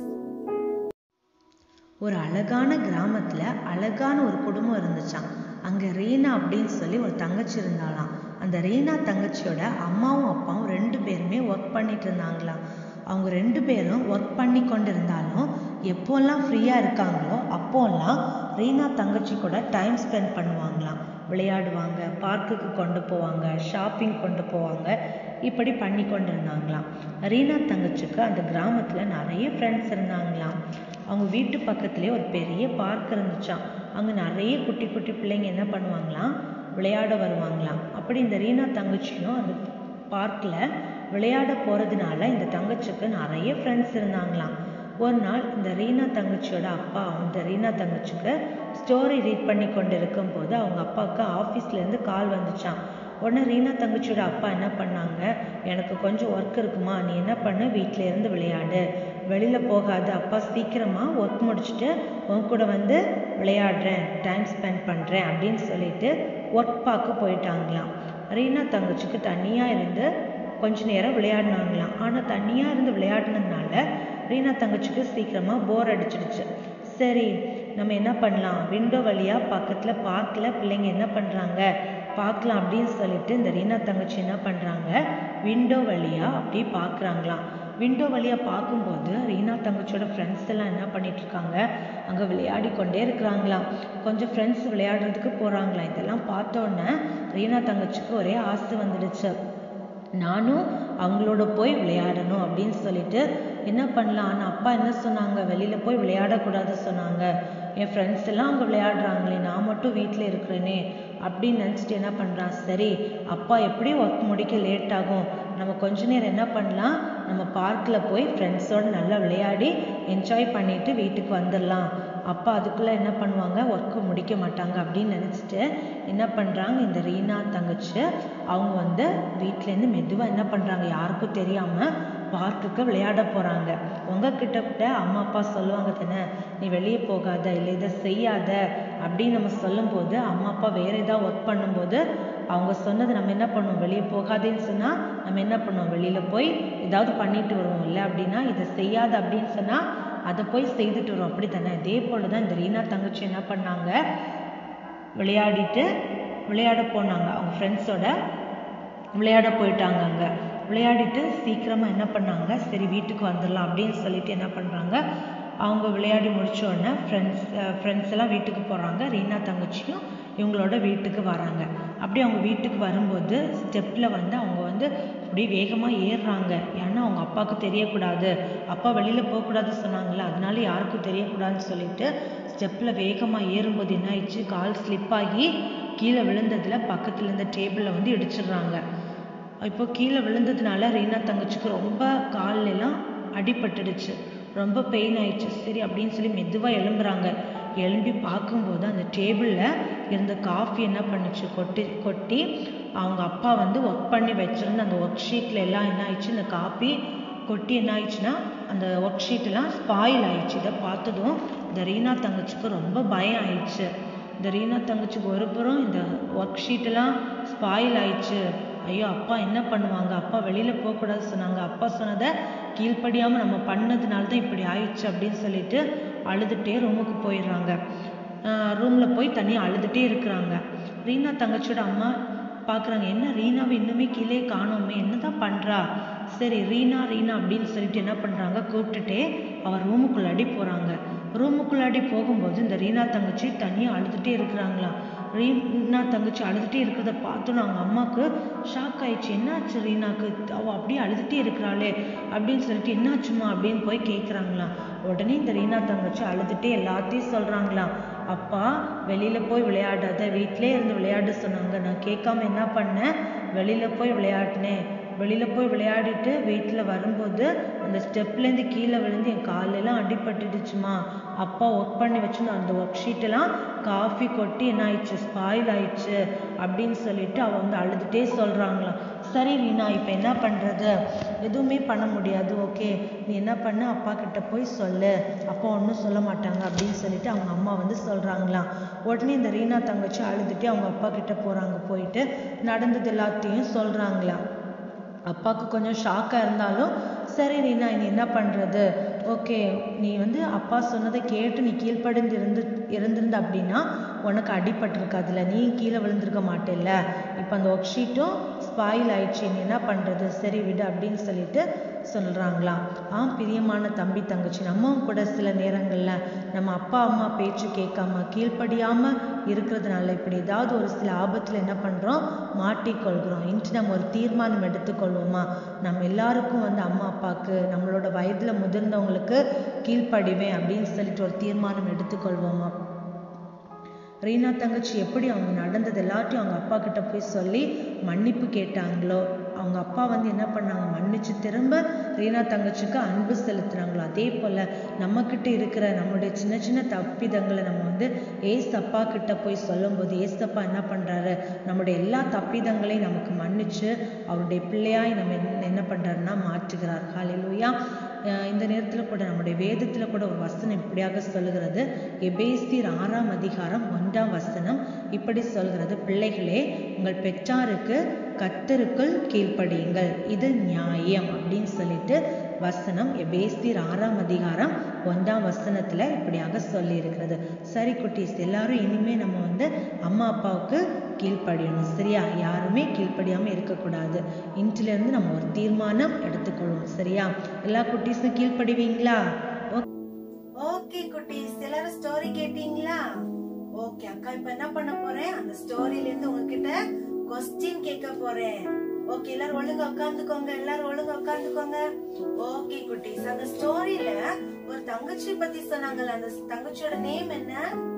ஒரு அழகான கிராமத்துல அழகான ஒரு குடும்பம் இருந்துச்சாம் அங்க ரீனா அப்படின்னு சொல்லி ஒரு தங்கச்சி இருந்தாளாம் அந்த ரீனா தங்கச்சியோட அம்மாவும் அப்பாவும் ரெண்டு பேருமே ஒர்க் பண்ணிட்டு இருந்தாங்களாம் அவங்க ரெண்டு பேரும் ஒர்க் பண்ணி கொண்டு இருந்தாலும் எப்போல்லாம் ஃப்ரீயா இருக்காங்களோ அப்போல்லாம் ரீனா தங்கச்சி கூட டைம் ஸ்பெண்ட் பண்ணுவாங்களாம் விளையாடுவாங்க பார்க்குக்கு கொண்டு போவாங்க ஷாப்பிங் கொண்டு போவாங்க இப்படி பண்ணி கொண்டு இருந்தாங்களாம் ரீனா தங்கச்சிக்கு அந்த கிராமத்துல நிறைய ஃப்ரெண்ட்ஸ் இருந்தாங்களாம் அவங்க வீட்டு பக்கத்துலேயே ஒரு பெரிய பார்க் இருந்துச்சாம் அங்கே நிறைய குட்டி குட்டி பிள்ளைங்க என்ன பண்ணுவாங்களாம் விளையாட வருவாங்களாம் அப்படி இந்த ரீனா தங்கச்சியும் அந்த பார்க்கில் விளையாட போகிறதுனால இந்த தங்கச்சிக்கு நிறைய ஃப்ரெண்ட்ஸ் இருந்தாங்களாம் ஒரு நாள் இந்த ரீனா தங்கச்சியோட அப்பா இந்த ரீனா தங்கச்சிக்கு ஸ்டோரி ரீட் பண்ணி கொண்டு இருக்கும்போது அவங்க அப்பாவுக்கு ஆஃபீஸ்லேருந்து கால் வந்துச்சாம் உடனே ரீனா தங்கச்சியோட அப்பா என்ன பண்ணாங்க எனக்கு கொஞ்சம் ஒர்க் இருக்குமா நீ என்ன பண்ணு வீட்டில இருந்து விளையாடு வெளியில் போகாத அப்பா சீக்கிரமாக ஒர்க் முடிச்சுட்டு உன் கூட வந்து விளையாடுறேன் டைம் ஸ்பெண்ட் பண்ணுறேன் அப்படின்னு சொல்லிட்டு ஒர்க் பார்க்க போயிட்டாங்களாம் ரீனா தங்கச்சிக்கு தனியாக இருந்து கொஞ்ச நேரம் விளையாடினாங்களாம் ஆனால் தனியாக இருந்து விளையாடினதுனால ரீனா தங்கச்சிக்கு சீக்கிரமாக போர் அடிச்சிடுச்சு சரி நம்ம என்ன பண்ணலாம் விண்டோ வழியாக பக்கத்தில் பார்க்கில் பிள்ளைங்க என்ன பண்ணுறாங்க பார்க்கலாம் அப்படின்னு சொல்லிட்டு இந்த ரீனா தங்கச்சி என்ன பண்ணுறாங்க விண்டோ வழியாக அப்படி பார்க்குறாங்களாம் விண்டோ வழியாக பார்க்கும்போது ரீனா தங்கச்சியோட ஃப்ரெண்ட்ஸ் எல்லாம் என்ன பண்ணிட்டு இருக்காங்க அங்கே விளையாடி கொண்டே இருக்கிறாங்களாம் கொஞ்சம் ஃப்ரெண்ட்ஸ் விளையாடுறதுக்கு போகிறாங்களாம் இதெல்லாம் பார்த்த உடனே ரீனா தங்கச்சிக்கு ஒரே ஆசை வந்துடுச்சு நானும் அவங்களோட போய் விளையாடணும் அப்படின்னு சொல்லிட்டு என்ன பண்ணலாம் ஆனால் அப்பா என்ன சொன்னாங்க வெளியில் போய் விளையாடக்கூடாது சொன்னாங்க என் ஃப்ரெண்ட்ஸ் எல்லாம் அங்கே விளையாடுறாங்களே நான் மட்டும் வீட்டில் இருக்கிறேனே அப்படின்னு நினச்சிட்டு என்ன பண்ணுறான் சரி அப்பா எப்படி ஒர்க் முடிக்க லேட் ஆகும் நம்ம கொஞ்ச நேரம் என்ன பண்ணலாம் நம்ம பார்க்கில் போய் ஃப்ரெண்ட்ஸோடு நல்லா விளையாடி என்ஜாய் பண்ணிட்டு வீட்டுக்கு வந்துடலாம் அப்பா அதுக்குள்ளே என்ன பண்ணுவாங்க ஒர்க்கு முடிக்க மாட்டாங்க அப்படின்னு நினச்சிட்டு என்ன பண்ணுறாங்க இந்த ரீனா தங்கச்சி அவங்க வந்து வீட்டிலேருந்து மெதுவாக என்ன பண்ணுறாங்க யாருக்கும் தெரியாமல் பார்க்குக்கு விளையாட போகிறாங்க உங்ககிட்ட கூட அம்மா அப்பா சொல்லுவாங்க தானே நீ வெளியே போகாத இல்லை இதை செய்யாத அப்படின்னு நம்ம சொல்லும்போது அம்மா அப்பா வேற ஏதாவது ஒர்க் பண்ணும்போது அவங்க சொன்னது நம்ம என்ன பண்ணுவோம் வெளியே போகாதேன்னு சொன்னால் நம்ம என்ன பண்ணுவோம் வெளியில் போய் ஏதாவது பண்ணிட்டு வருவோம் இல்லை அப்படின்னா இதை செய்யாத அப்படின்னு சொன்னால் அதை போய் செய்துட்டு வரும் அப்படி தானே இதே போல தான் இந்த ரீனா தங்கச்சி என்ன பண்ணாங்க விளையாடிட்டு விளையாட போனாங்க அவங்க ஃப்ரெண்ட்ஸோட விளையாட போயிட்டாங்க அங்கே விளையாடிட்டு சீக்கிரமாக என்ன பண்ணாங்க சரி வீட்டுக்கு வந்துடலாம் அப்படின்னு சொல்லிட்டு என்ன பண்ணுறாங்க அவங்க விளையாடி முடிச்ச உடனே ஃப்ரெண்ட்ஸ் ஃப்ரெண்ட்ஸ் எல்லாம் வீட்டுக்கு போகிறாங்க ரீனா தங்கச்சியும் இவங்களோட வீட்டுக்கு வராங்க அப்படி அவங்க வீட்டுக்கு வரும்போது ஸ்டெப்பில் வந்து அவங்க வந்து அப்படியே வேகமாக ஏறுறாங்க ஏன்னா அவங்க அப்பாவுக்கு தெரியக்கூடாது அப்பா வெளியில் போகக்கூடாது சொன்னாங்கல்ல அதனால யாருக்கும் தெரியக்கூடாதுன்னு சொல்லிட்டு ஸ்டெப்பில் வேகமாக ஏறும்போது என்ன ஆயிடுச்சு கால் ஸ்லிப் ஆகி கீழே விழுந்ததுல பக்கத்தில் இருந்த டேபிளில் வந்து இடிச்சிடுறாங்க இப்போ கீழே விழுந்ததுனால ரீனா தங்கச்சிக்கு ரொம்ப கால்ல எல்லாம் அடிபட்டுடுச்சு ரொம்ப பெயின் ஆயிடுச்சு சரி அப்படின்னு சொல்லி மெதுவாக எழும்புறாங்க எழும்பி பார்க்கும்போது அந்த டேபிளில் இருந்த காஃபி என்ன பண்ணுச்சு கொட்டி கொட்டி அவங்க அப்பா வந்து ஒர்க் பண்ணி வச்சிருந்த அந்த ஒர்க் ஷீட்டில் எல்லாம் என்ன ஆயிடுச்சு இந்த காப்பி கொட்டி என்ன ஆயிடுச்சுன்னா அந்த ஒர்க் ஷீட்டெல்லாம் ஸ்பாயில் ஆயிடுச்சு இதை பார்த்ததும் இந்த ரீனா தங்கச்சிக்கு ரொம்ப பயம் ஆயிடுச்சு இந்த ரீனா தங்கச்சிக்கு ஒரு புறம் இந்த ஒர்க் ஷீட்டெல்லாம் ஸ்பாயில் ஆயிடுச்சு ஐயோ அப்பா என்ன பண்ணுவாங்க அப்பா வெளியில் போகக்கூடாது சொன்னாங்க அப்பா சொன்னதை கீழ்ப்படியாமல் நம்ம பண்ணதுனால தான் இப்படி ஆயிடுச்சு அப்படின்னு சொல்லிட்டு அழுதுகிட்டே ரூமுக்கு போயிடுறாங்க ரூமில் போய் தனியாக அழுதுகிட்டே இருக்கிறாங்க ரீனா தங்கச்சியோட அம்மா பார்க்குறாங்க என்ன ரீனாவை இன்னுமே கீழே காணோமே என்னதான் பண்ணுறா சரி ரீனா ரீனா அப்படின்னு சொல்லிட்டு என்ன பண்ணுறாங்க கூப்பிட்டுட்டே அவள் ரூமுக்குள்ளாடி போகிறாங்க ரூமுக்குள்ளாடி போகும்போது இந்த ரீனா தங்கச்சி தனியாக அழுதுகிட்டே இருக்கிறாங்களாம் ரீனா தங்கச்சி அழுதுகிட்டே இருக்கிறத பார்த்தோன்னு அவங்க அம்மாவுக்கு ஷாக் ஆயிடுச்சு என்னாச்சு ரீனாக்கு அவள் அப்படியே அழுதுகிட்டே இருக்கிறாளே அப்படின்னு சொல்லிட்டு என்னாச்சுமா அப்படின்னு போய் கேட்குறாங்களாம் உடனே இந்த ரீனா தங்கச்சி அழுதுகிட்டே எல்லாத்தையும் சொல்கிறாங்களாம் அப்பா வெளியில் போய் விளையாடாத வீட்டிலே இருந்து விளையாட சொன்னாங்க நான் கேட்காம என்ன பண்ணேன் வெளியில் போய் விளையாடினேன் வெளியில் போய் விளையாடிட்டு வீட்டில் வரும்போது அந்த ஸ்டெப்லேருந்து கீழே விழுந்து என் காலெல்லாம் அடிபட்டுடுச்சுமா அப்பா ஒர்க் பண்ணி வச்சுருந்த அந்த ஒர்க் ஷீட்டெல்லாம் காஃபி கொட்டி என்ன ஆயிடுச்சு ஸ்பாயில் ஆயிடுச்சு அப்படின்னு சொல்லிட்டு அவள் வந்து அழுதுகிட்டே சொல்கிறாங்களாம் சரி ரீனா இப்போ என்ன பண்ணுறது எதுவுமே பண்ண முடியாது ஓகே நீ என்ன பண்ண அப்பா கிட்ட போய் சொல்லு அப்பா ஒன்றும் சொல்ல மாட்டாங்க அப்படின்னு சொல்லிட்டு அவங்க அம்மா வந்து சொல்கிறாங்களாம் உடனே இந்த ரீனா தங்கச்சி அழுதுகிட்டே அவங்க அப்பா கிட்ட போகிறாங்க போயிட்டு நடந்தது எல்லாத்தையும் சொல்கிறாங்களாம் அப்பாவுக்கு கொஞ்சம் ஷாக்காக இருந்தாலும் சரி ரீனா நீ என்ன பண்ணுறது ஓகே நீ வந்து அப்பா சொன்னதை கேட்டு நீ கீழ்ப்படிந்து இருந்து இருந்திருந்த அப்படின்னா உனக்கு அடிபட்டிருக்காதுல்ல நீ கீழே விழுந்திருக்க மாட்டேல்ல இப்போ அந்த ஒர்க் ஷீட்டும் ஸ்பாயில் ஆயிடுச்சு நீ என்ன பண்ணுறது சரி விடு அப்படின்னு சொல்லிட்டு சொல்கிறாங்களாம் ஆ பிரியமான தம்பி தங்கச்சி நம்மவும் கூட சில நேரங்களில் நம்ம அப்பா அம்மா பேச்சு கேட்காம கீழ்ப்படியாமல் இருக்கிறதுனால இப்படி ஏதாவது ஒரு சில ஆபத்தில் என்ன பண்ணுறோம் மாட்டிக்கொள்கிறோம் இன்று நம்ம ஒரு தீர்மானம் எடுத்துக்கொள்வோமா நம்ம எல்லாருக்கும் வந்து அம்மா அப்பாவுக்கு நம்மளோட வயதில் முதிர்ந்தவங்களுக்கு கீழ்ப்படிவேன் அப்படின்னு சொல்லிட்டு ஒரு தீர்மானம் எடுத்துக்கொள்வோமா ரீனா தங்கச்சி எப்படி அவங்க நடந்தது எல்லாத்தையும் அவங்க அப்பா கிட்ட போய் சொல்லி மன்னிப்பு கேட்டாங்களோ அவங்க அப்பா வந்து என்ன பண்ணாங்க மன்னிச்சு திரும்ப ரீனா தங்கச்சிக்கு அன்பு செலுத்துறாங்களோ அதே போல் நம்மக்கிட்ட இருக்கிற நம்மளுடைய சின்ன சின்ன தப்பிதங்களை நம்ம வந்து ஏசு அப்பா கிட்ட போய் சொல்லும்போது ஏசப்பா என்ன பண்ணுறாரு நம்முடைய எல்லா தப்பிதங்களையும் நமக்கு மன்னிச்சு அவருடைய பிள்ளையாய் நம்ம என்ன என்ன பண்ணுறாருன்னா மாற்றுகிறார் ஹalleluya அஹ் இந்த நேரத்தில் கூட நம்முடைய வேதத்தில் கூட ஒரு வசனம் இப்படியாக சொல்லுகிறது எபேசியர் ஆறாம் அதிகாரம் ஒன்றாம் வசனம் இப்படி சொல்கிறது பிள்ளைகளே உங்கள் பெற்றாருக்கு கத்தருக்குள் கீழ்ப்படியுங்கள் இது நியாயம் அப்படின்னு சொல்லிட்டு வசனம் எபேசியர் ஆறாம் அதிகாரம் ஒன்றாம் வசனத்துல இப்படியாக சொல்லி இருக்கிறது சரி குட்டீஸ் எல்லாரும் இனிமே நம்ம வந்து அம்மா அப்பாவுக்கு கீழ்ப்படியணும் சரியா யாருமே கீழ்ப்படியாம இருக்கக்கூடாது இன்றிலிருந்து நம்ம ஒரு தீர்மானம் எடுத்துக்கொள்வோம் சரியா எல்லா குட்டீஸும் கீழ்ப்படிவீங்களா ஓகே குட்டீஸ் எல்லாரும் ஸ்டோரி கேட்டீங்களா ஓகே அக்கா இப்ப என்ன பண்ண போறேன் அந்த ஸ்டோரியில இருந்து உங்ககிட்ட கொஸ்டின் கேட்க போறேன் ஓகே எல்லாரும் ஒழுங்கா உட்காந்துக்கோங்க எல்லாரும் ஒழுங்கா உட்காந்துக்கோங்க ஓகே குட்டீஸ் அந்த ஸ்டோரியில ஒரு தங்கச்சி பத்தி சொன்னாங்கல்ல அந்த தங்கச்சியோட நேம் என்ன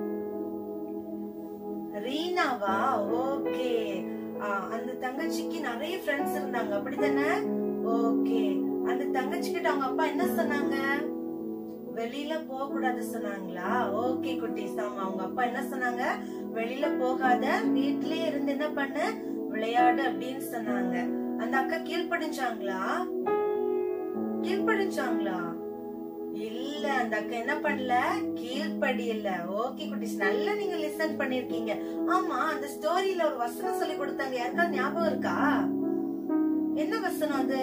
ரீனாவா ஓகே அந்த தங்கச்சிக்கு நிறைய ஃப்ரெண்ட்ஸ் இருந்தாங்க அப்படிதானே ஓகே அந்த தங்கச்சி கிட்ட அவங்க அப்பா என்ன சொன்னாங்க வெளியில போக கூடாது சொன்னாங்களா ஓகே குட்டீஸ் ஆமா அவங்க அப்பா என்ன சொன்னாங்க வெளியில போகாத வீட்லயே இருந்து என்ன பண்ணு விளையாடு அப்படின்னு சொன்னாங்க அந்த அக்கா கீழ்ப்படிஞ்சாங்களா கீழ்ப்படிஞ்சாங்களா இல்ல அந்த அக்கா என்ன பண்ணல கீழ்ப்படி இல்ல ஓகே குட்டீஸ் நல்லா நீங்க லிசன் பண்ணிருக்கீங்க ஆமா அந்த ஸ்டோரியில ஒரு வசனம் சொல்லி கொடுத்தாங்க யாருக்காவது ஞாபகம் இருக்கா என்ன வசனம் அது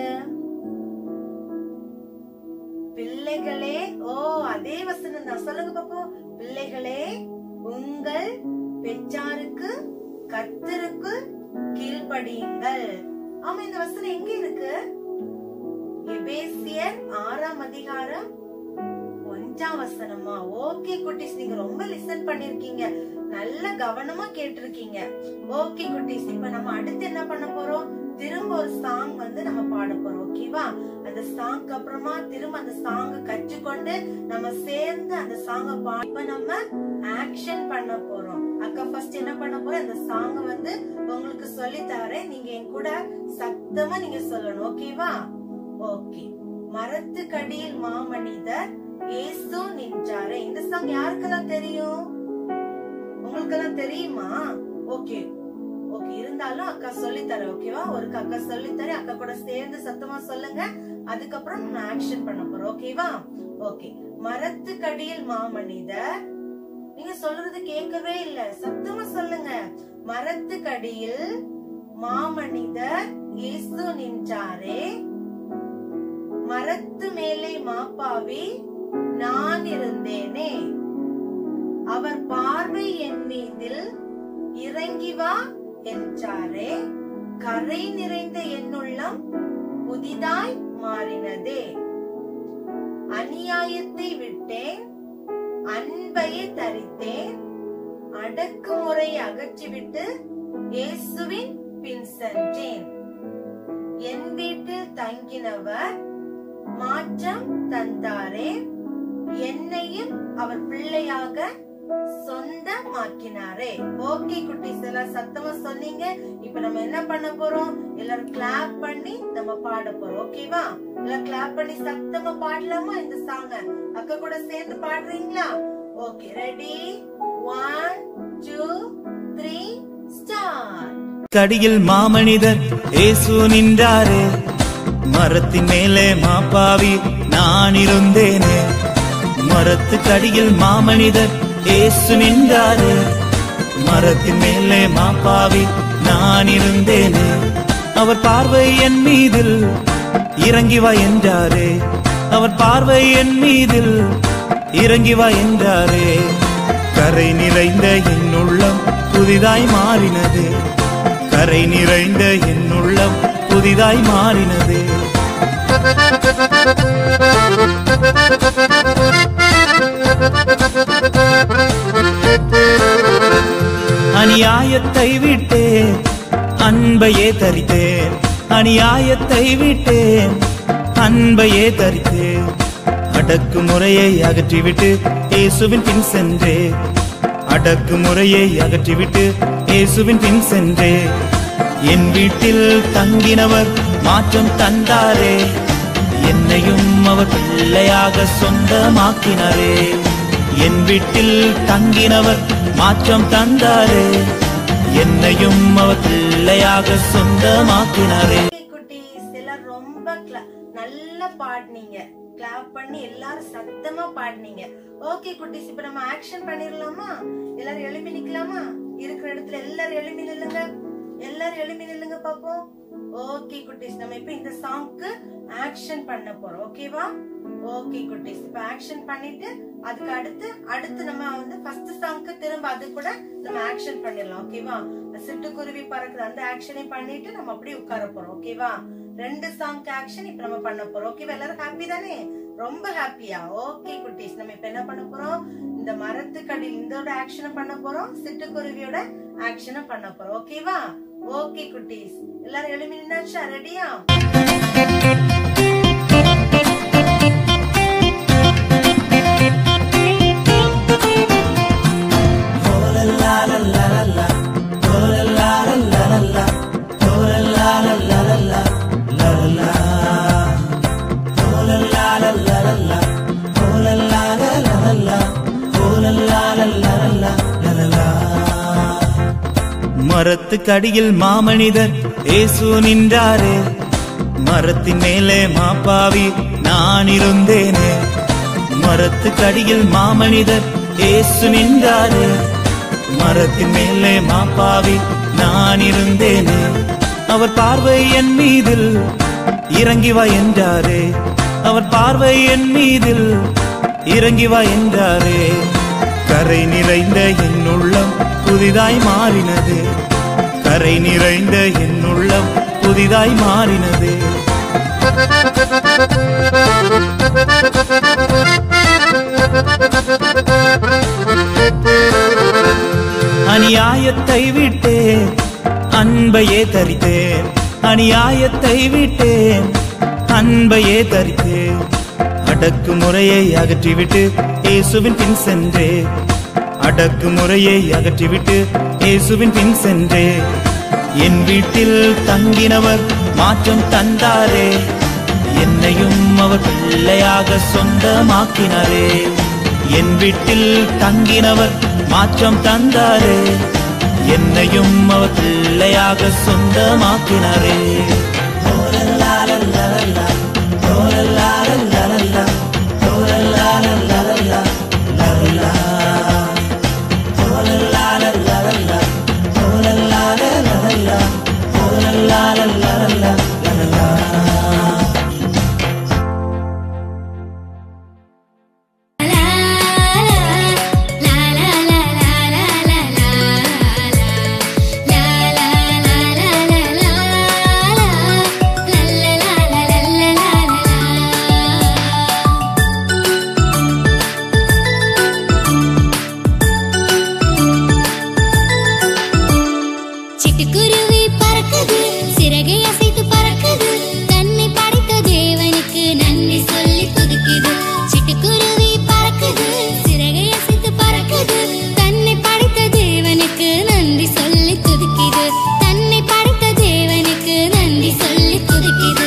பிள்ளைகளே ஓ அதே வசனம் தான் சொல்லுங்க பாப்போம் பிள்ளைகளே உங்கள் பெற்றாருக்கு கர்த்தருக்கு கீழ்ப்படியுங்கள் ஆமா இந்த வசனம் எங்க இருக்கு எபேசியர் ஆறாம் அதிகாரம் ஒன்றாம் வசனமா ஓகே குட்டீஸ் நீங்க ரொம்ப லிசன் பண்ணிருக்கீங்க நல்ல கவனமா கேட்டிருக்கீங்க ஓகே குட்டீஸ் இப்ப நம்ம அடுத்து என்ன பண்ண போறோம் திரும்ப ஒரு சாங் வந்து நம்ம பாட போறோம் ஓகேவா அந்த சாங்க்கு அப்புறமா திரும்ப அந்த சாங் கற்றுக்கொண்டு நம்ம சேர்ந்து அந்த சாங்க பா இப்ப நம்ம ஆக்ஷன் பண்ண போறோம் அக்கா ஃபர்ஸ்ட் என்ன பண்ண போறோம் அந்த சாங் வந்து உங்களுக்கு சொல்லி தரேன் நீங்க என் கூட சத்தமா நீங்க சொல்லணும் ஓகேவா ஓகே மரத்துக்கடியில் மாமனிதர் இயேசு நின்றாரே இந்த சாங் யாருக்கெல்லாம் தெரியும் உங்களுக்கெல்லாம் தெரியுமா ஓகே ஓகே இருந்தா மறந்தாலும் அக்கா சொல்லி தரேன் ஓகேவா ஒரு அக்கா சொல்லி தரேன் அக்கா கூட சேர்ந்து சத்தமா சொல்லுங்க அதுக்கப்புறம் நம்ம ஆக்ஷன் பண்ண போறோம் ஓகேவா ஓகே மரத்துக்கடியில் மாமனிதர் நீங்க சொல்றது கேட்கவே இல்ல சத்தமா சொல்லுங்க மரத்துக்கடியில் மாமனிதர் இயேசு நின்றாரே மரத்து மேலே மாப்பாவி நான் இருந்தேனே அவர் பார்வை என் மீதில் இறங்கி வா என்றாரே கரை நிறைந்த என்னுள்ளம் புதிதாய் மாறினதே அநியாயத்தை விட்டேன் அன்பையை தரித்தேன் அடக்குமுறை அகற்றிவிட்டு இயேசுவின் பின் சென்றேன் என் வீட்டில் தங்கினவர் மாற்றம் தந்தாரே என்னையும் அவர் பிள்ளையாக சொந்தமாக்கினாரே ஓகே குட்டீஸ் எல்லாம் சத்தமா சொன்னீங்க இப்ப நம்ம என்ன பண்ண போறோம் எல்லாரும் கிளாப் பண்ணி நம்ம பாட போறோம் ஓகேவா எல்லாம் கிளாப் பண்ணி சத்தமா பாடலாமா இந்த சாங்க அக்கா கூட சேர்ந்து பாடுறீங்களா okay ready one two three start கடியில் மாமனிதர் இயேசு நின்றாரே மரத்தின் மேலே மாப்பாவி நான் இருந்தேனே மரத்து கடியில் மாமனிதர் இயேசு நின்றாரே மரத்தின் மேலே மாப்பாவி நான் இருந்தேனே அவர் பார்வை என் மீதில் இறங்கி வா என்றாரே அவர் பார்வை என் மீதில் இறங்கி வா என்றாரே கரை நிறைந்த என் உள்ளம் புதிதாய் மாறினது கரை நிறைந்த என் உள்ளம் புதிதாய் மாறினது அநியாயத்தை விட்டேன் அன்பையே தரித்தேன் அநியாயத்தை விட்டேன் அன்பையே தரித்தேன் அடக்குமுறையை அகற்றிவிட்டு இயேசுவின் பின் சென்றே அடக்குமுறையை அகற்றிவிட்டு இயேசுவின் பின் சென்றே என் வீட்டில் தங்கினவர் மாற்றம் தந்தாரே என்னையும் அவர் பிள்ளையாக சொந்தமாக்கினாரே என் வீட்டில் தங்கினவர் மாற்றம் தந்தாரே என்னையும் அவர் பிள்ளையாக சொந்தமாக்கினாரே Okay, குட்டீஸ் எல்லாம் ரொம்ப cla- நல்லா பாடுனீங்க கிளாப் பண்ணி எல்லாரும் சத்தமா பாடுனீங்க ஓகே குட்டீஸ் இப்ப நம்ம ஆக்ஷன் பண்ணிரலாமா எல்லாரும் எழுப்பி நிக்கலாமா இருக்கிற இடத்துல எல்லாரும் எழுப்பி நில்லுங்க எல்லாரும் எழுப்பி நில்லுங்க பாப்போம் ஓகே குட்டீஸ் நம்ம இப்ப இந்த சாங்க்கு ஆக்ஷன் பண்ண போறோம் ஓகேவா ஓகே குட்டீஸ் இப்ப ஆக்ஷன் பண்ணிட்டு அதுக்கு அடுத்து அடுத்து நம்ம வந்து ஃபர்ஸ்ட் சாங்க்கு திரும்ப அது கூட நம்ம ஆக்ஷன் பண்ணிடலாம் ஓகேவா சிட்டுக்குருவி பறக்குது அந்த ஆக்ஷனை பண்ணிட்டு நம்ம அப்படியே உட்கார போறோம் ஓகேவா ரெண்டு சாங் ஆக்ஷன் இப்ப நம்ம பண்ண போறோம் ஓகேவா எல்லாரும் ஹாப்பி தானே ரொம்ப ஹாப்பியா ஓகே குட்டீஸ் நம்ம இப்ப என்ன பண்ண போறோம் இந்த மரத்துக்கடி இதோட ஆக்ஷனை பண்ண போறோம் சிட்டுக்குருவியோட ஆக்ஷனை பண்ண போறோம் ஓகேவா ஓகே குட்டீஸ் எல்லாரும் எழுப்பி நின்னாச்சா ரெடியா மரத்துக்கடியில் மாமனிதர் இயேசு நின்றாரே மரத்தின் மேலே மாப்பாவி நான் இருந்தேனே மரத்துக்கடியில் மாமனிதர் இயேசு நின்றாரே மரத்தின் மேலே மாப்பாவி நான் இருந்தேனே அவர் பார்வை என் மீதில் இறங்கி வா என்றாரே அவர் பார்வை என் மீதில் இறங்கி வா என்றாரே கரை நிறைந்த என் உள்ளம் புதிதாய் மாறினது கரை நிறைந்த என் உள்ளம் புதிதாய் மாறினது அநியாயத்தை விட்டேன் அன்பையே தரித்தேன் அநியாயத்தை விட்டேன் அன்பையே தரித்தேன் அடக்குமுறையை அகற்றிவிட்டு இயேசுவின் பின் சென்றே அடக்குமுறையை அகற்றிவிட்டு இயேசுவின் பின் சென்றே என் வீட்டில் தங்கினவர் மாற்றம் தந்தாரே என்னையும் அவர் பிள்ளையாக சொந்தமாக்கினாரே என் வீட்டில் தங்கினவர் மாற்றம் தந்தாரே என்னையும் அவர் பிள்ளையாக சொந்தமாக்கினாரே சிட்டுக்குருவி பறக்குது சிறகை அசைத்து பறக்குது தன்னை படைத்த தேவனுக்கு நன்றி சொல்லி துதிக்குது சிட்டுக்குருவி பறக்குது சிறகை அசைத்து பறக்குது தன்னை படைத்த தேவனுக்கு நன்றி சொல்லி துதிக்குது தன்னை படைத்த தேவனுக்கு நன்றி சொல்லி துதிக்குது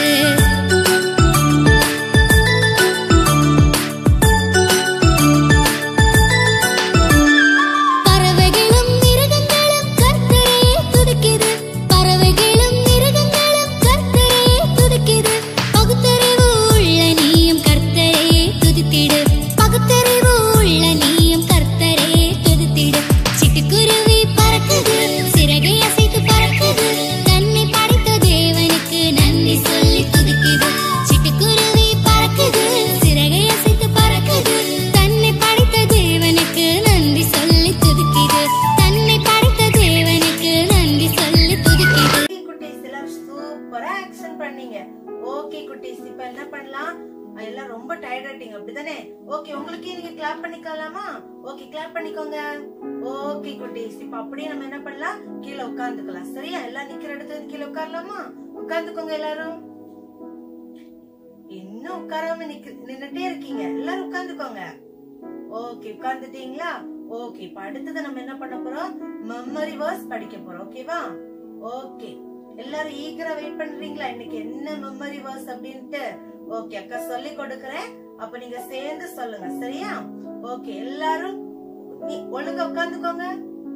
பறவைகளும் மிருகங்களும் கர்த்தரையே துதிக்குது பறவைகளும் மிருகங்களும் கர்த்தரையே துதிக்குது பகுத்தறிவு உள்ள நீயும் கர்த்தரையே துதித்திடு பகுத்தறிவு உள்ள நீயும் கர்த்தரையே துதித்திடு சிட்டுக்குருவி பறக்குது சிறகை அசைத்து பறக்குது தன்னை படைத்த தேவனுக்கு நன்றி சொல்லி துதிக்குது சிட்டுக்குருவி பறக்குது சிறகை அசைத்து பறக்குது தன்னை படைத்த தேவனுக்கு நன்றி சொல்லி துதிக்குது தன்னை படைத்த தேவனுக்கு நன்றி சொல்லி துதிக்குது ஓகே குட்டீஸ் எல்லாம் சூப்பரா ஆக்ஷன் பண்ணீங்க ஓகே குட்டீஸ் இப்ப என்ன பண்ணலாம் எல்லாம் ரொம்ப டயர்ட் ஆயிட்டீங்க அப்படிதானே ஓகே உங்களுக்கு நீங்க கிளாப் பண்ணிக்கலாமா ஓகே கிளாப் பண்ணிக்கோங்க ஓகே குட்டீஸ் இப்ப அப்படியே நம்ம என்ன பண்ணலாம் கீழே உட்கார்ந்துக்கலாம் சரியா எல்லாம் நிக்கிற இடத்துல இருந்து கீழே உட்காரலாமா உட்கார்ந்துக்கோங்க எல்லாரும் இன்னும் உட்காராம நிக்க நின்னுட்டே இருக்கீங்க எல்லாரும் உட்கார்ந்துக்கோங்க ஓகே உட்கார்ந்துட்டீங்களா ஓகே இப்ப அடுத்தது நம்ம என்ன பண்ண போறோம் மெமரி வேர்ஸ் படிக்க போறோம் ஓகேவா ஓகே எல்லாரும் ஈகரா வெயிட் பண்றீங்களா இன்னைக்கு என்ன மெமரி வேர்ஸ் அப்படின்ட்டு ஓகே அக்கா சொல்லி கொடுக்கறேன் அப்ப நீங்க சேர்ந்து சொல்லுங்க சரியா ஓகே எல்லாரும் நீ ஒழுங்கா உட்கார்ந்துக்கோங்க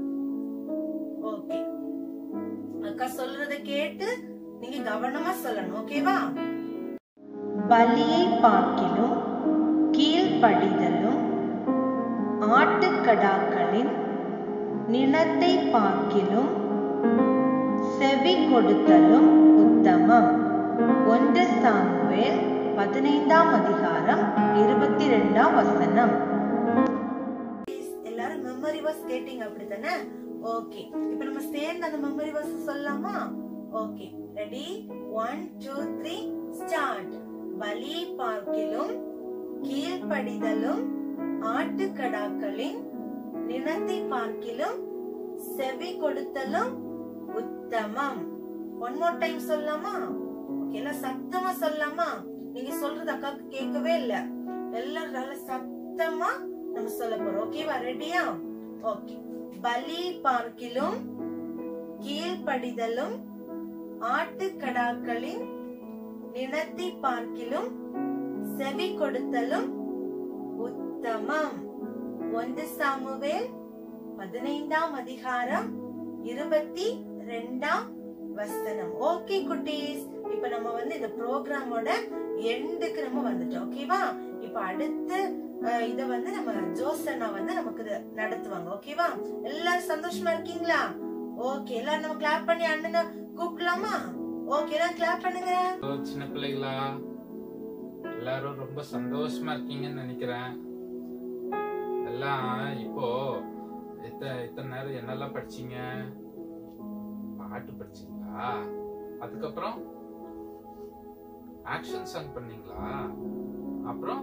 ஓகே அக்கா சொல்றத கேட்டு நீங்க கவனமா சொல்லணும் ஓகேவா பலியை பார்க்கிலும் கீழ்ப்படிதலும் ஆட்டுக்கடாக்களின் நினத்தை பார்க்கிலும் செவி கொடுத்தலும் உத்தமம் ஒன்று சாமுவேல் பதினைந்தாம் அதிகாரம் இருபத்தி ரெண்டாம் வசனம் எல்லாரும் மெமரி வர்ஸ் கேட்டீங்க அப்படித்தானே ஓகே இப்போ நம்ம சேர்ந்து அந்த மெமரி வர்ஸ் சொல்லலாமா okay ready one two three start பலி பார்க்கிலும் கீழ்ப்படிதலும் ஆட்டுக்கடாக்களின் நினத்தை பார்க்கிலும் செவி கொடுத்தலும் உத்தமம் ஒன் மோர் டைம் சொல்லலாமா ஓகே எல்லாம் சத்தமா சொல்லலாமா நீங்க சொல்றது அக்காக்கு கேட்கவே இல்ல எல்லாரும் நல்ல சத்தமா நம்ம சொல்ல போறோம் ஓகேவா ரெடியா ஓகே பலி பார்க்கிலும் கீழ்ப்படிதலும் ஆட்டுக்கடாக்களின் நினத்தை பார்க்கிலும் செவி கொடுத்தலும் உத்தமம் ஒன்று சாமுவேல் பதினைந்தாம் அதிகாரம் இருபத்தி ரெண்டாம் வசனம் ஓகே குட்டீஸ் இப்ப நம்ம வந்து இந்த ப்ரோக்ராமோட எண்டுக்கு நம்ம வந்துட்டோம் ஓகேவா இப்ப அடுத்து அஹ், இத வந்து நம்ம ஜோசனா வந்து நமக்கு இது நடத்துவாங்க ஓகேவா எல்லாரும் சந்தோஷமா இருக்கீங்களா ஓகே எல்லாரும் நம்ம கிளாப் பண்ணி அண்ணனை கூப்பிடலாமா ஓகே எல்லாம் கிளாப் பண்ணுங்க ஓ, சின்ன பிள்ளைகளா எல்லாரும் ரொம்ப சந்தோஷமா இருக்கீங்கன்னு நினைக்கிறேன் எல்லாம் இப்போ இத்தனை இத்தனை நேரம் என்னெல்லாம் படிச்சீங்க பாட்டு படிச்சீங்களா அதுக்கப்புறம் ஆக்ஷன் சாங் பண்ணீங்களா அப்புறம்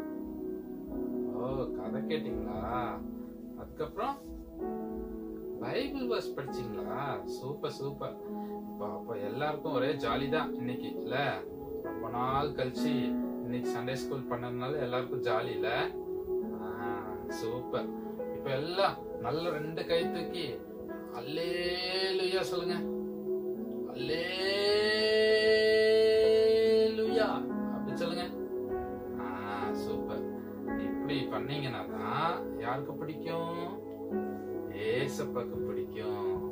ஓ கதை கேட்டீங்களா அதுக்கப்புறம் பைபிள் வர்ஸ் படிச்சீங்களா சூப்பர் சூப்பர் இப்போ அப்போ எல்லாருக்கும் ஒரே ஜாலி தான் இன்னைக்கு இல்ல ரொம்ப நாள் கழிச்சு இன்னைக்கு சண்டே ஸ்கூல் பண்ணதுனால எல்லாருக்கும் ஜாலி இல்ல சூப்பர் இப்ப எல்லாம் நல்ல ரெண்டு கை தூக்கி அல்லேலுயா சொல்லுங்க அல்லேலுயா அப்படி சொல்லுங்க ஆ சூப்பர் இப்படி பண்ணீங்கன்னா தான் யாருக்கு பிடிக்கும் ஏசப்பாக்கு பிடிக்கும்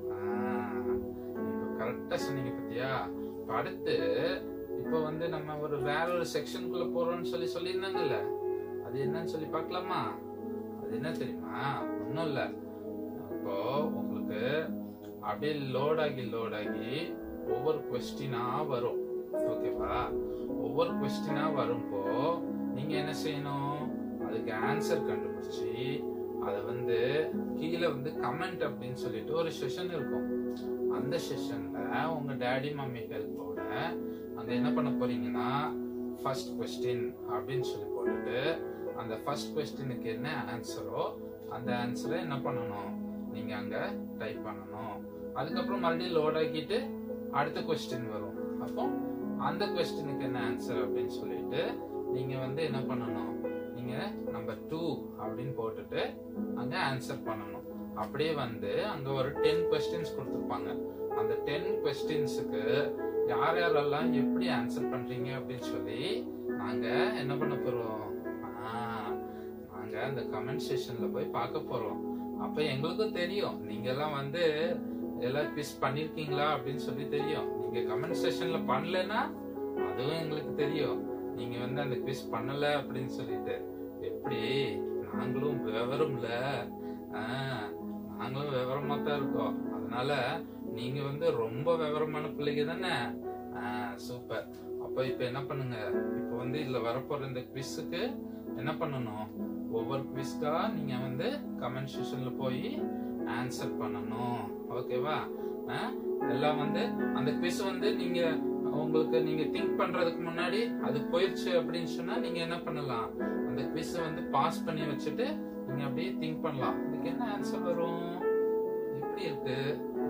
கரெக்டா சொன்னீங்க பத்தியா இப்ப அடுத்து இப்ப வந்து நம்ம ஒரு வேற ஒரு செக்ஷனுக்குள்ள போறோம்னு சொல்லி சொல்லியிருந்தாங்கல்ல அது என்னன்னு சொல்லி பார்க்கலாமா அது என்ன தெரியுமா ஒண்ணும் இல்ல இப்போ உங்களுக்கு அப்படியே லோட் ஆகி லோட் ஆகி ஒவ்வொரு கொஸ்டினா வரும் ஓகேவா ஒவ்வொரு கொஸ்டினா வரும்போ நீங்க என்ன செய்யணும் அதுக்கு ஆன்சர் கண்டுபிடிச்சி அதை வந்து கீழே வந்து கமெண்ட் அப்படின்னு சொல்லிட்டு ஒரு செஷன் இருக்கும் அந்த செஷன்ல உங்க டேடி மம்மி ஹெல்ப்போட அங்க என்ன பண்ண போறீங்கன்னா ஃபர்ஸ்ட் கொஸ்டின் அப்படின்னு சொல்லி போட்டுட்டு அந்த ஃபர்ஸ்ட் கொஸ்டினுக்கு என்ன ஆன்சரோ அந்த ஆன்சரை என்ன பண்ணணும் நீங்க அங்க டைப் பண்ணணும் அதுக்கப்புறம் மறுபடியும் லோட் ஆக்கிட்டு அடுத்த கொஸ்டின் வரும் அப்போ அந்த கொஸ்டினுக்கு என்ன ஆன்சர் அப்படின்னு சொல்லிட்டு நீங்க வந்து என்ன பண்ணணும் நீங்க நம்பர் டூ அப்படின்னு போட்டுட்டு அங்க ஆன்சர் பண்ணணும் அப்படியே வந்து அங்க ஒரு டென் கொஸ்டின்ஸ் கொடுத்துருப்பாங்க அந்த டென் கொஸ்டின்ஸுக்கு யார் யாரெல்லாம் எப்படி ஆன்சர் பண்றீங்க அப்படின்னு சொல்லி நாங்க என்ன பண்ண போறோம் ஆ, நாங்க அந்த கமெண்ட் செஷன்ல போய் பார்க்க போறோம் அப்ப எங்களுக்கும் தெரியும் நீங்க எல்லாம் வந்து எல்லாம் குவிஸ் பண்ணிருக்கீங்களா அப்படின்னு சொல்லி தெரியும் நீங்க கமெண்ட் செஷன்ல பண்ணலன்னா அதுவும் எங்களுக்கு தெரியும் நீங்க வந்து அந்த குவிஸ் பண்ணல அப்படின்னு சொல்லிட்டு எப்படி நாங்களும் விவரம்ல ஆஹ், நாங்களும் விவரமா தான் இருக்கோம் அதனால நீங்க வந்து ரொம்ப விவரமான பிள்ளைங்க தானே சூப்பர் அப்ப இப்ப என்ன பண்ணுங்க இப்ப வந்து இதுல வரப்போற இந்த குவிஸுக்கு என்ன பண்ணணும் ஒவ்வொரு குவிஸ்க்கா நீங்க வந்து கமெண்ட் செஷன்ல போய் ஆன்சர் பண்ணணும் ஓகேவா எல்லாம் வந்து அந்த குவிஸ் வந்து நீங்க உங்களுக்கு நீங்க திங்க் பண்றதுக்கு முன்னாடி அது போயிடுச்சு அப்படின்னு சொன்னா நீங்க என்ன பண்ணலாம் அந்த குவிஸ் வந்து பாஸ் பண்ணி வச்சுட்டு நீங்க அப்படியே திங்க் பண்ணலாம் இதுக்கு என்ன ஆன்சர் வரும் எப்படி இருக்கு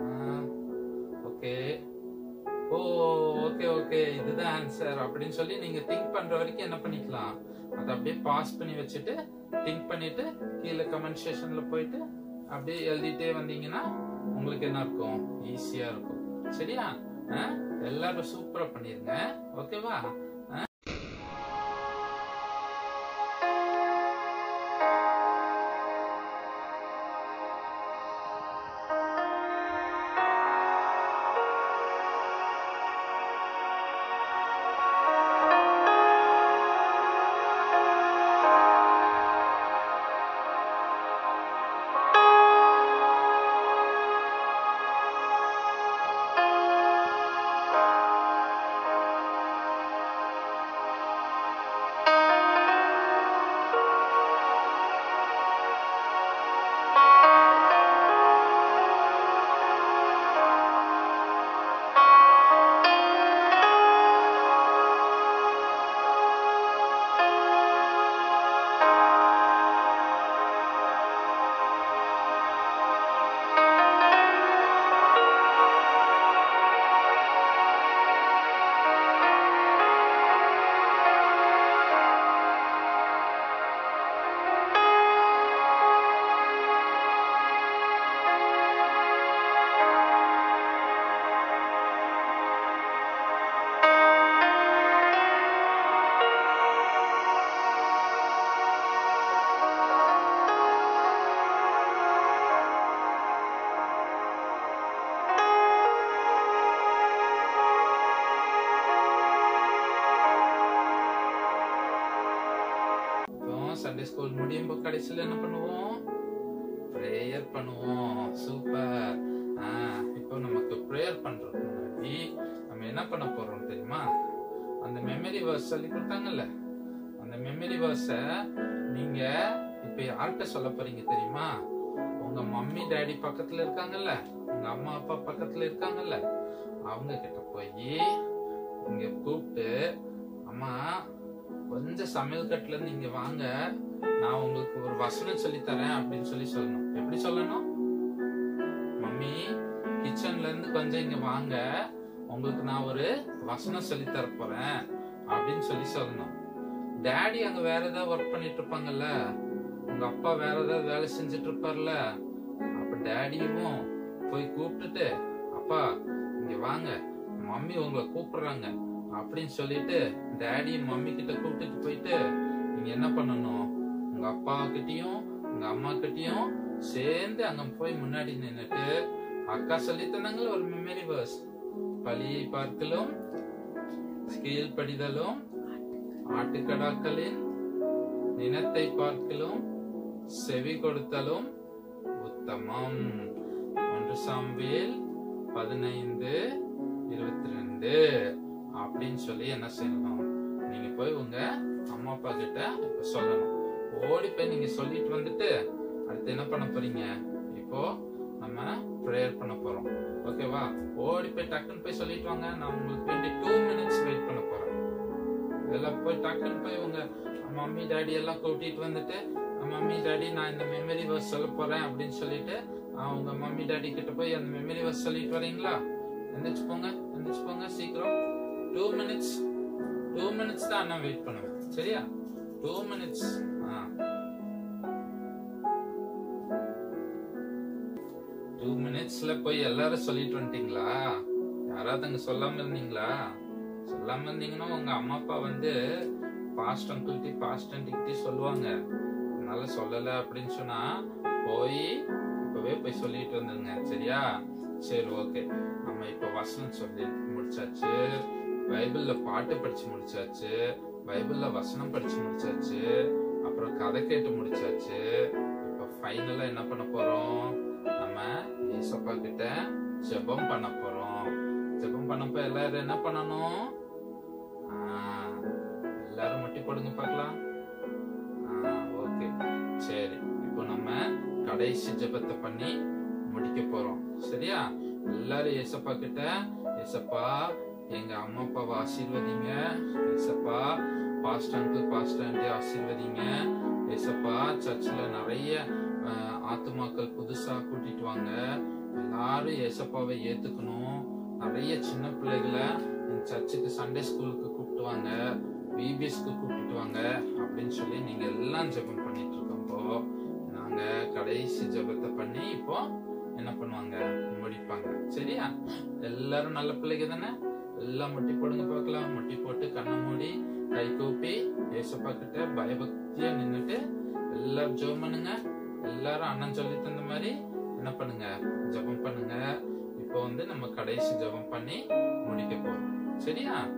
ஓகே ஓ ஓகே ஓகே இதுதான் ஆன்சர் அப்படின்னு சொல்லி நீங்க திங்க் பண்ற வரைக்கும் என்ன பண்ணிக்கலாம் அதை அப்படியே பாஸ் பண்ணி வச்சுட்டு திங்க் பண்ணிட்டு கீழே கமெண்ட் செஷன்ல போயிட்டு அப்படியே எழுதிட்டே வந்தீங்கன்னா உங்களுக்கு என்ன இருக்கும் ஈஸியா இருக்கும் சரியா ஆ? எல்லாரும் சூப்பரா பண்ணிருங்க ஓகேவா ஆ? இப்போ சண்டே ஸ்கூல் முடியும் போது கடைசியில் என்ன பண்ணுவோம் ப்ரேயர் பண்ணுவோம் சூப்பர் இப்போ நமக்கு ப்ரேயர் பண்றதுக்கு முன்னாடி நம்ம என்ன பண்ண போறோம் தெரியுமா அந்த மெமரி வேர்ஸ் சொல்லி கொடுத்தாங்கல்ல அந்த மெமரி வேர்ஸ நீங்க இப்ப யார்கிட்ட சொல்ல போறீங்க தெரியுமா உங்க மம்மி டாடி பக்கத்துல இருக்காங்கல்ல உங்க அம்மா அப்பா பக்கத்துல இருக்காங்கல்ல அவங்க கிட்ட போய் இங்க கூப்பிட்டு அம்மா கொஞ்சம் சமையல் கட்டுல இருந்து இங்க வாங்க நான் உங்களுக்கு ஒரு வசனம் சொல்லி தரேன் அப்படின்னு சொல்லி சொல்லணும் எப்படி சொல்லணும் மம்மி கிச்சன்ல இருந்து கொஞ்சம் இங்க வாங்க உங்களுக்கு நான் ஒரு வசனம் சொல்லி தர போறேன் அப்படின்னு சொல்லி சொல்லணும் டாடி அங்க வேற ஏதாவது ஒர்க் பண்ணிட்டு இருப்பாங்கல்ல உங்க அப்பா வேற ஏதாவது வேலை செஞ்சுட்டு இருப்பார்ல அப்ப டாடியும் போய் கூப்பிட்டுட்டு அப்பா இங்க வாங்க மம்மி உங்களை கூப்பிடுறாங்க அப்படின்னு சொல்லிட்டு டாடி மம்மி கிட்ட கூப்பிட்டுட்டு போயிட்டு நீங்க என்ன பண்ணணும் உங்க அப்பா கிட்டயும் உங்க அம்மா கிட்டயும் சேர்ந்து அங்க போய் முன்னாடி நின்னுட்டு அக்கா சொல்லி தந்தாங்களே ஒரு மெமரி வேர்ஸ் பலியை பார்க்கலும் கீழ்ப்படிதலும் ஆட்டுக்கடாக்களின் நினத்தை பார்க்கலும் செவி கொடுத்தலும் உத்தமம் ஒன்று சாம்பியல் பதினைந்து இருபத்தி ரெண்டு அப்படின்னு சொல்லி என்ன செய்யணும் நீங்க போய் உங்க அம்மா அப்பா கிட்ட இப்ப சொல்லணும் ஓடி போய் நீங்க சொல்லிட்டு வந்துட்டு அடுத்து என்ன பண்ண போறீங்க இப்போ நம்ம ப்ரேயர் பண்ண போறோம் ஓகேவா ஓடி போய் டக்குன்னு போய் சொல்லிட்டு வாங்க நான் உங்களுக்கு வேண்டி டூ மினிட்ஸ் வெயிட் பண்ண போறேன் எல்லாம் போய் டக்குன்னு போய் உங்க மம்மி டாடி எல்லாம் கூட்டிட்டு வந்துட்டு மம்மி டாடி நான் இந்த மெமரி வர்ஸ் சொல்ல போறேன் அப்படின்னு சொல்லிட்டு ஆஹ், உங்க மம்மி டாடி கிட்ட போய் அந்த மெமரி வர்ஸ் சொல்லிட்டு வரீங்களா எந்திரிச்சு போங்க எந்திரிச்சு போங்க சீக்கிரம் டூ மினிட்ஸ் டூ மினிட்ஸ் தான் நான் வெயிட் பண்ணுவேன் சரியா டூ மினிட்ஸ் ஆ டூ மினிட்ஸ்ல போய் எல்லாரும் சொல்லிட்டு வந்துட்டீங்களா யாராவது அங்க சொல்லாம இருந்தீங்களா சொல்லாம இருந்தீங்கன்னா உங்க அம்மா அப்பா வந்து பாஸ்ட் அங்கிள்டி பாஸ்ட் ஆண்டிகிட்டே சொல்லுவாங்க அதனால சொல்லல அப்படின்னு சொன்னா போய் இப்பவே போய் சொல்லிட்டு வந்துருங்க சரியா சரி ஓகே நம்ம இப்ப வசனம் சொல்லி முடிச்சாச்சு பைபிள்ல பாட்டு படிச்சு முடிச்சாச்சு பைபிள்ல வசனம் படிச்சு முடிச்சாச்சு அப்புறம் கதை கேட்டு முடிச்சாச்சு இப்ப ஃபைனலா என்ன பண்ண போறோம் நம்ம ஏசப்பா கிட்ட ஜெபம் பண்ண போறோம் ஜெபம் பண்ணப்ப எல்லாரும் என்ன பண்ணணும் ஆ, எல்லாரும் முட்டி போடுங்க பார்க்கலாம் ஓகே சரி இப்போ நம்ம கடைசி ஜெபத்தை பண்ணி முடிக்க போறோம் சரியா எல்லாரும் ஏசப்பா கிட்ட ஏசப்பா எங்க அம்மா அப்பாவை ஆசீர்வதிங்க ஏசப்பா பாஸ்ட் அங்கிள் பாஸ்ட் ஆண்டி ஆசீர்வதிங்க ஏசப்பா சர்ச்சில் நிறைய அஹ், ஆத்துமாக்கள் புதுசா கூட்டிட்டு வாங்க எல்லாரும் ஏசப்பாவை ஏத்துக்கணும் நிறைய சின்ன பிள்ளைகளை இந்த சர்ச்சுக்கு சண்டே ஸ்கூலுக்கு கூப்பிட்டு வாங்க பிபிஎஸ்க்கு கூப்பிட்டு வாங்க அப்படின்னு சொல்லி நீங்க எல்லாம் ஜெபம் பண்ணிட்டு இருக்கோம்போ நாங்க கடைசி ஜெபத்தை பண்ணி இப்போ என்ன பண்ணுவாங்க முடிப்பாங்க சரியா எல்லாரும் நல்ல பிள்ளைங்க தானே எல்லாம் முட்டி போடுங்க பார்க்கலாம் முட்டி போட்டு கண்ணை மூடி கை கூப்பி ஏசப்பா கிட்ட பயபக்தியா நின்னுட்டு எல்லாரும் ஜெபம் பண்ணுங்க எல்லாரும் அண்ணன் சொல்லி தந்த மாதிரி என்ன பண்ணுங்க ஜெபம் பண்ணுங்க இப்போ வந்து நம்ம கடைசி ஜெபம் பண்ணி முடிக்க போறோம் சரியா